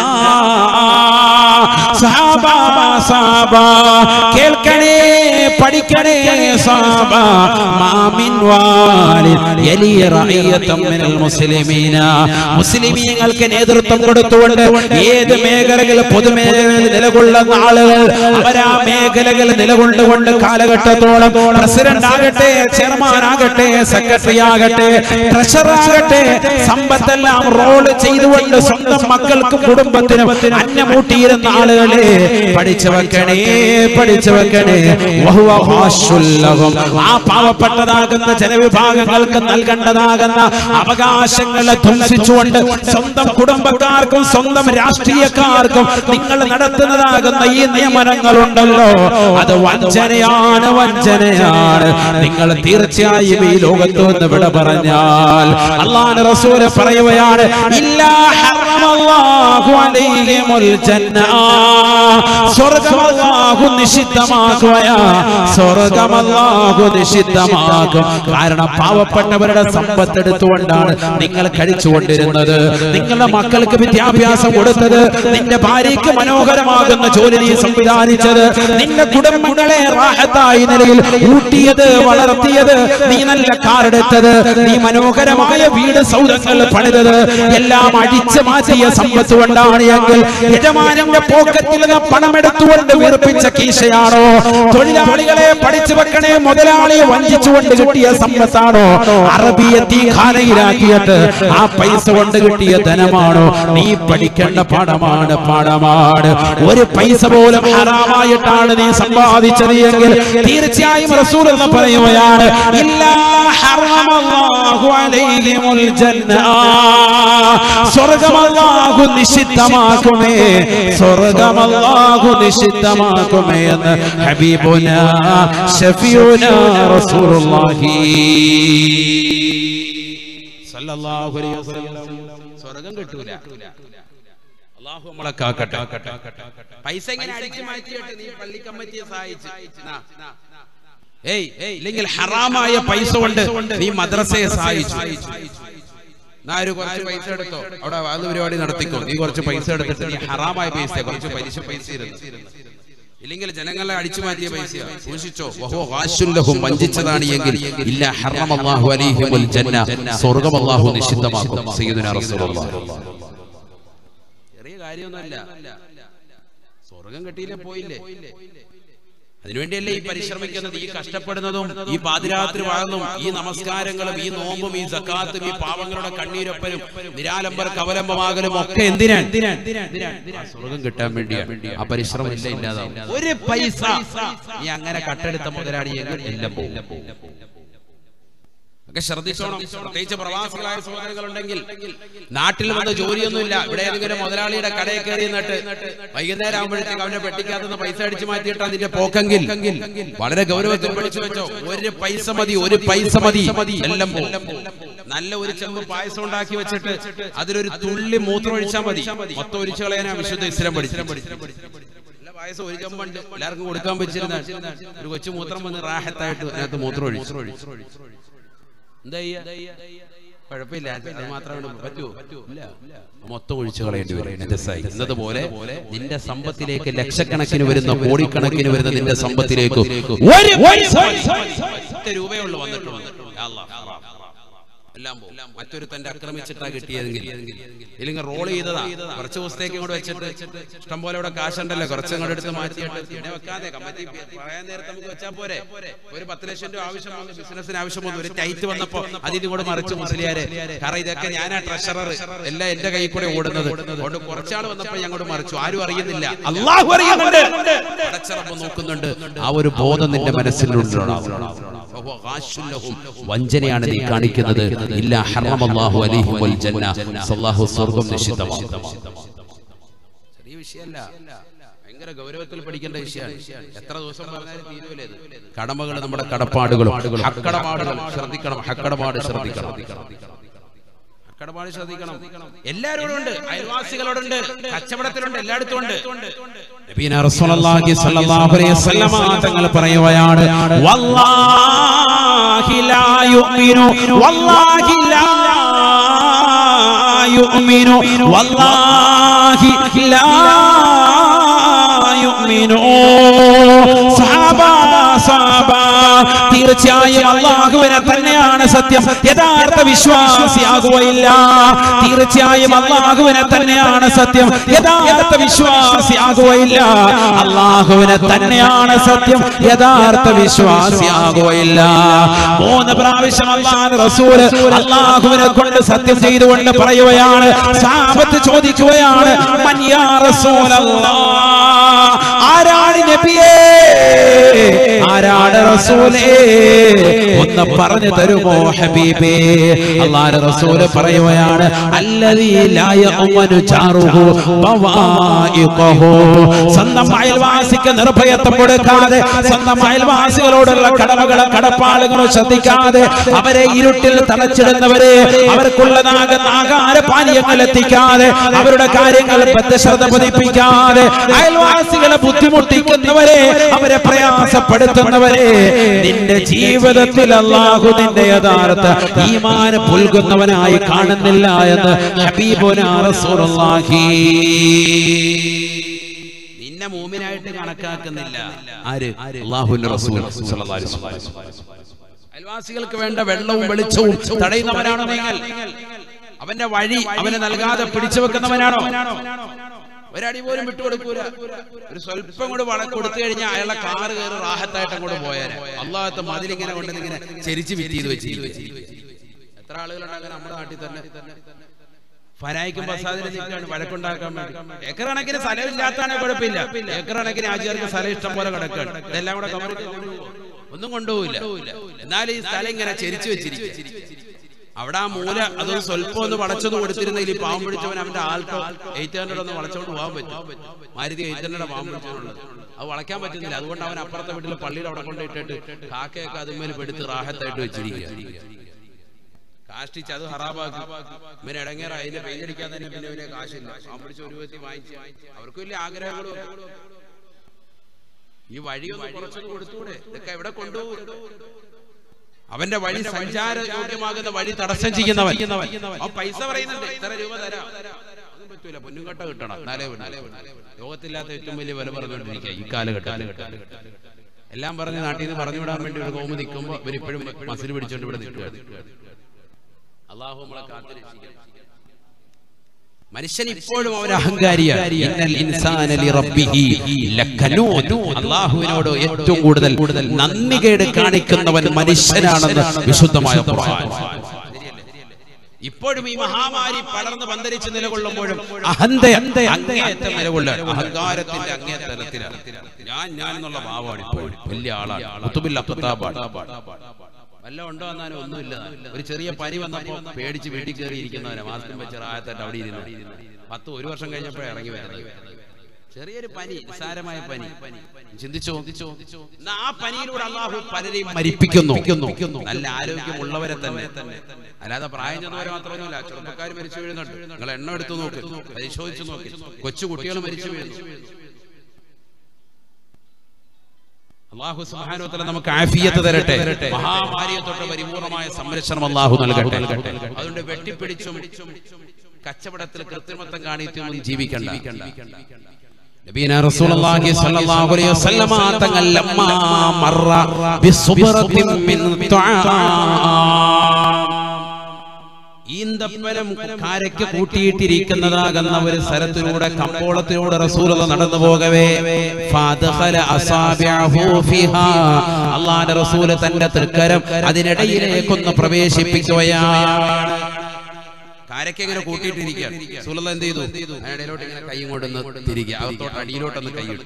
സഹാബ സഹാബ കേൾക്കണേ പഠിക്കണേ സഹാബ മാ മിൻ വാലി യലി റഅയതം മിനൽ മുസ്ലിമീന മുസ്ലിമീങ്ങൾക്ക് നേതൃത്വം കൊടുത്തുകൊണ്ട് ഏത് മേഖലകൾ പൊതുമേഖലകളിൽ നിലകൊള്ളുന്ന ആളുകൾ അവരാ മേഖലകൾ നിലകൊണ്ടുകൊണ്ട് കാലഘട്ടത്തോളം പ്രസിഡന്റ് ആകട്ടെ ചെയർമാൻ ആകട്ടെ സെക്രട്ടറി ആകട്ടെ ട്രഷറർ ആകട്ടെ സമ്പത്തെല്ലാം റോള് ചെയ്തുകൊണ്ട് സ്വന്തം മക്കൾക്കും കുടുംബത്തിനും അന്നമൂട്ടിയിരുന്ന ആളുകളെ പഠിച്ചു വെക്കണേ പഠിച്ചു വെക്കണേ വഹുവ ഹാശുൽ ലഹും. ആ പാവപ്പെട്ടതാകുന്ന ജനവിഭാഗങ്ങൾക്ക് നൽകേണ്ടതാകുന്ന അവകാശങ്ങളെ ധ്വംസിച്ചുകൊണ്ട് സ്വന്തം കുടുംബക്കാർക്കും സ്വന്തം രാഷ്ട്രീയക്കാർക്കും നിങ്ങൾ നടത്തുന്നതാകുന്ന ഈ നിയമനങ്ങളുണ്ടല്ലോ അത് വഞ്ചനയാണ് വഞ്ചനയാണ് നിങ്ങൾ തീർച്ചയായും ഈ ലോകത്ത് നിന്ന് വിട പറഞ്ഞാൽ അള്ളാഹ് റസൂല് പറയുകയാണ് ഇല്ലാ ഹറമല്ലാഹു അലൈഹിമുൽ ജന്ന സ്വർഗ്ഗം അല്ലാഹു നിഷിദ്ധമാക്കുകയാ സ്വർഗ്ഗം അല്ലാഹു നിഷിദ്ധമാക്കും കാരണം പാവപ്പെട്ടവരുടെ സമ്പത്ത് എടുത്തുകൊണ്ടാണ് നിങ്ങൾ കഴിച്ചുകൊണ്ടിരുന്നത് നിങ്ങളുടെ മക്കൾക്ക് വിദ്യാഭ്യാസം കൊടുത്തത് നിന്റെ ഭാര്യയ്ക്ക് മനോഹരമാകുന്ന ജോലി നീ സംവിധാനിച്ചത് നിന്റെ കുടുംബങ്ങളെ റാഹത്തായി നിലയിൽ ഊട്ടിയത് വളർത്തിയത് നീ നല്ല കാറെടുത്തത് നീ മനോഹരമായ വീട് സൗധങ്ങൾ പണിതത് എല്ലാം അടിച്ചു മാറ്റിയ സമ്പത്ത് കൊണ്ടാണ് എങ്കിൽ യജമാനന്റെ പോക്കറ്റ് പോക്കറ്റിൽ നിന്ന് പണമെടുത്തുകൊണ്ട് വീർപ്പിച്ച കീശയാണോ തൊഴിലാളികളെ പഠിച്ചു വെക്കണേ മുതലാളിയെ വഞ്ചിച്ചുകൊണ്ട് കിട്ടിയ സമ്പത്താണോ അറബിയെ തീഖാനയിലാക്കിയിട്ട് ആ പൈസ കൊണ്ട് കിട്ടിയ ധനമാണോ നീ പഠിക്കേണ്ട പാഠമാണ് പാഠമാണ് ഒരു പൈസ പോലും ഹറാമായിട്ടാണ് നീ സമ്പാദിച്ചത് എങ്കിൽ തീർച്ചയായും റസൂൽ എന്ന് പറയുകയാണ് ഇല്ലാ ഹറമല്ലാഹു അലൈഹിമുൽ ജന്ന സ്വർഗ്ഗം അല്ലാഹു നിഷിദ്ധമാക്കുമേ സ്വർഗ്ഗം അല്ലാഹു നിഷിദ്ധമാക്കുമേ എന്ന് ഹബീബുന ഷഫിയുന റസൂലുള്ളാഹി സല്ലല്ലാഹു അലൈഹി വസല്ലം സ്വർഗം കിട്ടൂല അള്ളാഹു നമ്മളെ കാക്കട്ടെ പൈസ ഇങ്ങനെ അടിച്ചു മാറ്റിയിട്ട് നീ പള്ളി കമ്മിറ്റിയെ സഹായിച്ച് നാ. ഏയ് ഇല്ലെങ്കിൽ ഹറാമായ പൈസ കൊണ്ട് നീ മദ്രസയെ സഹായിച്ചു നാ ഒരു കുറച്ച് പൈസ എടുത്തോ അവിടെ വാത് പരിപാടി നടത്തിക്കോ നീ കുറച്ച് പൈസ എടുത്തിട്ട് നീ ഹറാമായ പൈസ കുറച്ച് പലിശ പൈസ ഇരുന്നു ഇല്ലെങ്കിൽ ജനങ്ങളെ അടിച്ചു മാറ്റിയ പൈസ സൂക്ഷിച്ചോ വഹോ ഹാശുല്ലഹും വഞ്ചിച്ചതാണ് എങ്കിൽ ഇല്ല ഹറം അല്ലാഹു അലൈഹിമുൽ ജന്ന സ്വർഗ്ഗം അല്ലാഹു നിഷിദ്ധമാക്കും സയ്യിദുനാ റസൂലുള്ളാഹി ചെറിയ കാര്യമൊന്നുമല്ല സ്വർഗം കിട്ടിയില്ലേ പോയില്ലേ അതിനുവേണ്ടിയല്ലേ ഈ പരിശ്രമിക്കുന്നത് ഈ കഷ്ടപ്പെടുന്നതും ഈ പാതിരാത്രി വാഴുന്നതും ഈ നമസ്കാരങ്ങളും ഈ നോമ്പും ഈ സക്കാത്തും ഈ പാവങ്ങളുടെ കണ്ണീരൊപ്പനും നിരാലംബർക്ക് അവലംബമാകലും ഒക്കെ എന്തിനാണ് ആ സ്വർഗം കിട്ടാൻ വേണ്ടിയാണ് ആ പരിശ്രമം ഇല്ല ഇല്ലാതാവും ഒരു പൈസ നീ അങ്ങനെ കട്ടെടുത്ത മുതലാളിയെങ്കിൽ എല്ലാം പോകും ഒക്കെ ശ്രദ്ധിച്ചോണം പ്രത്യേകിച്ച് പ്രവാസികളായ സഹോദരങ്ങളുണ്ടെങ്കിൽ നാട്ടിൽ വന്ന് ജോലിയൊന്നുമില്ല ഇവിടെ ഏതെങ്കിലും മുതലാളിയുടെ കടയിൽ കയറി നിന്നിട്ട് വൈകുന്നേരം ആകുമ്പോഴത്തേക്ക് അവന്റെ പെട്ടിക്കകത്തുനിന്ന് പൈസ അടിച്ചു മാറ്റിയിട്ട് അതിന്റെ പോക്കെങ്കിൽ വളരെ ഗൗരവത്തിൽ പഠിച്ചു വെച്ചോ ഒരു പൈസ മതി ഒരു പൈസ മതി എല്ലാം പോകും നല്ല ഒരു ചെമ്പ് പായസം ഉണ്ടാക്കി വെച്ചിട്ട് അതിലൊരു തുള്ളി മൂത്രം ഒഴിച്ചാൽ മതി മൊത്തം ഒഴിച്ചു കളയാനാ വിശുദ്ധ ഇസ്ലാം പഠിച്ചു നല്ല പായസം ഒരു ചെമ്പുണ്ട് എല്ലാവർക്കും കൊടുക്കാൻ പറ്റിയിരുന്ന ഒരു കൊച്ചു മൂത്രം വന്ന് റാഹത്തായിട്ട് അതിനകത്ത് മൂത്രം ഒഴിച്ചു എന്താ ചെയ്യാ? കുഴപ്പമില്ല അത് മാത്രമേ പറ്റൂ ഇല്ല മൊത്തം ഒഴിച്ചു കളയേണ്ടി വരും നജസായി എന്നതുപോലെ നിന്റെ സമ്പത്തിലേക്ക് ലക്ഷക്കണക്കിന് വരുന്ന കോടിക്കണക്കിന് വരുന്ന നിന്റെ സമ്പത്തിലേക്ക് ഒരു പൈസ ഒറ്റ രൂപയേ ഉള്ളൂ വന്നിട്ടുള്ളൂ യാ അല്ലാ. എല്ലാം പോകും മറ്റൊരു തന്റെ ആക്രമിച്ചിട്ടാ കിട്ടിയതെങ്കിൽ ഇല്ലെങ്കിൽ റോൾ ചെയ്തതാ കുറച്ച് ദിവസത്തേക്ക് ഇങ്ങോട്ട് വെച്ചിട്ട് ഇഷ്ടം പോലെ ഇവിടെ കാശുണ്ടല്ലോ കുറച്ച് ഇങ്ങോട്ട് എടുത്ത് മാറ്റിയിട്ട് പിന്നെ വെക്കാതെ കമ്മിറ്റി പറയാൻ നേരത്തെ നമുക്ക് വെച്ചാൽ പോരെ ഒരു പത്ത് ലക്ഷം രൂപ ആവശ്യം വന്നു ബിസിനസിന് ആവശ്യം വന്നു ഒരു ടൈറ്റ് വന്നപ്പോ അതിന് കൂടെ മറിച്ച് മുസ്ലിയാരെ കാരണം ഇതൊക്കെ ഞാനാ ട്രഷറർ എല്ലാം എന്റെ കൈ കൂടെ ഓടുന്നത് അതുകൊണ്ട് കുറച്ചാൾ വന്നപ്പോ ഞങ്ങോട്ട് മറിച്ചു ആരും അറിയുന്നില്ല അള്ളാഹു അറിയുന്നുണ്ട് അടച്ചറപ്പ് നോക്കുന്നുണ്ട് ആ ഒരു ബോധം നിന്റെ മനസ്സിലുണ്ടാവും ഫഹുവ ഗാശുൻ ലഹും. വഞ്ചനയാണ് നീ കാണിക്കുന്നത് ഇല്ല ഹറമല്ലാഹു അലൈഹിമുൽ ജന്ന സല്ലല്ലാഹു സ്വർഗ്ഗം നിഷിദ്ധമാണ് ചെറിയ വിഷയമല്ല ഭയങ്കര ഗൗരവത്തിൽ പഠിക്കേണ്ട വിഷയമാണ് എത്ര ദിവസം പറഞ്ഞാലും തീരുവല്ലേ ഇത് കടമകൾ നമ്മുടെ കടപ്പാടുകളും ഹക്കടപാടുകൾ ശ്രദ്ധിക്കണം ഹക്കടപാട് ശ്രദ്ധിക്കണം ഹക്കടപാട് ശ്രദ്ധിക്കണം എല്ലാവരോടും ഉണ്ട് അയൽവാസികളോടുണ്ട് കച്ചവടത്തിലുണ്ട് എല്ലായിടത്തും ഉണ്ട് നബീന റസൂലുള്ളാഹി സ്വല്ലല്ലാഹു അലൈഹി വസല്ലമ തങ്ങൾ പറയുകയാണ് വല്ലാഹി ലാ യുഅ്മിനു വല്ലാഹി ലാ യുഅ്മിനു വല്ലാഹി ലാ യുഅ്മിനു സഹാബ സഹാബ തീർച്ചയായും അള്ളാഹുവിനെ തന്നെയാണ് സത്യം യഥാർത്ഥ വിശ്വാസിയാകുകയില്ല തീർച്ചയായും അള്ളാഹുവിനെ തന്നെയാണ് സത്യം യഥാർത്ഥ വിശ്വാസിയാകുകയില്ല അള്ളാഹുവിനെ തന്നെയാണ് സത്യം യഥാർത്ഥ വിശ്വാസിയാകുകയില്ല മൂന്ന് പ്രാവശ്യം അള്ളാഹ് റസൂല് അള്ളാഹുവിനെ കൊണ്ട് സത്യം ചെയ്തുകൊണ്ട് പറയുകയാണ് സാപത്ത് ചോദിക്കുകയാണ് മൻ യാ റസൂലല്ലാഹ് ആരാണ് നബിയേ ആരാണ് റസൂലേ ഒന്ന് പറഞ്ഞു തരുമോ ഹബീബേ അള്ളാഹ് റസൂല് പറയുകയാണ് അല്ലദീ ലാ യഅമനു ജാറുഹു ബവായിഖഹു സ്വന്തം അയൽവാസിക്ക് നിർഭയത്വം കൊടുക്കാതെ സ്വന്തം അയൽവാസികളോടുള്ള കടമകളും കടപ്പാടുകളും ശ്രദ്ധിക്കാതെ അവരെ ഇരുട്ടിൽ തളച്ചിടുന്നവരെ അവർക്കുള്ളതാകുന്ന ആഹാര പാനീയങ്ങൾ എത്തിക്കാതെ അവരുടെ കാര്യങ്ങൾ ശ്രദ്ധ പതിപ്പിക്കാതെ അയൽവാസികളെ ബുദ്ധിമുട്ടിക്കുന്നവരെ അവരെ പ്രയാസപ്പെടുത്തുന്നവരെ നിന്റെ ജീവിതത്തിൽ അള്ളാഹു നിന്റെ യഥാർത്ഥ ഈമാന പുൽകുന്നവനായി കാണുന്നില്ല എന്ന് ഹബീബുനാ റസൂലുള്ളാഹി നിന്നെ മൂമിനായിട്ട് കണക്കാക്കുന്നില്ല ആര് അള്ളാഹുവിന്റെ റസൂൽ സ്വല്ലല്ലാഹു അലൈഹി വസല്ലം. അയൽവാസികൾക്ക് വേണ്ട വെള്ളവും വെളിച്ചവും തടയുന്നവനാണോ നിങ്ങൾ അവന്റെ വഴി അവന് നൽകാതെ പിടിച്ചു വെക്കുന്നവനാണോ ഒരടി പോലും വിട്ടുകൊടുക്കൂല ഒരു സ്വല്പം കൂടെ വള കൊടുത്തു കഴിഞ്ഞാൽ അയാളെ കാറ് കയറി റാഹത്തായിട്ട് അങ്ങോട്ട് പോയാൽ അള്ളാഹത്തെ മതിലിങ്ങനെ കൊണ്ടിങ്ങനെ ചെരിച്ച് വിറ്റ് ചെയ്ത് വെച്ചിരിക്കും എത്ര ആളുകളുണ്ട് അങ്ങനെ നമ്മുടെ നാട്ടിൽ തന്നെ ഫനായിക്കും ബസാദിന് നിൽക്കാണ് വഴക്കുണ്ടാക്കാൻ വേണ്ടി ഏക്കർ കണക്കിന് സ്ഥലം ഇല്ലാത്തതാണ് കുഴപ്പമില്ല ഏക്കർ കണക്കിന് ആചാര്യർക്ക് സ്ഥലം ഇഷ്ടം പോലെ കിടക്കാണ് ഇതെല്ലാം കൂടെ കവറിട്ട് ഒന്നും കൊണ്ടുപോകില്ല എന്നാൽ ഈ സ്ഥലം ഇങ്ങനെ ചെരിച്ചു വെച്ചിരിക്കും അവിടെ ആ മൂല അത് സ്വല്പം ഒന്ന് വളച്ചത് കൊടുത്തിരുന്നെങ്കിൽ ഈ പാവം പിടിച്ചവൻ അവന്റെ ആൾക്ക് എയ്റ്റ് ഹൺഡ്രഡ് ഒന്ന് വളച്ചോണ്ട് പോകാൻ പറ്റും മാരുതി എയ്റ്റ് ഹൺഡ്രഡ് പാവം പിടിച്ചവനുള്ളത് അത് വളയ്ക്കാൻ പറ്റുന്നില്ല അതുകൊണ്ട് അവൻ അപ്പുറത്തെ വീട്ടിലെ പള്ളിയിൽ അവിടെ കൊണ്ടിട്ടിട്ട് കാക്കയൊക്കെ അതുമേൽ പെടുത്ത് റാഹത്തായിട്ട് വെച്ചിരിക്കുക കാഷ്ടിച്ച് അത് ഹറാബാക്കി ഇവന് ഇടങ്ങേറ അതിന്റെ പെയിന്റടിക്കാൻ തന്നെ പിന്നെ ഇവനെ കാശില്ല അവൻ പിടിച്ച് ഒരു വ്യക്തി വാങ്ങിച്ച് അവർക്ക് വലിയ ആഗ്രഹങ്ങളും ഈ വഴിയൊന്ന് കുറച്ചൊന്ന് കൊടുത്തൂടെ ഇതൊക്കെ എവിടെ കൊണ്ടുപോകും അവന്റെ വഴി സഞ്ചാര യോഗ്യമാകുന്ന വഴി തടസ്സം ചെയ്യുന്നവൻ അവൻ പൈസ പറയുന്നുണ്ട് ഇത്ര രൂപ തരാം അതൊന്നും പറ്റൂല പൊന്നുകട്ട കിട്ടണം എന്നാലേ വിടൂ. ലോകത്തില്ലാത്ത ഏറ്റവും വലിയ വില പറഞ്ഞുകൊണ്ടിരിക്കുക ഈ കാലഘട്ടത്തിൽ എല്ലാം പറഞ്ഞ് നാട്ടിൽ നിന്ന് പറഞ്ഞു വിടാൻ വേണ്ടി ഒരു കോമ നിൽക്കുമ്പോൾ ഇവരിപ്പോഴും മസിൽ പിടിച്ചോണ്ട് ഇവിടെ നിൽക്കുകയാണ് അള്ളാഹു നമ്മളെ കാത്തിരക്ഷിക്കണം മനുഷ്യൻ ഇപ്പോഴും അവൻ അഹങ്കാരിയാണ് ഇന്നൽ ഇൻസാന ലിറബ്ബിഹി ലകനൂദ്. അള്ളാഹുവിനോട് ഏറ്റവും കൂടുതൽ കൂടുതൽ നന്ദികേട് കാണിക്കുന്നവൻ മനുഷ്യനാണെന്ന് വിശുദ്ധമായ ഖുർആൻ ഇപ്പോഴും ഈ മഹാമാരി പടർന്ന് പന്തരിച്ച് നിലകൊള്ളുമ്പോഴും അഹന്ത അങ്ങേയറ്റം നിലകൊള്ളുക അഹങ്കാരത്തിന്റെ അങ്ങേതലത്തിലാണ് ഞാൻ ഞാൻ എന്നുള്ള ഭാവമാണ് ഇപ്പോഴും വലിയ ആളാണ് കുത്തുബിൽ അപ്പത്താബാണ് വല്ല ഉണ്ടോ എന്നാലും ഒന്നുമില്ല ഒരു ചെറിയ പനി വന്നപ്പോ പേടിച്ച് വീട്ടിൽ കയറി ഇരിക്കുന്നവനെ മാസ്കും വെച്ച് റായത്തായിട്ട് അവിടെ ഇരുന്നു പത്ത് ഒരു വർഷം കഴിഞ്ഞപ്പോഴേ ഇറങ്ങി വരുന്നത് ചെറിയൊരു പനി നിസ്സാരമായ പനി ചിന്തിച്ചോ എന്നാ ആ പനിയിലൂടെ അള്ളാഹു പലരെയും മരിപ്പിക്കുന്നു നല്ല ആരോഗ്യമുള്ളവരെ തന്നെ അല്ലാതെ പ്രായം ചെന്നവരെ മാത്രമൊന്നുമില്ല ചെറുപ്പക്കാർ മരിച്ചു വീഴുന്നുണ്ട് നിങ്ങൾ എണ്ണം എടുത്തു നോക്ക് പരിശോധിച്ചു നോക്ക് കൊച്ചു കുട്ടികൾ മരിച്ചു വീഴുന്നു അള്ളാഹു സുബ്ഹാനഹു വതആല നമുക്ക് ആഫിയത്ത് തരട്ടെ മഹാമാരിയെ തൊട്ട് പരിപൂർണമായ സംരക്ഷണം അള്ളാഹു നൽകട്ടെ അതുകൊണ്ട് വെട്ടിപ്പിടിച്ചും കച്ചവടത്തിൽ കൃത്രിമത്വം കാണിച്ചും ജീവിക്കണ്ട നബീന റസൂലുള്ളാഹി സ്വല്ലല്ലാഹു അലൈഹി വസല്ലമ തങ്ങൾ ലമ്മാ മറ ബിസുബ്റത്തിൻ മിൻ ഈന്തപ്പനം കാരയ്ക്ക് കൂട്ടിയിട്ടിരിക്കുന്നതാകുന്ന ഒരു സ്ഥലത്തിലൂടെ കമ്പോളത്തിലൂടെ റസൂലത നടന്നു പോകവേ ഫാദഖല അസാബിഅഹു ഫിഹാ അല്ലാഹുവിന്റെ റസൂല് തന്റെ തൃക്കരം അതിനിടയിലേക്കൊന്ന് പ്രവേശിപ്പിക്കുകയാണ് കാരയ്ക്ക് ഇങ്ങനെ കൂട്ടിയിട്ടിരിക്കുകയാണ് സുലത എന്ത് ചെയ്തു അതിനിടയിലോട്ട് ഇങ്ങനെ കൈ കൊണ്ടൊന്ന് തിരികെ അകത്തോട്ട് അടിയിലോട്ടൊന്ന് കൈയിട്ടു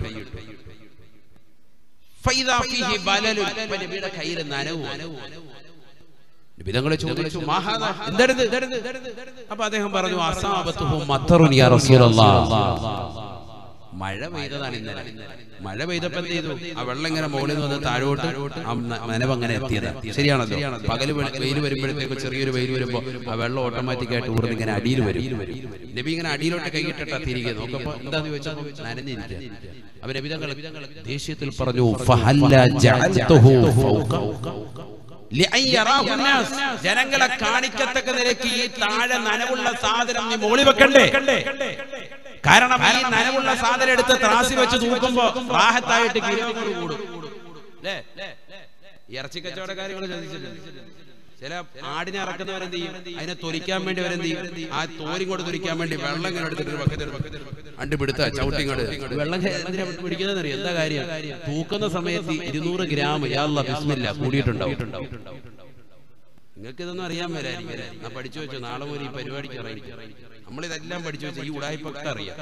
ഫൈദാ ഫീഹി ബലലുൻ. ഇപ്പൊ നബിയുടെ കയ്യിൽ നനവ് വിധങ്ങളെ ചോദിച്ചു "മാഹാദാ?" എന്തെടുത്? അപ്പൊ അദ്ദേഹം പറഞ്ഞു അസാബത്തുഹു മത്തറുൻ യാ റസൂലല്ലാഹ് മഴ പെയ്തതാണ് ഇന്നലെ മഴ പെയ്തപ്പോ എന്ത് ചെയ്തു ആ വെള്ളം ഇങ്ങനെ മുകളിൽ നിന്ന് താഴോട്ട് ആ ന- നനവ് അങ്ങനെ എത്തിയത് ശരിയാണല്ലോ പകല് വെയിൽ വരുമ്പോഴത്തേക്ക് ചെറിയൊരു വെയിൽ വരുമ്പോ ആ വെള്ളം ഓട്ടോമാറ്റിക് ആയിട്ട് ഊർന്ന് ഇങ്ങനെ അടിയിൽ വരും നബി ഇങ്ങനെ അടിയിലോട്ട് കൈയിട്ടിട്ടാ തിരികെ നോക്കപ്പോ എന്താന്ന് ചോദിച്ചാൽ നനഞ്ഞിരിക്കുക അപ്പൊ നബിതങ്ങൾ ദേഷ്യത്തിൽ പറഞ്ഞു "ഫഹല്ല ജഅൽതുഹു ഫൗക ലിഅൻ യറാഹു الناس. ജനങ്ങളെ കാണിക്കത്തക്ക നിലയ്ക്ക് ഈ താഴെ നനവുള്ള സാധനം നീ മോളി വെക്കണ്ടേ കാരണം ഈ നനവുള്ള സാധനം എടുത്ത് ത്രാസി വെച്ച് തൂക്കുമ്പോ റാഹത്തായിട്ട് കിലോകൾ കൂടും അല്ലേ ഇറച്ചി കച്ചവടക്കാരികൾ ചോദിച്ചിട്ടുണ്ട് ചില ആടിനെ ഇറക്കുന്നവരെന്ത് ചെയ്യും അതിനെ തൊലിക്കാൻ വേണ്ടി അവരെന്ത് ചെയ്യും ആ തോരി കൊണ്ട് തൊലിക്കാൻ വേണ്ടി വെള്ളം ഇങ്ങനെ എടുത്തിട്ട് ഒരു ബക്കറ്റ് അണ്ട് പിടുത്ത ചവിട്ടിങ്ങോട് വെള്ളം എന്തിനാ പിടിക്കുന്നത് അറിയാം എന്താ കാര്യം തൂക്കുന്ന സമയത്ത് ഇരുന്നൂറ് ഗ്രാം യാള്ള ബിസ്മില്ല കൂടിയിട്ടുണ്ടാവും നിങ്ങൾക്ക് ഇതൊന്നും അറിയാൻ വരായിരിക്കും ഞാൻ പഠിച്ചു വെച്ചു നാളെ മുതൽ ഈ പരിപാടിക്ക് ഇറങ്ങി നമ്മളിതെല്ലാം പഠിച്ചു വെച്ചു ഈ ഉടായ്പൊക്കെ അറിയാം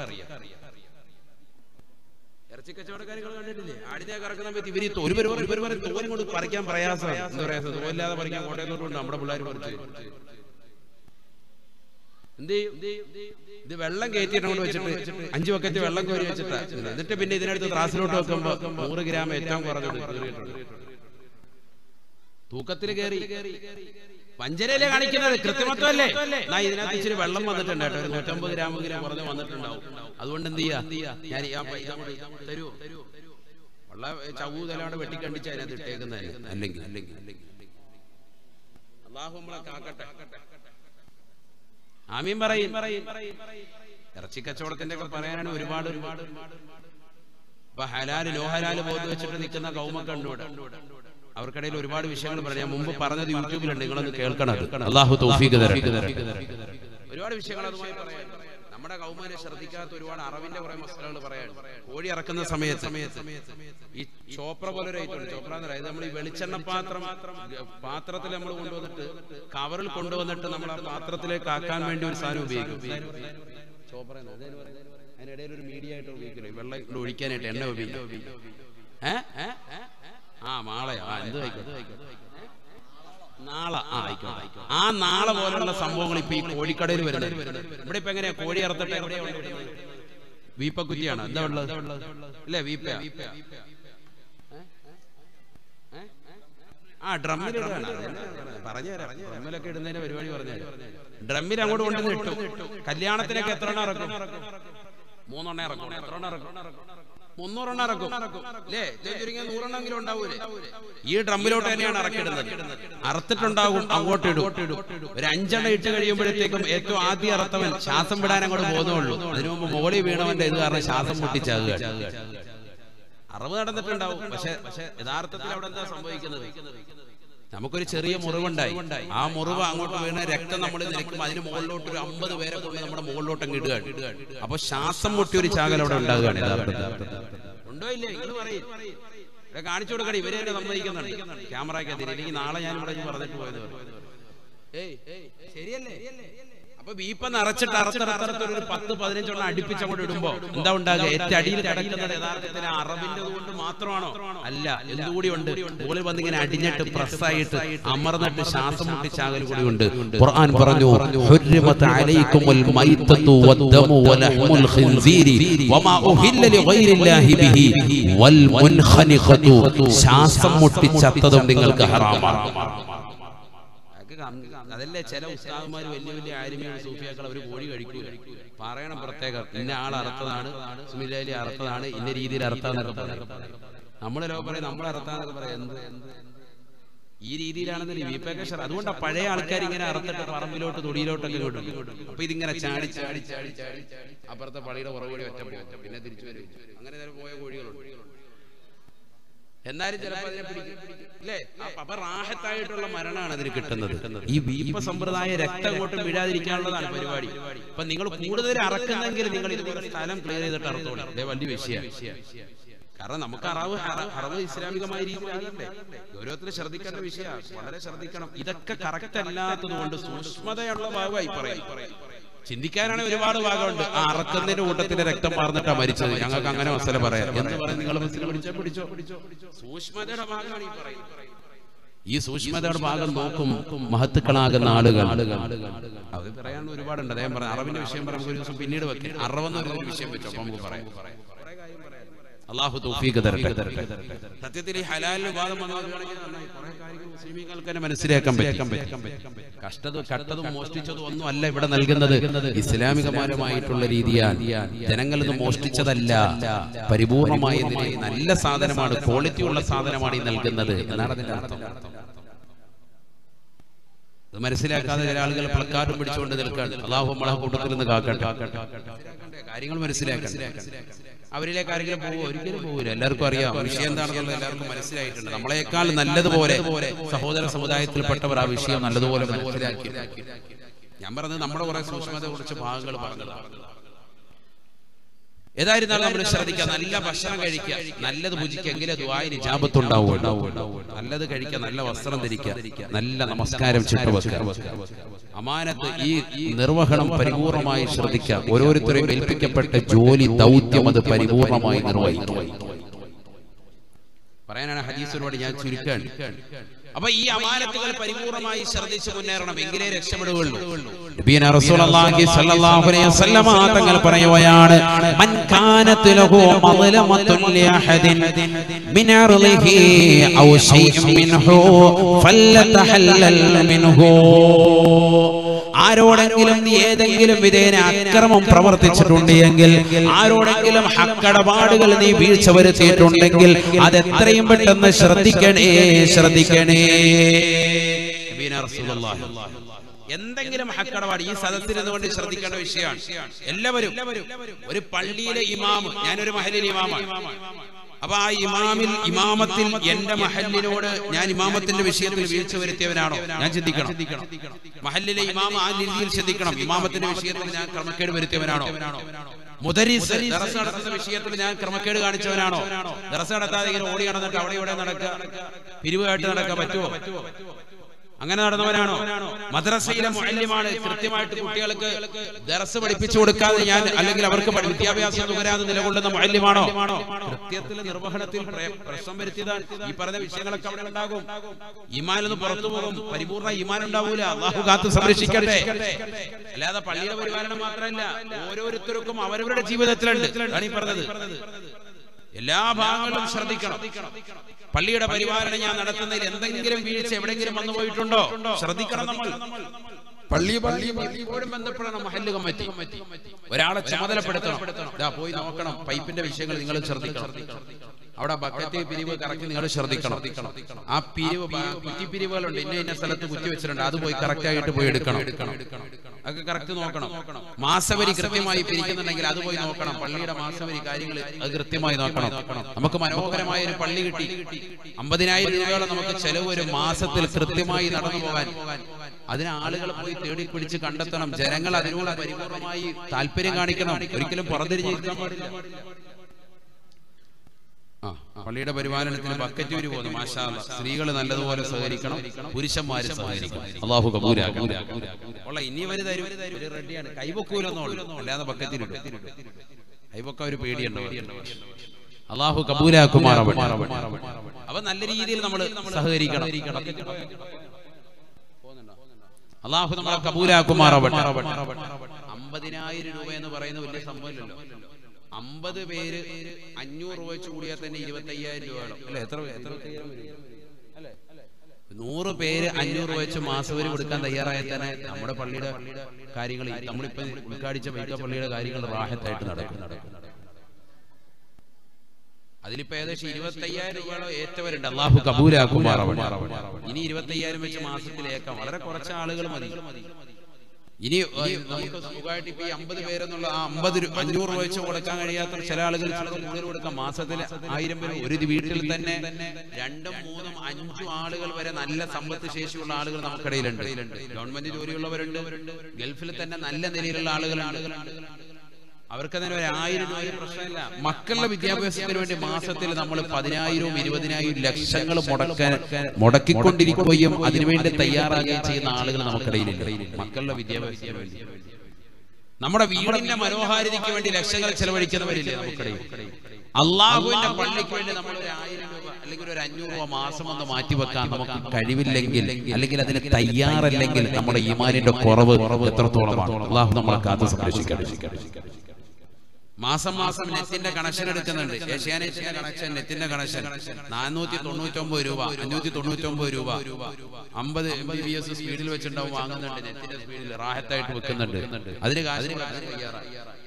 ഇറച്ചി കച്ചവടക്കാരികൾ കണ്ടിട്ടില്ലേ ആടിനെ കറക്കുന്ന സമയത്ത് ഇവര് ഈ ഒരു പരിപാടി ഒരു പരിപാടി തോലും കൊണ്ട് പറിക്കാൻ പ്രയാസമാണ് എന്താ പറയാ തോലില്ലാതെ പറിക്കാൻ കോട്ടയത്തോട്ടുണ്ട് നമ്മുടെ പിള്ളേർ പറിച്ച് എന്ത് ചെയ്യും? ഇത് വെള്ളം കയറ്റിയിട്ട് അങ്ങോട്ട് വെച്ചിട്ട് അഞ്ചു ബക്കറ്റ് വെള്ളം കോരി വെച്ചിട്ടാ എന്നിട്ട് പിന്നെ ഇതിനടുത്ത് ത്രാസിലോട്ട് വെക്കുമ്പോ നൂറ് ഗ്രാം ഏറ്റവും കുറഞ്ഞത് കീറിയിട്ടുണ്ട് തൂക്കത്തിൽ കയറി പഞ്ചരയിലെ കാണിക്കുന്നത് കൃത്രിമത്വമല്ലേ എന്നാ ഇതിനകത്ത് ഇച്ചിരി വെള്ളം വന്നിട്ടുണ്ട് കേട്ടോ ഒരു നൂറ്റമ്പത് ഗ്രാമെങ്കിലും കുറഞ്ഞ് വന്നിട്ടുണ്ടാവും അതുകൊണ്ട് എന്ത് ചെയ്യാ ഞാൻ ഈ ആ പൈസ അങ്ങോട്ട് തരുമോ ഉള്ള ചവൂതലാണ് വെട്ടിക്കണ്ടിച്ച് അതിനകത്ത് ഇട്ടേക്കുന്നതല്ലേ അല്ലെങ്കിൽ അല്ലെങ്കിൽ അല്ലെങ്കിൽ അള്ളാഹു നമ്മളെ കാക്കട്ടെ ആമീൻ പറയും ഇറച്ചി കച്ചവടത്തിന്റെ ഒക്കെ പറയാനാണ് ഒരുപാട് ഒരുപാട് ഇപ്പൊ ഹലാല് നോ ഹലാല് ബോധം വെച്ചിട്ട് നിൽക്കുന്ന കൗമൊക്കെ ഉണ്ട് ഇവിടെ അവർക്കിടയിൽ ഒരുപാട് വിഷയങ്ങൾ പറയാം ഞാൻ മുമ്പ് പറഞ്ഞത് യൂട്യൂബിലുണ്ട് നിങ്ങളൊന്ന് കേൾക്കണം അത്. അള്ളാഹു തൗഫീഖ് തരട്ടെ ഒരുപാട് വിഷയങ്ങൾ അതുമായി പറയാൻ നമ്മുടെ കൗമാരെ ശ്രദ്ധിക്കാത്ത ഒരുപാട് അറിവിന്റെ കുറെ മസലകൾ പറയാൻ കോഴി ഇറക്കുന്ന സമയത്ത് ഈ ചോപ്ര പോലെ ഒരു ഐറ്റം ഉണ്ട് ചോപ്ര എന്ന് പറയുന്നത് നമ്മൾ ഈ വെളിച്ചെണ്ണ പാത്രം പാത്രത്തിൽ നമ്മൾ കൊണ്ടുവന്നിട്ട് കവറിൽ കൊണ്ടുവന്നിട്ട് നമ്മൾ ആ പാത്രത്തിലേക്ക് ആക്കാൻ വേണ്ടി ഒരു സാധനം ഉപയോഗിക്കും ചോപ്ര എന്ന് അതേന്ന് പറയുന്നത്. അതിനിടയിൽ ഒരു മീഡിയ ആയിട്ട് ഉപയോഗിക്കില്ലേ വെള്ളം കൊണ്ട് ഒഴിക്കാനായിട്ട് എണ്ണ ഉപയോഗിക്കും ഏ? ഏ? ആ മാളയോ ആ എന്ത് ആയിക്കോട്ടെ നാളെ ആ ആയിക്കോട്ടെ ആ നാളെ പോലുള്ള സംഭവങ്ങൾ ഇപ്പൊ ഈ കോഴിക്കടയിൽ വരുന്നത് ഇവിടെ ഇപ്പൊ എങ്ങനെയാ കോഴി ഇറത്തിട്ട് എവിടെയാ കൊണ്ടുവരുന്നത്? വീപ്പക്കുറ്റിയാണ് എന്താ ഉള്ളത് അല്ലേ വീപ്പ ആ ഡ്രമ്മിൽ പറഞ്ഞുതരാം ഡ്രമ്മിലൊക്കെ ഇടുന്നതിന്റെ പരിപാടി പറഞ്ഞുതരാം ഡ്രമ്മിൽ അങ്ങോട്ട് കൊണ്ടുവന്ന് ഇട്ടു കല്യാണത്തിനൊക്കെ എത്ര എണ്ണം ഇറക്കും മൂന്നെണ്ണം ഇറക്കും എത്ര എണ്ണം ഇറക്കും മുന്നൂറെണ്ണം ഇറക്കും അല്ലേ ചുരുങ്ങിയ നൂറെണ്ണമെങ്കിലും ഉണ്ടാവൂലേ ഈ ഡ്രമ്മിലോട്ട് തന്നെയാണ് ഇറക്കിടുന്നത് അറുത്തിട്ടുണ്ടാകും അങ്ങോട്ട് ഇടും ഒരു അഞ്ചെണ്ണം ഇട്ട് കഴിയുമ്പോഴത്തേക്കും ഏറ്റവും ആദ്യം അറുത്തവൻ ശ്വാസം വിടാൻ അങ്ങോട്ട് പോകുന്നുള്ളൂ അതിനു മുമ്പ് മോളിൽ വീണവന്റെ ഇത് കാരണം ശ്വാസം മുട്ടിച്ചാകുക അറിവ് നടന്നിട്ടുണ്ടാവും പക്ഷെ പക്ഷെ യഥാർത്ഥത്തിൽ അവിടെ എന്താ സംഭവിക്കുന്നത് നമുക്കൊരു ചെറിയ മുറിവുണ്ടായി ആ മുറിവ് അങ്ങോട്ട് വീണ രക്തം നമ്മൾ നിൽക്കുമ്പോൾ അതിന് മുകളിലോട്ട് ഒരു അമ്പത് പേരെ കൊണ്ട് നമ്മുടെ മുകളിലോട്ട് അങ്ങ് ഇടുകയാണ് അപ്പൊ ശ്വാസം മുട്ടി ഒരു ചാകൽ അവിടെ ഉണ്ടാകുകയാണ് യഥാർത്ഥത്തിൽ ഉണ്ടോ ഇല്ലേ നിങ്ങൾ പറയും ഇവിടെ കാണിച്ചു കൊടുക്കണേ ഇവരെ തന്നെ സമ്മതിക്കുന്നുണ്ട് ക്യാമറയ്ക്ക് ഇല്ലെങ്കിൽ നാളെ ഞാൻ ഇവിടെ ഇങ്ങ് പറഞ്ഞിട്ട് പോയത് പറയും. ഏയ് ശരിയല്ലേ അപ്പൊ വീപ്പ നിറച്ചിട്ട് അറുത്തറുത്തറുത്ത് ഒരു പത്ത് പതിനഞ്ചെണ്ണം അടുപ്പിച്ച് അങ്ങോട്ട് ഇടുമ്പോ എന്താ ഉണ്ടാകുക ഏറ്റവും അടിയിൽ കിടക്കുന്നത് യഥാർത്ഥത്തിൽ അറബിന്റെ കൊണ്ട് മാത്രമാണോ അല്ല എന്തുകൂടി ഉണ്ട് മുകളിൽ വന്ന് ഇങ്ങനെ അടിഞ്ഞിട്ട് പ്രസ്സായിട്ട് അമർന്നിട്ട് ശ്വാസം മുട്ടിച്ചാകൽ കൂടി ഉണ്ട് ഖുർആൻ പറഞ്ഞു ഹുർരിമത് അലൈക്കുമുൽ മൈത്തതു വദ്ദമു വലഹ്മുൽ ഖിൻസീരി വമാ ഉഹില്ല ലിഗൈരില്ലാഹി ബിഹി വൽ മുൻഖനിഖതു ശ്വാസം മുട്ടി ചത്തതും നിങ്ങൾക്ക് ഹറാമാണ് അതൊക്കെ കം- അതല്ലേ ചില ഉസ്താദന്മാർ വലിയ വലിയ ആരുമിയാണ് സൂഫിയാക്കൾ അവർ കോഴി കഴിക്കൂല പറയണം പ്രത്യേകം ഇന്ന ആൾ അറുത്തതാണ് സുമിലി അറുത്തതാണ് ഇന്ന രീതിയിൽ അറുത്താന്നൊക്കെ പറയും നമ്മളെ ലോകം പറയും നമ്മൾ അറുത്താന്നൊക്കെ പറയാം എന്ത് ഈ രീതിയിലാണെന്ന് വിപേക്ഷ അതുകൊണ്ടാണ് പഴയ ആൾക്കാർ ഇങ്ങനെ അറുത്തിട്ട് പറമ്പിലോട്ട് തൊടിയിലോട്ടൊക്കെ വിടും അപ്പൊ ഇതിങ്ങനെ ചാടി ചാടി ചാടി ചാടി അപ്പുറത്തെ പള്ളിയുടെ പുറകോടി ഒറ്റ പോകും പിന്നെ തിരിച്ചു വരും അങ്ങനെ ചില പോയ കോഴികളുണ്ട് എന്നാലും ചിലപ്പോൾ അതിനെ പിടിക്കും അല്ലേ അപ്പൊ- അപ്പൊ റാഹത്തായിട്ടുള്ള മരണമാണ് അതിന് കിട്ടുന്നത് ഈ വീപ്പ സമ്പ്രദായ രക്തം അങ്ങോട്ടും വീഴാതിരിക്കാനുള്ളതാണ് പരിപാടി അപ്പൊ നിങ്ങൾ കൂടുതൽ അറക്കുന്നെങ്കിൽ നിങ്ങൾ ഇതുപോലെ സ്ഥലം ക്ലിയർ ചെയ്തിട്ട് അറുത്തോളൂ ഇതേ വലിയ വിഷയമാണ് കാരണം നമുക്ക് അറവ് അറ- അറവ് ഇസ്ലാമികമായ രീതിയിലാകണ്ടേ ഗൗരവത്തിൽ ശ്രദ്ധിക്കേണ്ട വിഷയമാണ് വളരെ ശ്രദ്ധിക്കണം ഇതൊക്കെ കറക്റ്റ് അല്ലാത്തത് കൊണ്ട് സൂക്ഷ്മതയുള്ള ഭാഗമായി പറയും ചിന്തിക്കാനാണ് ഒരുപാട് ഭാഗമുണ്ട് ആ അറക്കുന്നതിന്റെ കൂട്ടത്തിന്റെ രക്തം പാർന്നിട്ടാ മരിച്ചത് ഞങ്ങൾക്ക് അങ്ങനെ മസല പറയാം എന്ന് പറയും നിങ്ങൾ മനസ്സിൽ പിടിച്ചോ പിടിച്ചോ സൂക്ഷ്മതയുടെ ഭാഗമാണ് ഈ പറയുന്നത് ഈ സൂക്ഷ്മതയുടെ ഭാഗം നോക്കും മഹത്തുക്കളാകുന്ന ആളുകൾ അത് പറയാൻ ഒരുപാടുണ്ട് അദ്ദേഹം പറഞ്ഞു അറബിന്റെ വിഷയം പറയാൻ നമുക്ക് ഒരു ദിവസം പിന്നീട് വെക്കാം അറവെന്ന് ഒരു വിഷയം വെച്ചു അപ്പൊ നമുക്ക് പറയാം അള്ളാഹു തൗഫീഖ് തരട്ടെ സത്യത്തിൽ ഈ ഹലാലിന് വാദം വന്നതാണെങ്കിൽ നന്നായി. കുറേ കാര്യങ്ങൾ മുസ്ലിമീങ്ങൾക്ക് തന്നെ മനസ്സിലാക്കാൻ പറ്റും കഷ്ടതും കട്ടതും മോഷ്ടിച്ചതും ഒന്നും അല്ല ഇവിടെ നൽകുന്നത് ഇസ്ലാമികപരമായിട്ടുള്ള രീതിയാണ് ജനങ്ങൾ ഇത് മോഷ്ടിച്ചതല്ല പരിപൂർണമായ നിലയിൽ നല്ല സാധനമാണ് ക്വാളിറ്റി ഉള്ള സാധനമാണ് ഈ നൽകുന്നത് എന്നാണ് അതിന്റെ അർത്ഥം ഇത് മനസ്സിലാക്കാതെ ചില ആളുകൾ പ്ലക്കാർഡും പിടിച്ചുകൊണ്ട് നിൽക്കാണ് അള്ളാഹു നമ്മളെ കൂട്ടത്തിൽ നിന്ന് കാക്കട്ടെ കാര്യങ്ങൾ മനസ്സിലാക്കണ്ടേ അവരിലേക്ക് ആരെങ്കിലും പോകുമോ ഒരിക്കലും പോകില്ല എല്ലാവർക്കും അറിയാം വിഷയം എന്താണെന്നുള്ളത് എല്ലാവർക്കും മനസ്സിലായിട്ടുണ്ട് നമ്മളെക്കാൾ നല്ലതുപോലെ സഹോദര സമുദായത്തിൽപ്പെട്ടവർ ആ വിഷയം നല്ലതുപോലെ മനസ്സിലാക്കി ഞാൻ പറഞ്ഞത് നമ്മുടെ കുറെ സൂക്ഷ്മതയെ കുറിച്ച് ഭാഗങ്ങൾ പറഞ്ഞതാണ് ഏതായിരുന്നാലും നമ്മൾ ശ്രദ്ധിക്കുക നല്ല ഭക്ഷണം കഴിക്കുക നല്ലത് ഭുജിക്കെങ്കിലേ ദ്വായിന് ജാപത്തുണ്ടാവും നല്ലത് കഴിക്കുക നല്ല വസ്ത്രം ധരിക്കുക നല്ല നമസ്കാരം ചുറ്റുവെക്കുക അമാനത്ത് ഈ നിർവഹണം പരിപൂർണമായി ശ്രദ്ധിക്കുക ഓരോരുത്തരെയും ഏൽപ്പിക്കപ്പെട്ട ജോലി ദൗത്യം അത് പരിപൂർണമായി നിർവഹിക്കുക പറയാനാണ് ഹദീസ് ഒരുപാട് ഞാൻ ചുരുക്കാൻ അപ്പൊ ഈ അമാനത്തുകൾ പരിപൂർണമായി ശ്രദ്ധിച്ചു മുന്നേറണം എങ്കിലേ രക്ഷപ്പെടുകയുള്ളൂ നബിയന റസൂലുള്ളാഹി സ്വല്ലല്ലാഹു അലൈഹി വസല്ലമ തങ്ങൾ പറയുകയാണ് മൻ കാനത് ലഹു മദ്ലമത്തുൻ ലിഅഹദിൻ മിൻ അർളിഹി ഔ ശൈഇൻ മിൻഹു ഫല്ലതഹല്ലൽ മിൻഹു ആരോടെങ്കിലും നീ ഏതെങ്കിലും വിധേന അക്രമം പ്രവർത്തിച്ചിട്ടുണ്ട് എങ്കിൽ ആരോടെങ്കിലും ഹക്കടപാടുകൾ നീ വീഴ്ച വരുത്തിയിട്ടുണ്ടെങ്കിൽ അത് എത്രയും പെട്ടെന്ന് ശ്രദ്ധിക്കണേ ശ്രദ്ധിക്കണേ നബീന റസൂലുള്ളാഹി. എന്തെങ്കിലും ഹക്കടപാട് ഈ സദസ്സിൽ നിന്നുകൊണ്ട് ശ്രദ്ധിക്കേണ്ട വിഷയമാണ് എല്ലാവരും ഒരു പള്ളിയിലെ ഇമാം ഞാനൊരു മഹലിൽ ഇമാമാണ് അപ്പൊ ആ ഇമാമിൽ ഇമാമത്തിൽ എന്റെ മഹല്ലിനോട് ഞാൻ ഇമാമത്തിന്റെ വിഷയത്തിൽ വീഴ്ച വരുത്തിയവനാണോ ഞാൻ ചിന്തിക്കണം മഹല്ലിലെ ഇമാമ ആ രീതിയിൽ ചിന്തിക്കണം ഇമാമത്തിന്റെ വിഷയത്തിൽ ഞാൻ ക്രമക്കേട് വരുത്തിയവനാണോ മുദരിസ് ദറസ് നടത്തുന്ന വിഷയത്തിൽ ഞാൻ ക്രമക്കേട് കാണിച്ചവനാണോ ദറസ് നടത്താതെ ഇങ്ങനെ ഓടി നടന്നിട്ട് അവിടെ ഇവിടെ നടക്കുക പിരിവുകായിട്ട് നടക്കാൻ പറ്റുമോ അങ്ങനെ നടന്നവനാണോ മദ്രസയിലെ മുഅല്ലിമാണ് കൃത്യമായിട്ട് കുട്ടികൾക്ക് ദർസ് പഠിപ്പിച്ചു കൊടുക്കാതെ ഞാൻ അല്ലെങ്കിൽ അവർക്ക് പഠി- വിദ്യാഭ്യാസം നുകരാതെ നിലകൊള്ളുന്ന മുഅല്ലിമാണോ കൃത്യത്തിൽ നിർവഹണത്തിൽ പ്ര- പ്രശ്നം വരുത്തിയതാണ് ഈ പറഞ്ഞ വിഷയങ്ങളൊക്കെ അവിടെ ഉണ്ടാകും ഈമാനൊന്ന് പുറത്തു പോകും പരിപൂർണ്ണ ഈമാൻ ഉണ്ടാവൂല അള്ളാഹു കാത്ത് സംരക്ഷിക്കട്ടെ അല്ലാതെ പള്ളിയുടെ പരിപാലനം മാത്രമല്ല ഓരോരുത്തർക്കും അവരവരുടെ ജീവിതത്തിലുണ്ട് അതാണ് ഈ പറഞ്ഞത് എല്ലാ ഭാഗങ്ങളിലും ശ്രദ്ധിക്കണം പള്ളിയുടെ പരിപാലനം ഞാൻ നടത്തുന്നതിൽ എന്തെങ്കിലും വീഴ്ച എവിടെയെങ്കിലും വന്നു പോയിട്ടുണ്ടോ ശ്രദ്ധിക്കണം നമ്മൾ പള്ളി പള്ളി എപ്പോഴും ബന്ധപ്പെടണം മഹല്ല് കമ്മിറ്റി ഒരാളെ ചുമതലപ്പെടുത്തണം ദാ പോയി നോക്കണം പൈപ്പിന്റെ വിഷയങ്ങൾ നിങ്ങൾ ശ്രദ്ധിക്കണം അവിടെ ബക്കറ്റ് പിരിവ് കറക്റ്റ് നിങ്ങൾ ശ്രദ്ധിക്കണം ആ പിരിവ് ബ- കുറ്റിപ്പിരിവുകളുണ്ട് ഇന്ന ഇന്ന സ്ഥലത്ത് കുറ്റി വെച്ചിട്ടുണ്ട് അത് പോയി കറക്റ്റ് ആയിട്ട് പോയി എടുക്കണം അതൊക്കെ കറക്റ്റ് നോക്കണം മാസവരി കൃത്യമായി പിരിക്കുന്നുണ്ടെങ്കിൽ അത് പോയി നോക്കണം പള്ളിയുടെ മാസവരി കാര്യങ്ങൾ അത് കൃത്യമായി നോക്കണം നമുക്ക് മനോഹരമായ ഒരു പള്ളി കിട്ടി അമ്പതിനായിരം രൂപയോളം നമുക്ക് ചെലവ് ഒരു മാസത്തിൽ കൃത്യമായി നടന്നു പോകാൻ അതിന് ആളുകൾ പോയി തേടി പിടിച്ച് കണ്ടെത്തണം ജനങ്ങൾ അതിനോട് പരിപൂർണമായി താല്പര്യം കാണിക്കണം ഒരിക്കലും പുറത്തിരിഞ്ഞിരിക്കാൻ പാടില്ല ആ പള്ളിയുടെ പരിപാലനത്തിന് ബക്കറ്റ് വരി പോകുന്നു മാഷാ സ്ത്രീകൾ നല്ലതുപോലെ സഹകരിക്കണം പുരുഷന്മാര് സഹകരിക്കണം അള്ളാഹു കബൂലാക്കണം ഉള്ള ഇനി വരെ തരും ഇവര് റെഡിയാണ് കൈവക്കൂലെന്നോളൂ അല്ലാതെ ബക്കറ്റിലിടും കൈവക്ക ഒരു പേടിയുണ്ടോ അള്ളാഹു കബൂലാക്കുമാറാവട്ടെ അപ്പൊ നല്ല രീതിയിൽ നമ്മൾ സഹകരിക്കണം അള്ളാഹു നമ്മളെ കബൂലാക്കുമാറാവട്ടെ അമ്പതിനായിരം രൂപ എന്ന് പറയുന്ന വലിയ സംഭവമില്ലല്ലോ അമ്പത് പേര് അഞ്ഞൂറ് രൂപ വെച്ച് കൂടിയാൽ തന്നെ ഇരുപത്തി അയ്യായിരം രൂപ വേണം അല്ലെ എത്ര എത്ര അല്ലേ? നൂറ് പേര് അഞ്ഞൂറ് രൂപ വെച്ച് മാസവരി കൊടുക്കാൻ തയ്യാറായാൽ തന്നെ നമ്മുടെ പള്ളിയുടെ കാര്യങ്ങൾ നമ്മളിപ്പോ ഉദ്ഘാടിച്ച വൈക്ക പള്ളിയുടെ കാര്യങ്ങൾ റാഹത്തായിട്ട് നടക്കും അതിലിപ്പോ ഏകദേശം ഇരുപത്തി അയ്യായിരം രൂപയോളം ഏറ്റവരുണ്ട് അള്ളാഹു കബൂലാക്കുമാറാവട്ടെ ഇനി ഇരുപത്തി അയ്യായിരം വെച്ച് മാസത്തിലേക്കാം വളരെ കുറച്ച് ആളുകൾ മതി ഇനി ഏഹ്, നമുക്ക് സുഖമായിട്ട് ഇപ്പൊ ഈ അമ്പത് പേരെന്നുള്ള ആ അമ്പത് രൂ- അഞ്ഞൂറ് രൂപ വെച്ച് കൊടുക്കാൻ കഴിയാത്ത ചില ആളുകൾ ചിലത് കൂടുതൽ കൊടുക്കാം മാസത്തിൽ ആയിരം പേര് ഒരു വീട്ടിൽ തന്നെ രണ്ടും മൂന്നും അഞ്ചും ആളുകൾ വരെ നല്ല സമ്പത്ത് ശേഷിയുള്ള ആളുകൾ നമുക്കിടയിലുണ്ട് ഗവൺമെന്റ് ജോലിയുള്ളവരുണ്ട് ഗൾഫിൽ തന്നെ നല്ല നിലയിലുള്ള ആളുകളുണ്ട് അവർക്ക് തന്നെ ഒരു ആയിരം രൂപ പ്രശ്നമില്ല മക്കളുടെ വിദ്യാഭ്യാസത്തിന് വേണ്ടി മാസത്തിൽ നമ്മൾ പതിനായിരവും ഇരുപതിനായിരം ലക്ഷങ്ങൾ മുടക്കാൻ മുടക്കിക്കൊണ്ടിരിക്കുകയും അതിനുവേണ്ടി തയ്യാറാകുകയും ചെയ്യുന്ന ആളുകൾ നമുക്കിടയിലില്ല മക്കളുടെ വിദ്യാഭ്യാസത്തിന് വേണ്ടി നമ്മുടെ വീടിന്റെ മനോഹാരിതയ്ക്ക് വേണ്ടി ലക്ഷങ്ങൾ ചെലവഴിക്കുന്നവരില്ലേ നമുക്കിടയിൽ അള്ളാഹുവിന്റെ പള്ളിക്ക് വേണ്ടി നമ്മൾ ഒരു ആയിരം രൂപ അല്ലെങ്കിൽ ഒരു അഞ്ഞൂറ് രൂപ മാസം ഒന്ന് മാറ്റിവെക്കാൻ നമുക്ക് കഴിവില്ലെങ്കിൽ അല്ലെങ്കിൽ അതിന് തയ്യാറല്ലെങ്കിൽ നമ്മുടെ ഈമാനിന്റെ കുറവ് എത്രത്തോളമാണ് അള്ളാഹു നമ്മളെ കാത്തു സംരക്ഷിക്കട്ടെ മാസം മാസം നെറ്റിന്റെ കണക്ഷൻ എടുക്കുന്നുണ്ട് ഏഷ്യാനെറ്റിന്റെ കണക്ഷൻ നെറ്റിന്റെ കണക്ഷൻ നാനൂറ്റി തൊണ്ണൂറ്റി ഒമ്പത് രൂപ അഞ്ഞൂറ്റി തൊണ്ണൂറ്റി ഒമ്പത് രൂപ അമ്പത് എം ബി ബി എസ് സ്പീഡിൽ വെച്ചിട്ടുണ്ടാവും വാങ്ങുന്നുണ്ട് നെറ്റിന്റെ സ്പീഡിൽ റാഹത്തായിട്ട് വെക്കുന്നുണ്ട് അതിന് കാശ് കൊടുക്കാൻ തയ്യാറായി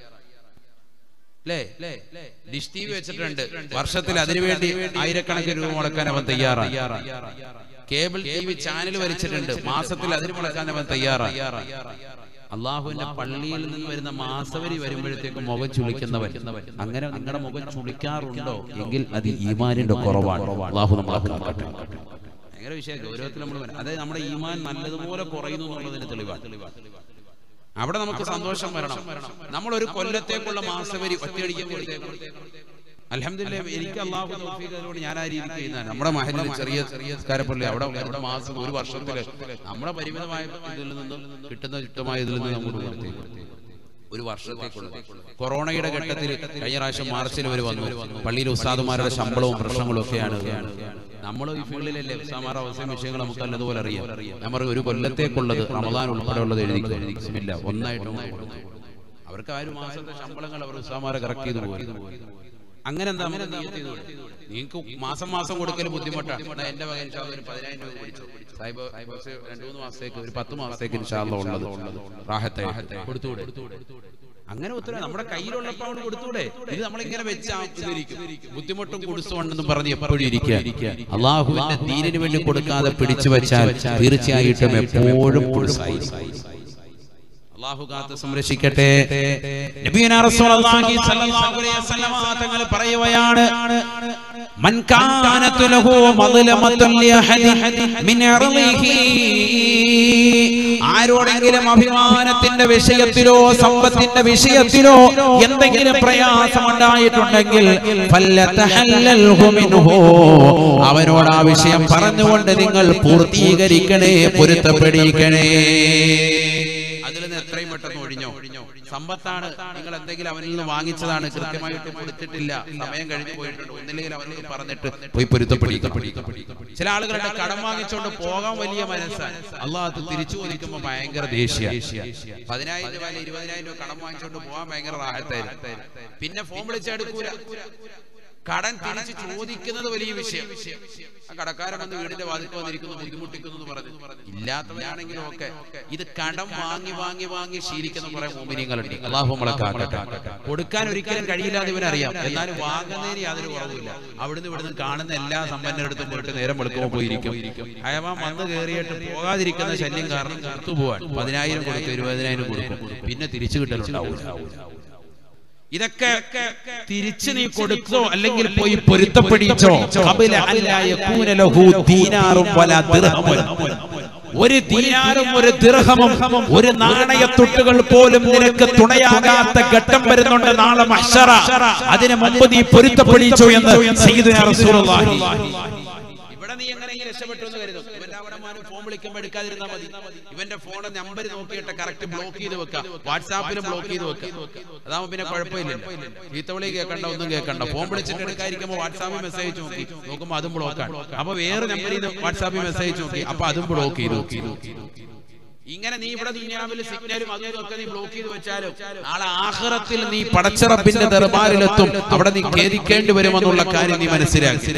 അല്ലേ ഡിഷ് ടി വി വെച്ചിട്ടുണ്ട് വർഷത്തിൽ അതിനുവേണ്ടി ആയിരക്കണക്കിന് രൂപ മുടക്കാൻ അവൻ തയ്യാറായി കേബിൾ ടി വി ചാനൽ വലിച്ചിട്ടുണ്ട് മാസത്തിൽ അതിന് മുടക്കാൻ അവൻ തയ്യാറായി അള്ളാഹുവിന്റെ പള്ളിയിൽ നിന്ന് വരുന്ന മാസവരി വരുമ്പോഴത്തേക്ക് മുഖം ചുളിക്കുന്നവൻ അങ്ങനെ നിങ്ങളുടെ മുഖം ചുളിക്കാറുണ്ടോ എങ്കിൽ അത് ഈമാനിന്റെ കുറവാണ് അള്ളാഹു നമ്മളെ കാക്കട്ടെ ഭയങ്കര വിഷയം ഗൗരവത്തിൽ നമ്മൾ വരും. അതായത് നമ്മുടെ ഈമാൻ നല്ലതുപോലെ കുറയുന്നു എന്നുള്ളതിന് തെളിവാണ് അവിടെ നമുക്ക് സന്തോഷം വരണം നമ്മൾ ഒരു കൊല്ലത്തേക്കുള്ള മാസവരി ഒറ്റയടിക്കാൻ കൊടുത്തേക്കും അലഹമില്ല എനിക്ക് അള്ളാഹു തൗഫീഖ് തരുകൊണ്ട് ഞാൻ ആ രീതിക്ക് ചെയ്യുന്നതാണ് നമ്മുടെ മഹലിൽ ചെറിയ ചെറിയ സ്കാരപ്പള്ളി അവിടെ അവിടെ മാസം ഒരു വർഷത്തില് നമ്മുടെ പരിമിതമായ ഇതിൽ നിന്നും കിട്ടുന്ന ചുറ്റമായ ഇതിൽ നിന്ന് നമ്മൾ കൊടുത്തേക്കും ഒരു വർഷത്തേക്കുള്ള കൊറോണയുടെ ഘട്ടത്തിൽ കഴിഞ്ഞ പ്രാവശ്യം മാർച്ചിൽ അവർ വന്നു പള്ളിയിലെ ഉസ്താദുമാരുടെ ശമ്പളവും പ്രശ്നങ്ങളും ഒക്കെയാണ് നമ്മൾ ഈ ഫീൽഡിലല്ലേ ഉസ്താമാരുടെ അവസ്ഥയും വിഷയങ്ങൾ നമുക്ക് നല്ലതുപോലെ അറിയാം നമ്മൾ ഒരു കൊല്ലത്തേക്കുള്ളത് റമദാൻ ഉൾപ്പെടെയുള്ളത് എഴുതി ബിസ്മില്ല ഒന്നായിട്ട് ഒന്ന് കൊടുത്തു. അവർക്ക് ആ ഒരു മാസത്തെ ശമ്പളങ്ങൾ അവർ ഉസ്താമാരെ കറക്റ്റ് ചെയ്ത് പോയി അങ്ങനെ എന്താ നമുക്ക് നിയത്ത് ചെയ്തുകൂടെ? നിങ്ങൾക്ക് മാസം മാസം കൊടുക്കൽ ബുദ്ധിമുട്ടാണ് എന്നാ എന്റെ മകൻ ഇൻഷാല്ലാ ഒരു പതിനായിരം രൂപ പിടിച്ചു സാഹിബ് കുറച്ച് രണ്ടു മൂന്ന് മാസത്തേക്ക് ഒരു പത്ത് മാസത്തേക്ക് ഇൻഷാല്ല ഉള്ളത് റാഹത്തെ കൊടുത്തൂടെ അങ്ങനെ ഉത്തരവ് നമ്മുടെ കയ്യിലുള്ളപ്പോൾ അവിടെ കൊടുത്തൂടെ ഇത് നമ്മളിങ്ങനെ വെച്ച് ഇതിരിക്കും ബുദ്ധിമുട്ടും കുടിച്ചുകൊണ്ടെന്നും പറഞ്ഞ് എപ്പോഴും ഇരിക്കുക അള്ളാഹുവിന്റെ ദീനിന് വേണ്ടി കൊടുക്കാതെ പിടിച്ചു വെച്ചാൽ തീർച്ചയായിട്ടും എപ്പോഴും കുടിസായി അള്ളാഹു കാത്ത് സംരക്ഷിക്കട്ടെ നബിയുനാ റസൂലുള്ളാഹി സ്വല്ലല്ലാഹു അലൈഹി വസല്ലമ തങ്ങൾ പറയുകയാണ് من كانت له مظلمة لأحد من عرضه ആരോടെങ്കിലും അഭിമാനത്തിന്റെ വിഷയത്തിലോ സമ്പത്തിന്റെ വിഷയത്തിലോ എന്തെങ്കിലും പ്രയാസമുണ്ടായിട്ടുണ്ടെങ്കിൽ ഫല്ലതഹല്ലൽഹു മിൻഹു. അവനോട് ആ വിഷയം പറഞ്ഞുകൊണ്ട് നിങ്ങൾ പൂർത്തീകരിക്കണേ പൊരുത്തപ്പെടിക്കണേ അതിൽ നിന്ന് എത്രയും പെട്ടെന്ന് ഒഴിഞ്ഞോ സമ്പത്താണ് നിങ്ങൾ എന്തെങ്കിലും അവനിൽ നിന്ന് വാങ്ങിച്ചതാണ് കൃത്യമായിട്ട് കൊടുത്തിട്ടില്ല സമയം കഴിഞ്ഞു പോയിട്ടുണ്ട് ഒന്നില്ലെങ്കിൽ അവനിൽ പറഞ്ഞിട്ട് പോയി പൊരുത്തപ്പെടിക്കപ്പെടിക്കപ്പെടി ചില ആളുകളുടെ കടം വാങ്ങിച്ചുകൊണ്ട് പോകാൻ വലിയ മനസ്സാണ് അള്ളാഹ് അത് തിരിച്ചു ചോദിക്കുമ്പോൾ ഭയങ്കര ദേഷ്യ പതിനായിരം രൂപ അല്ലെങ്കിൽ ഇരുപതിനായിരം രൂപ കടം വാങ്ങിച്ചുകൊണ്ട് പോകാൻ ഭയങ്കര റാഹത്തായിരുന്നു പിന്നെ ഫോൺ വിളിച്ചെടുക്കൂല കടൻ തിരിച്ച് ചോദിക്കുന്നത് വലിയ വിഷയം ആ കടക്കാരൻ വന്ന് വീടിന്റെ വാതിൽക്ക് വന്നിരിക്കുന്നു ബുദ്ധിമുട്ടിക്കുന്നു എന്ന് പറഞ്ഞു ഇല്ലാത്തവരാണെങ്കിലും ഒക്കെ ഇത് കടം വാങ്ങി വാങ്ങി വാങ്ങി ശീലിക്കുന്ന കുറെ മോമിനിയങ്ങളുണ്ട് അള്ളാഹു നമ്മളെ കാക്കട്ടെ കൊടുക്കാൻ ഒരിക്കലും കഴിയില്ലാതെ ഇവനറിയാം എന്നാലും വാങ്ങുന്നതിന് യാതൊരു കുറവില്ല അവിടുന്ന് ഇവിടുന്ന് കാണുന്ന എല്ലാ സമ്പന്നരെടുത്തും പോയിട്ട് നേരം വെളുക്കുമ്പോൾ പോയിരിക്കും അയവാൻ വന്ന് കയറിയിട്ട് പോകാതിരിക്കുന്ന ശല്യം കാരണം പുറത്തു പോവാൻ പതിനായിരം കൊടുക്കും ഇരുപതിനായിരം കൊടുക്കും പിന്നെ തിരിച്ചു കിട്ടലുണ്ടാവില്ല ഇതൊക്കെ തിരിച്ചു നീ കൊടുത്തോ അല്ലെങ്കിൽ പോയി പൊരുത്തപ്പെടിച്ചോ ഖബല അല്ലാ യകൂന ലഹു ദീനാറും വലാ ദിർഹമുൻ ഒരു ദീനാറും ഒരു ദിർഹമും ഒരു നാണയത്തുട്ടുകൾ പോലും നിനക്ക് തുണയാകാത്ത ഘട്ടം വരുന്നുണ്ട് നാളെ മഹ്ശറ അതിന് മുമ്പ് നീ പൊരുത്തപ്പെടിച്ചോ എന്ന് സയ്യിദുനാ റസൂലുള്ളാഹി ഇവിടെ നീ എങ്ങനെയെങ്കിലും രക്ഷപ്പെട്ടു എന്ന് കരുതും ഇവന്റെ അവിടെ മാനും ഫോൺ വിളിക്കുമ്പോൾ എടുക്കാതിരുന്നാൽ മതി ഇവന്റെ ഫോൺ നമ്പർ നോക്കിയിട്ട് കറക്റ്റ് ബ്ലോക്ക് ചെയ്ത് വെക്കാം വാട്സാപ്പിലും ബ്ലോക്ക് ചെയ്ത് വെക്കാം അതാവുമ്പോ പിന്നെ കുഴപ്പമില്ല ചീത്തവിളി കേൾക്കണ്ട ഒന്നും കേൾക്കണ്ട ഫോൺ വിളിച്ചിട്ട് എടുക്കാതിരിക്കുമ്പോൾ വാട്സാപ്പിൽ മെസ്സേജ് നോക്കി നോക്കുമ്പോൾ അതും ബ്ലോക്കാണ് അപ്പൊ വേറെ നമ്പറിൽ നിന്ന് വാട്സാപ്പിൽ മെസ്സേജ് നോക്കി അപ്പൊ അതും ബ്ലോക്ക് ചെയ്തു ഇങ്ങനെ നീ ഇവിടെ ദുനിയാവിൽ സിഗ്നലും അതും ഒക്കെ നീ ബ്ലോക്ക് ചെയ്ത് വെച്ചാലും നാളെ ആഹ്റത്തിൽ നീ പടച്ചിറപ്പിന്റെ ദർബാറിലെത്തും അവിടെ നീ ഖേദിക്കേണ്ടി വരുമെന്നുള്ള കാര്യം നീ മനസ്സിലാക്കി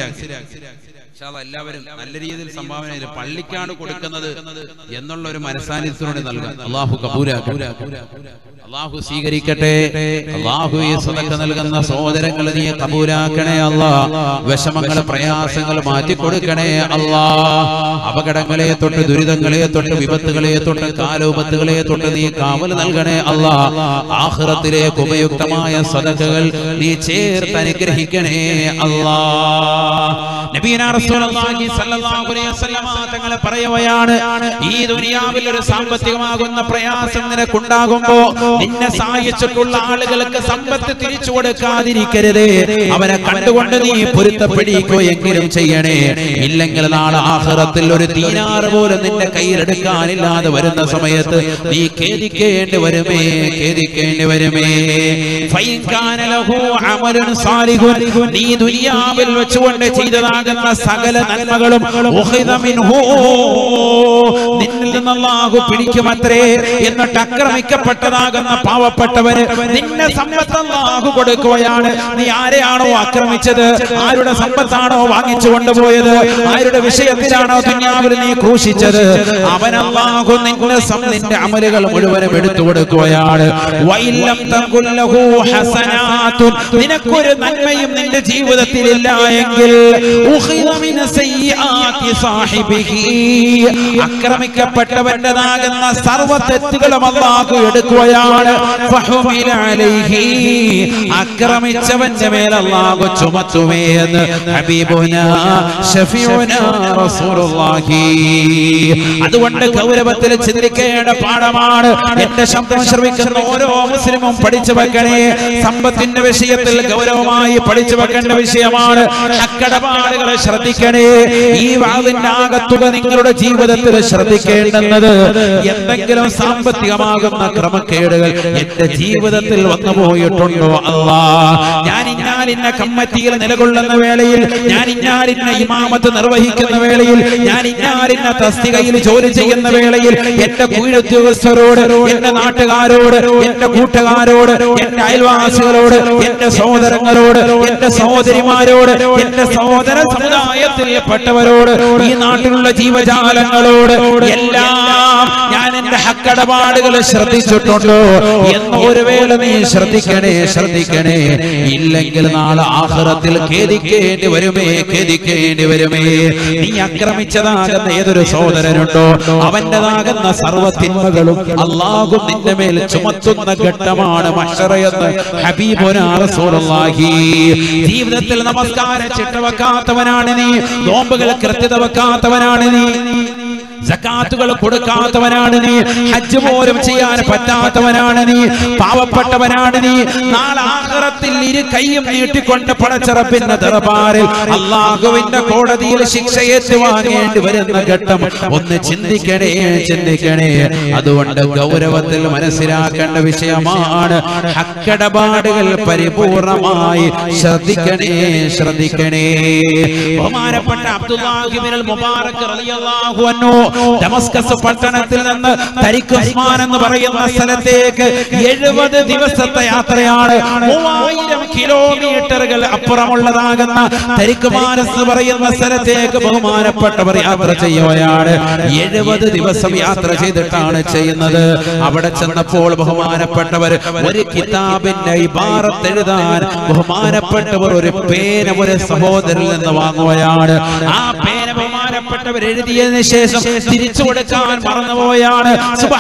ഇൻഷാ അല്ലാ എല്ലാവരും നല്ല രീതിയിൽ സംഭാവന ചെയ്ത് പള്ളിക്കാണ് കൊടുക്കുന്നത് എന്നുള്ള ഒരു മനസാന്നിധ്യത്തോടെ നൽകാം അള്ളാഹു കബൂരാക്കട്ടെ അള്ളാഹു സ്വീകരിക്കട്ടെ അള്ളാഹു ഈ സ്വതക്ക നൽകുന്ന സഹോദരങ്ങളെ നീ കബൂലാക്കണേ അല്ലാ വിഷമങ്ങൾ പ്രയാസങ്ങൾ മാറ്റി കൊടുക്കണേ അല്ലാ അപകടങ്ങളെ തൊട്ട് ദുരിതങ്ങളെ തൊട്ട് വിപത്തുകളെ തൊട്ട് കാലോപത്തുകളെ തൊട്ട് നീ കാവൽ നൽകണേ അല്ലാ ആഹ്റത്തിലേക്ക് ഉപയുക്തമായ സദകകൾ നീ ചേർത്ത് അനുഗ്രഹിക്കണേ അല്ലാ നബീന റസൂലുള്ളാഹി സ്വല്ലല്ലാഹു അലൈഹി വസല്ലമ തങ്ങൾ പറയുകയാണ് ഈ ദുനിയാവിൽ ഒരു സാമ്പത്തികമാകുന്ന പ്രയാസം നിനക്കുണ്ടാകുമ്പോ നിന്നെ സഹായിച്ചിട്ടുള്ള ആളുകൾക്ക് സമ്പത്ത് തിരിച്ചു കൊടുക്കാതിരിക്കരുത് അവരെ കണ്ടുകൊണ്ട് നീ പൊരുത്തപ്പെടിക്കുകയെങ്കിലും ചെയ്യണേ ഇല്ലെങ്കിൽ നാളെ ആഹ്റത്തിൽ ഒരു തീനാറ് പോലും നിന്റെ കയ്യിലെടുക്കാനില്ലാതെ വരുന്ന സമയത്ത് നീ ഖേദിക്കേണ്ടി വരുമേ ഖേദിക്കേണ്ടി വരുമേ ഫൈൻ കാന ലഹു അമലുൻ സാലിഹുൻ നീ ദുനിയാവിൽ വെച്ചുകൊണ്ട് ചെയ്തതാകുന്ന സകല നന്മകളും ഉഖിദ മിൻഹു നിന്നിൽ നിന്ന് അല്ലാഹു പിടിക്കുമത്രേ എന്നിട്ട് ആക്രമിക്കപ്പെട്ടതാകുന്ന പാവപ്പെട്ടവന് നിന്നെ സമ്പത്ത് അല്ലാഹു കൊടുക്കുകയാണ് നീ ആരെയാണോ ആക്രമിച്ചത് ആരുടെ സമ്പത്താണോ വാങ്ങിച്ചു കൊണ്ടുപോയത് ആരുടെ വിഷയത്തിലാണോ ദുനിയാവിൽ നീ ക്രൂശിച്ചത് അവൻ അല്ലാഹു നിന്റെ സം- നിന്റെ അമലുകൾ മുഴുവനും എടുത്തു കൊടുക്കുകയാണ് വൈലം തകുൽ ലഹു ഹസനാത്തുൻ നിനക്കൊരു നന്മയും നിന്റെ ജീവിതത്തിൽ ഇല്ല എങ്കിൽ ഉഖിദ മിൻ സയ്യിആതി സാഹിബിഹി ആക്രമിക്കപ്പെട്ടവന്റേതാകുന്ന സർവ്വ തെറ്റുകളും അല്ലാഹു എടുക്കുകയാണ് ഫഹുമില അലൈഹി ആക്രമിച്ചവന്റെ മേൽ അല്ലാഹു ചുമത്തുമേ എന്ന് ഹബീബുന ഷഫീഉന റസൂലുള്ളാഹി അതുകൊണ്ട് ഗൗരവത്തിൽ ചിന്തിക്കേണ്ട പാഠമാണ് എന്റെ ശബ്ദം ശ്രവിക്കുന്ന ഓരോ മുസ്ലിമും പഠിച്ചു വെക്കണേ സമ്പത്തിന്റെ വിഷയത്തിൽ ഗൗരവമായി പഠിച്ചു വെക്കേണ്ട വിഷയമാണ് അക്കടപാടുകളെ ശ്രദ്ധിക്കണേ ഈ വാതിന്റെ ആകത്തുക നിങ്ങളുടെ ജീവിതത്തിൽ ശ്രദ്ധിക്കേണ്ടുന്നത് എന്തെങ്കിലും സാമ്പത്തികമാകുന്ന ക്രമക്കേടുകൾ എന്റെ ജീവിതത്തിൽ വന്നു പോയിട്ടുണ്ടോ അല്ലാ ഞാൻ ഇന്നാലിന്ന കമ്മറ്റിയിൽ നിലകൊള്ളുന്ന വേളയിൽ ഞാൻ ഇന്നാലിന്ന ഇമാമത്ത് നിർവഹിക്കുന്ന വേളയിൽ ഞാൻ ഇന്നാലിന്ന തസ്തികയിൽ ജോലി ചെയ്യുന്ന വേളയിൽ എന്റെ കീഴുദ്യോഗസ്ഥരോട് എന്റെ നാട്ടുകാരോട് എന്റെ കൂട്ടുകാരോട് എന്റെ അയൽവാസികളോട് എന്റെ സഹോദരങ്ങളോട് എന്റെ സഹോദരിമാരോട് എന്റെ സഹോദര സമുദായത്തിൽപ്പെട്ടവരോട് ഈ നാട്ടിലുള്ള ജീവജാലങ്ങളോട് എല്ലാം ഞാൻ എന്റെ ഹക്കടപാടുകൾ ശ്രദ്ധിച്ചിട്ടുണ്ടോ എന്ന് ഒരു വേള നീ ശ്രദ്ധിക്കണേ ശ്രദ്ധിക്കണേ ഇല്ലെങ്കിൽ നാളെ ആഹ്റത്തിൽ ഖേദിക്കേണ്ടി വരുമേ ഖേദിക്കേണ്ടി വരുമേ നീ ആക്രമിച്ചതാകുന്ന ഏതൊരു സഹോദരനുണ്ടോ അവന്റേതാകുന്ന സർവ്വതിന്മകളും അള്ളാഹു നിന്റെ മേൽ ചുമത്തുന്ന ഘട്ടമാണ് മഷറയെന്ന് ഹബീബുനാ റസൂലുള്ളാഹി ജീവിതത്തിൽ നമസ്കാര ചിട്ട വെക്കാത്തവനാണ് നീ നോമ്പുകൾ കൃത്യത വെക്കാത്തവനാണ് നീ സക്കാത്തുകൾ കൊടുക്കാത്തവനാണ് നീ ഹജ്ജ് പോലും ചെയ്യാൻ പറ്റാത്തവനാണ് നീ പാവപ്പെട്ടവനാണ് നീ നാളെ ആഖിറത്തിൽ ഇരു കൈയും നീട്ടിക്കൊണ്ട് പടച്ചിറപ്പിന്റെ ദർബാറിൽ അള്ളാഹുവിന്റെ കോടതിയിൽ ശിക്ഷയേറ്റ് വാങ്ങേണ്ടി വരുന്ന ഘട്ടം ഒന്ന് ചിന്തിക്കണേ ചിന്തിക്കണേ അതുകൊണ്ട് ഗൗരവത്തിൽ മനസ്സിലാക്കേണ്ട വിഷയമാണ് ഹക്കടപാടുകൾ പരിപൂർണമായി ശ്രദ്ധിക്കണേ ശ്രദ്ധിക്കണേ ബഹുമാനപ്പെട്ട അബ്ദുല്ലാഹിബിൻ മുബാറക് റളിയല്ലാഹു അൻഹു ഡമസ്കസ് പട്ടണത്തിൽ നിന്ന് തരിഖ് ഉസ്മാൻ എന്ന് പറയുന്ന സ്ഥലത്തേക്ക് എഴുപത് ദിവസത്തെ യാത്രയാണ് മൂവായിരം കിലോമീറ്ററുകൾ അപ്പുറമുള്ളതാകുന്ന തരിഖ് മാനസ് എന്ന് പറയുന്ന സ്ഥലത്തേക്ക് ബഹുമാനപ്പെട്ടവർ യാത്ര ചെയ്യുകയാണ് എഴുപത് ദിവസം യാത്ര ചെയ്തിട്ടാണ് ചെയ്യുന്നത് അവിടെ ചെന്നപ്പോൾ ബഹുമാനപ്പെട്ടവർ ഒരു കിതാബിന്റെ ഇബാറത്ത് എഴുതാൻ ബഹുമാനപ്പെട്ടവർ ഒരു പേന ഒരു സഹോദരിൽ നിന്ന് വാങ്ങുകയാണ് ആ പേന ബഹുമാനപ്പെട്ടവർ എഴുതിയതിനു ശേഷം തിരിച്ചു കൊടുക്കാൻ മറന്നുപോയാണ്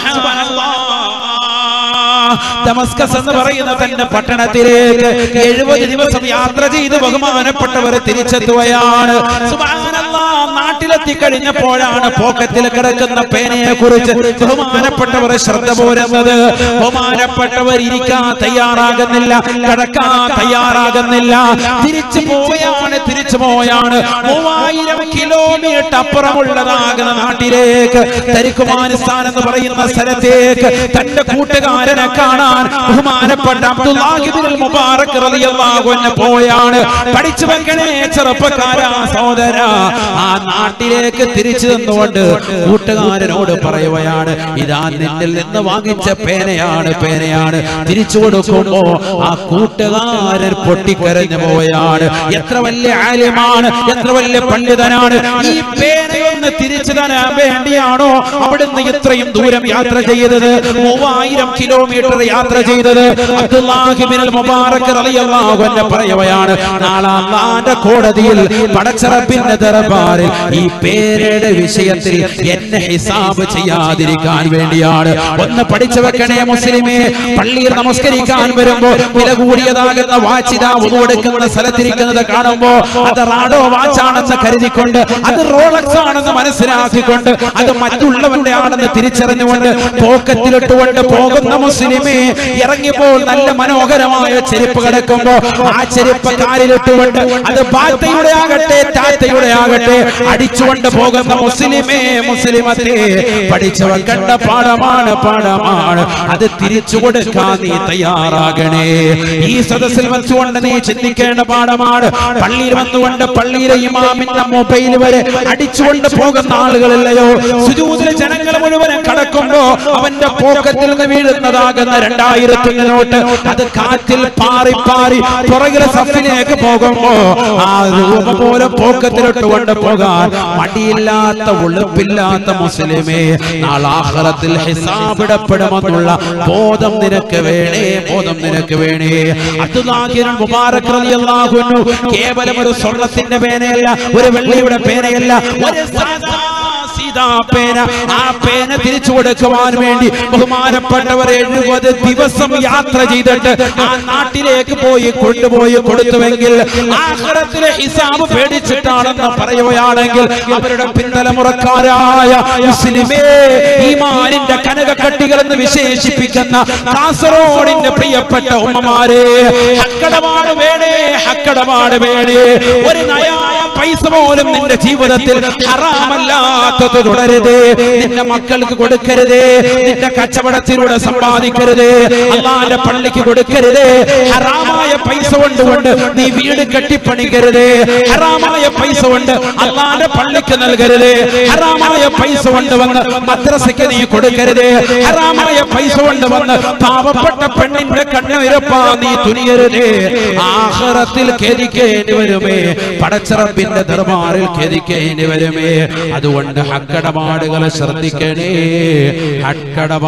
സുബ്ഹാനല്ലാഹ്. ദമസ്കസ് എന്ന് പറയുന്ന തന്റെ പട്ടണത്തിലേക്ക് എഴുപത് ദിവസം യാത്ര ചെയ്ത് ബഹുമാനപ്പെട്ടവർ തിരിച്ചെത്തുകയാണ് സുബ്ഹാനല്ലാഹ്. നാട്ടിലെത്തി കഴിഞ്ഞപ്പോഴാണ് പോക്കറ്റിൽ കിടക്കുന്ന പേനയെ കുറിച്ച് ബഹുമാനപ്പെട്ടവർ ശ്രദ്ധ പോരുന്നത് ബഹുമാനപ്പെട്ടവർ ഇരിക്കാൻ തയ്യാറാകുന്നില്ല കിടക്കാൻ തയ്യാറാകുന്നില്ല തിരിച്ചു പോയാണ് തിരിച്ചു പോയാണ് മൂവായിരം കിലോമീറ്റർ അപ്പുറമുള്ളതാകുന്ന നാട്ടിലേക്ക് തരിക്കുമാനിസ്ഥാൻ എന്ന് പറയുന്ന സ്ഥലത്തേക്ക് തന്റെ കൂട്ടുകാരനെ കാണാൻ ബഹുമാനപ്പെട്ട അബ്ദുല്ലാഹിബിൻ മുബാറക് റളിയല്ലാഹു അൻഹു പോയാണ് പഠിച്ചു വെക്കണേ ചെറുപ്പക്കാരാ സഹോദര ആ നാട്ടിലേക്ക് തിരിച്ചു നിന്നുകൊണ്ട് കൂട്ടുകാരനോട് പറയുകയാണ് ഇതാ നിന്നിൽ നിന്ന് വാങ്ങിച്ച പേനയാണ് പേനയാണ് തിരിച്ചു കൊടുക്കുമ്പോ ആ കൂട്ടുകാരൻ പൊട്ടിക്കരഞ്ഞു പോവുകയാണ് എത്ര വലിയ ആര്യമാണ് എത്ര വലിയ പണ്ഡിതനാണ് ഈ പേനയൊന്ന് തിരിച്ചു തരാൻ വേണ്ടിയാണോ അവിടുന്ന് ഇത്രയും ദൂരം യാത്ര ചെയ്തത് മൂവായിരം കിലോമീറ്റർ യാത്ര ചെയ്തത് അബ്ദുല്ലാഹിബിൻ മുബാറക് റളിയല്ലാഹു അൻഹു പറയുകയാണ് നാളെ അള്ളാന്റെ കോടതിയിൽ പടച്ചറപ്പിന്റെ ദർബാറിൽ ഈ പേരയുടെ വിഷയത്തിൽ എന്നെ ഹിസാബ് ചെയ്യാതിരിക്കാൻ വേണ്ടിയാണ് ഒന്ന് പഠിച്ചു വെക്കണേ മുസ്ലിമേ പള്ളിയിൽ നമസ്കരിക്കാൻ വരുമ്പോ വില കൂടിയതാകുന്ന വാച്ചിത കൊടുക്കുന്ന സ്ഥലത്തിരിക്കുന്നത് കാണുമ്പോ അത് റാഡോ വാച്ചാണെന്ന് കരുതിക്കൊണ്ട് അത് റോളക്സ് ആണെന്ന് മനസ്സിലാക്കിക്കൊണ്ട് അത് മറ്റുള്ളവന്റെ ആണെന്ന് തിരിച്ചറിഞ്ഞുകൊണ്ട് പോക്കറ്റിലിട്ടുകൊണ്ട് പോകുന്ന മുസ്ലിമേ ഇറങ്ങിപ്പോൾ നല്ല മനോഹരമായ ചെരുപ്പ് കിടക്കുമ്പോ ആ ചെരുപ്പ് കാലിലിട്ടുകൊണ്ട് അത് ബാത്തയുടെ ആകട്ടെ ടാറ്റയുടെ ആകട്ടെ അടിച്ചുകൊണ്ട് പോകുന്ന മുസ്ലിമേ മുസ്ലിമത്തെ പഠിച്ചവൻ കണ്ട പാഠമാണ് പാഠമാണ് അത് തിരിച്ചു കൊടുക്കാൻ നീ തയ്യാറാകണേ ഈ സദസ്സിൽ വെച്ചുകൊണ്ട് നീ ചിന്തിക്കേണ്ട പാഠമാണ് പള്ളിയിൽ വന്നുകൊണ്ട് പള്ളിയിലെ ഇമാമിന്റെ മൊബൈൽ വരെ അടിച്ചുകൊണ്ട് പോകുന്ന ആളുകളില്ലയോ സുജൂതിലെ ജനങ്ങൾ മുഴുവനും കടക്കുമ്പോ അവന്റെ പോക്കറ്റിൽ നിന്ന് വീഴുന്നതാകുന്ന രണ്ടായിരത്തി നോട്ട് അത് കാറ്റിൽ പാറി പാറി പുറകിലെ സഫിലേക്ക് പോകുമ്പോ ആ രൂപ പോലെ പോക്കറ്റിലിട്ട് കൊണ്ട് പോകാൻ മടിയില്ലാത്ത ഉളുപ്പില്ലാത്ത മുസ്ലിമേ നാളാഹറത്തിൽ ഹിസാബിടപ്പെടുമെന്നുള്ള ബോധം നിനക്ക് വേണേ ബോധം നിനക്ക് വേണേ അബ്ദുല്ലാഹിൻ മുബാറക് റളിയല്ലാഹു അൻഹു കേവലം ഒരു സ്വർണത്തിന്റെ പേനയല്ല ഒരു വെള്ളിയുടെ പേനയല്ല ഒരു സാധാ സീതാ പേന ആ പേന തിരിച്ചു കൊടുക്കുവാൻ വേണ്ടി ബഹുമാനപ്പെട്ടവർ എഴുപത് ദിവസം യാത്ര ചെയ്തിട്ട് ആ നാട്ടിലേക്ക് പോയി കൊണ്ടുപോയി കൊടുത്തുവെങ്കിൽ ആഖിറത്തിലെ ഹിസാബ് പേടിച്ചിട്ടാണെന്ന് പറയുകയാണെങ്കിൽ അവരുടെ പിന്തലമുറക്കാരായ മുസ്ലിമേ ഈമാനിന്റെ കനകക്കട്ടികൾ എന്ന് വിശേഷിപ്പിക്കുന്ന കാസർഗോഡിന്റെ പ്രിയപ്പെട്ട ഉമ്മമാരെ ഹക്കടപാട് വേണേ ഹക്കടപാട് വേണേ ഒരു നയായ പൈസ പോലും നിന്റെ ജീവിതത്തിൽ ഹറാമല്ലാത്തത് തുടരുത് നിന്റെ മക്കൾക്ക് കൊടുക്കരുത് നിന്റെ കച്ചവടത്തിലൂടെ സമ്പാദിക്കരുത് അള്ളാന്റെ പള്ളിക്ക് കൊടുക്കരുത് ഹറാമായ പൈസ കൊണ്ടുകൊണ്ട് നീ വീട് കെട്ടിപ്പണിക്കരുത് ഹറാമായ പൈസ കൊണ്ട് അള്ളാന്റെ പള്ളിക്ക് നൽകരുത് ഹറാമായ പൈസ കൊണ്ട് വന്ന് മദ്രസയ്ക്ക് നീ കൊടുക്കരുത് ഹറാമായ പൈസ കൊണ്ട് വന്ന് പാവപ്പെട്ട പെണ്ണിന്റെ കണ്ണുരപ്പാ നീ തുനിയരുത് ആഹ്റത്തിൽ ഖേദിക്കേണ്ടി വരുമേ പടച്ചറപ്പിന്റെ ദർബാറിൽ ഖേദിക്കേണ്ടി വരുമേ അതുകൊണ്ട് ഹക്കടപാടുകൾ ശ്രദ്ധിക്കണേ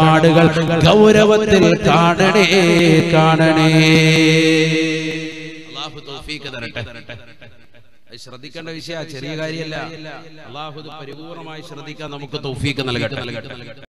ഹക്കടപാടുകൾ ഗൗരവത്തിൽ കാണണേ കാണണേ അള്ളാഹു തൗഫീക്ക് തരട്ടെ അത് ശ്രദ്ധിക്കേണ്ട വിഷയ ചെറിയ കാര്യമല്ല അള്ളാഹു ഇത് പരിപൂർണമായി ശ്രദ്ധിക്കാൻ നമുക്ക് തൗഫീക്ക് നൽകട്ടെ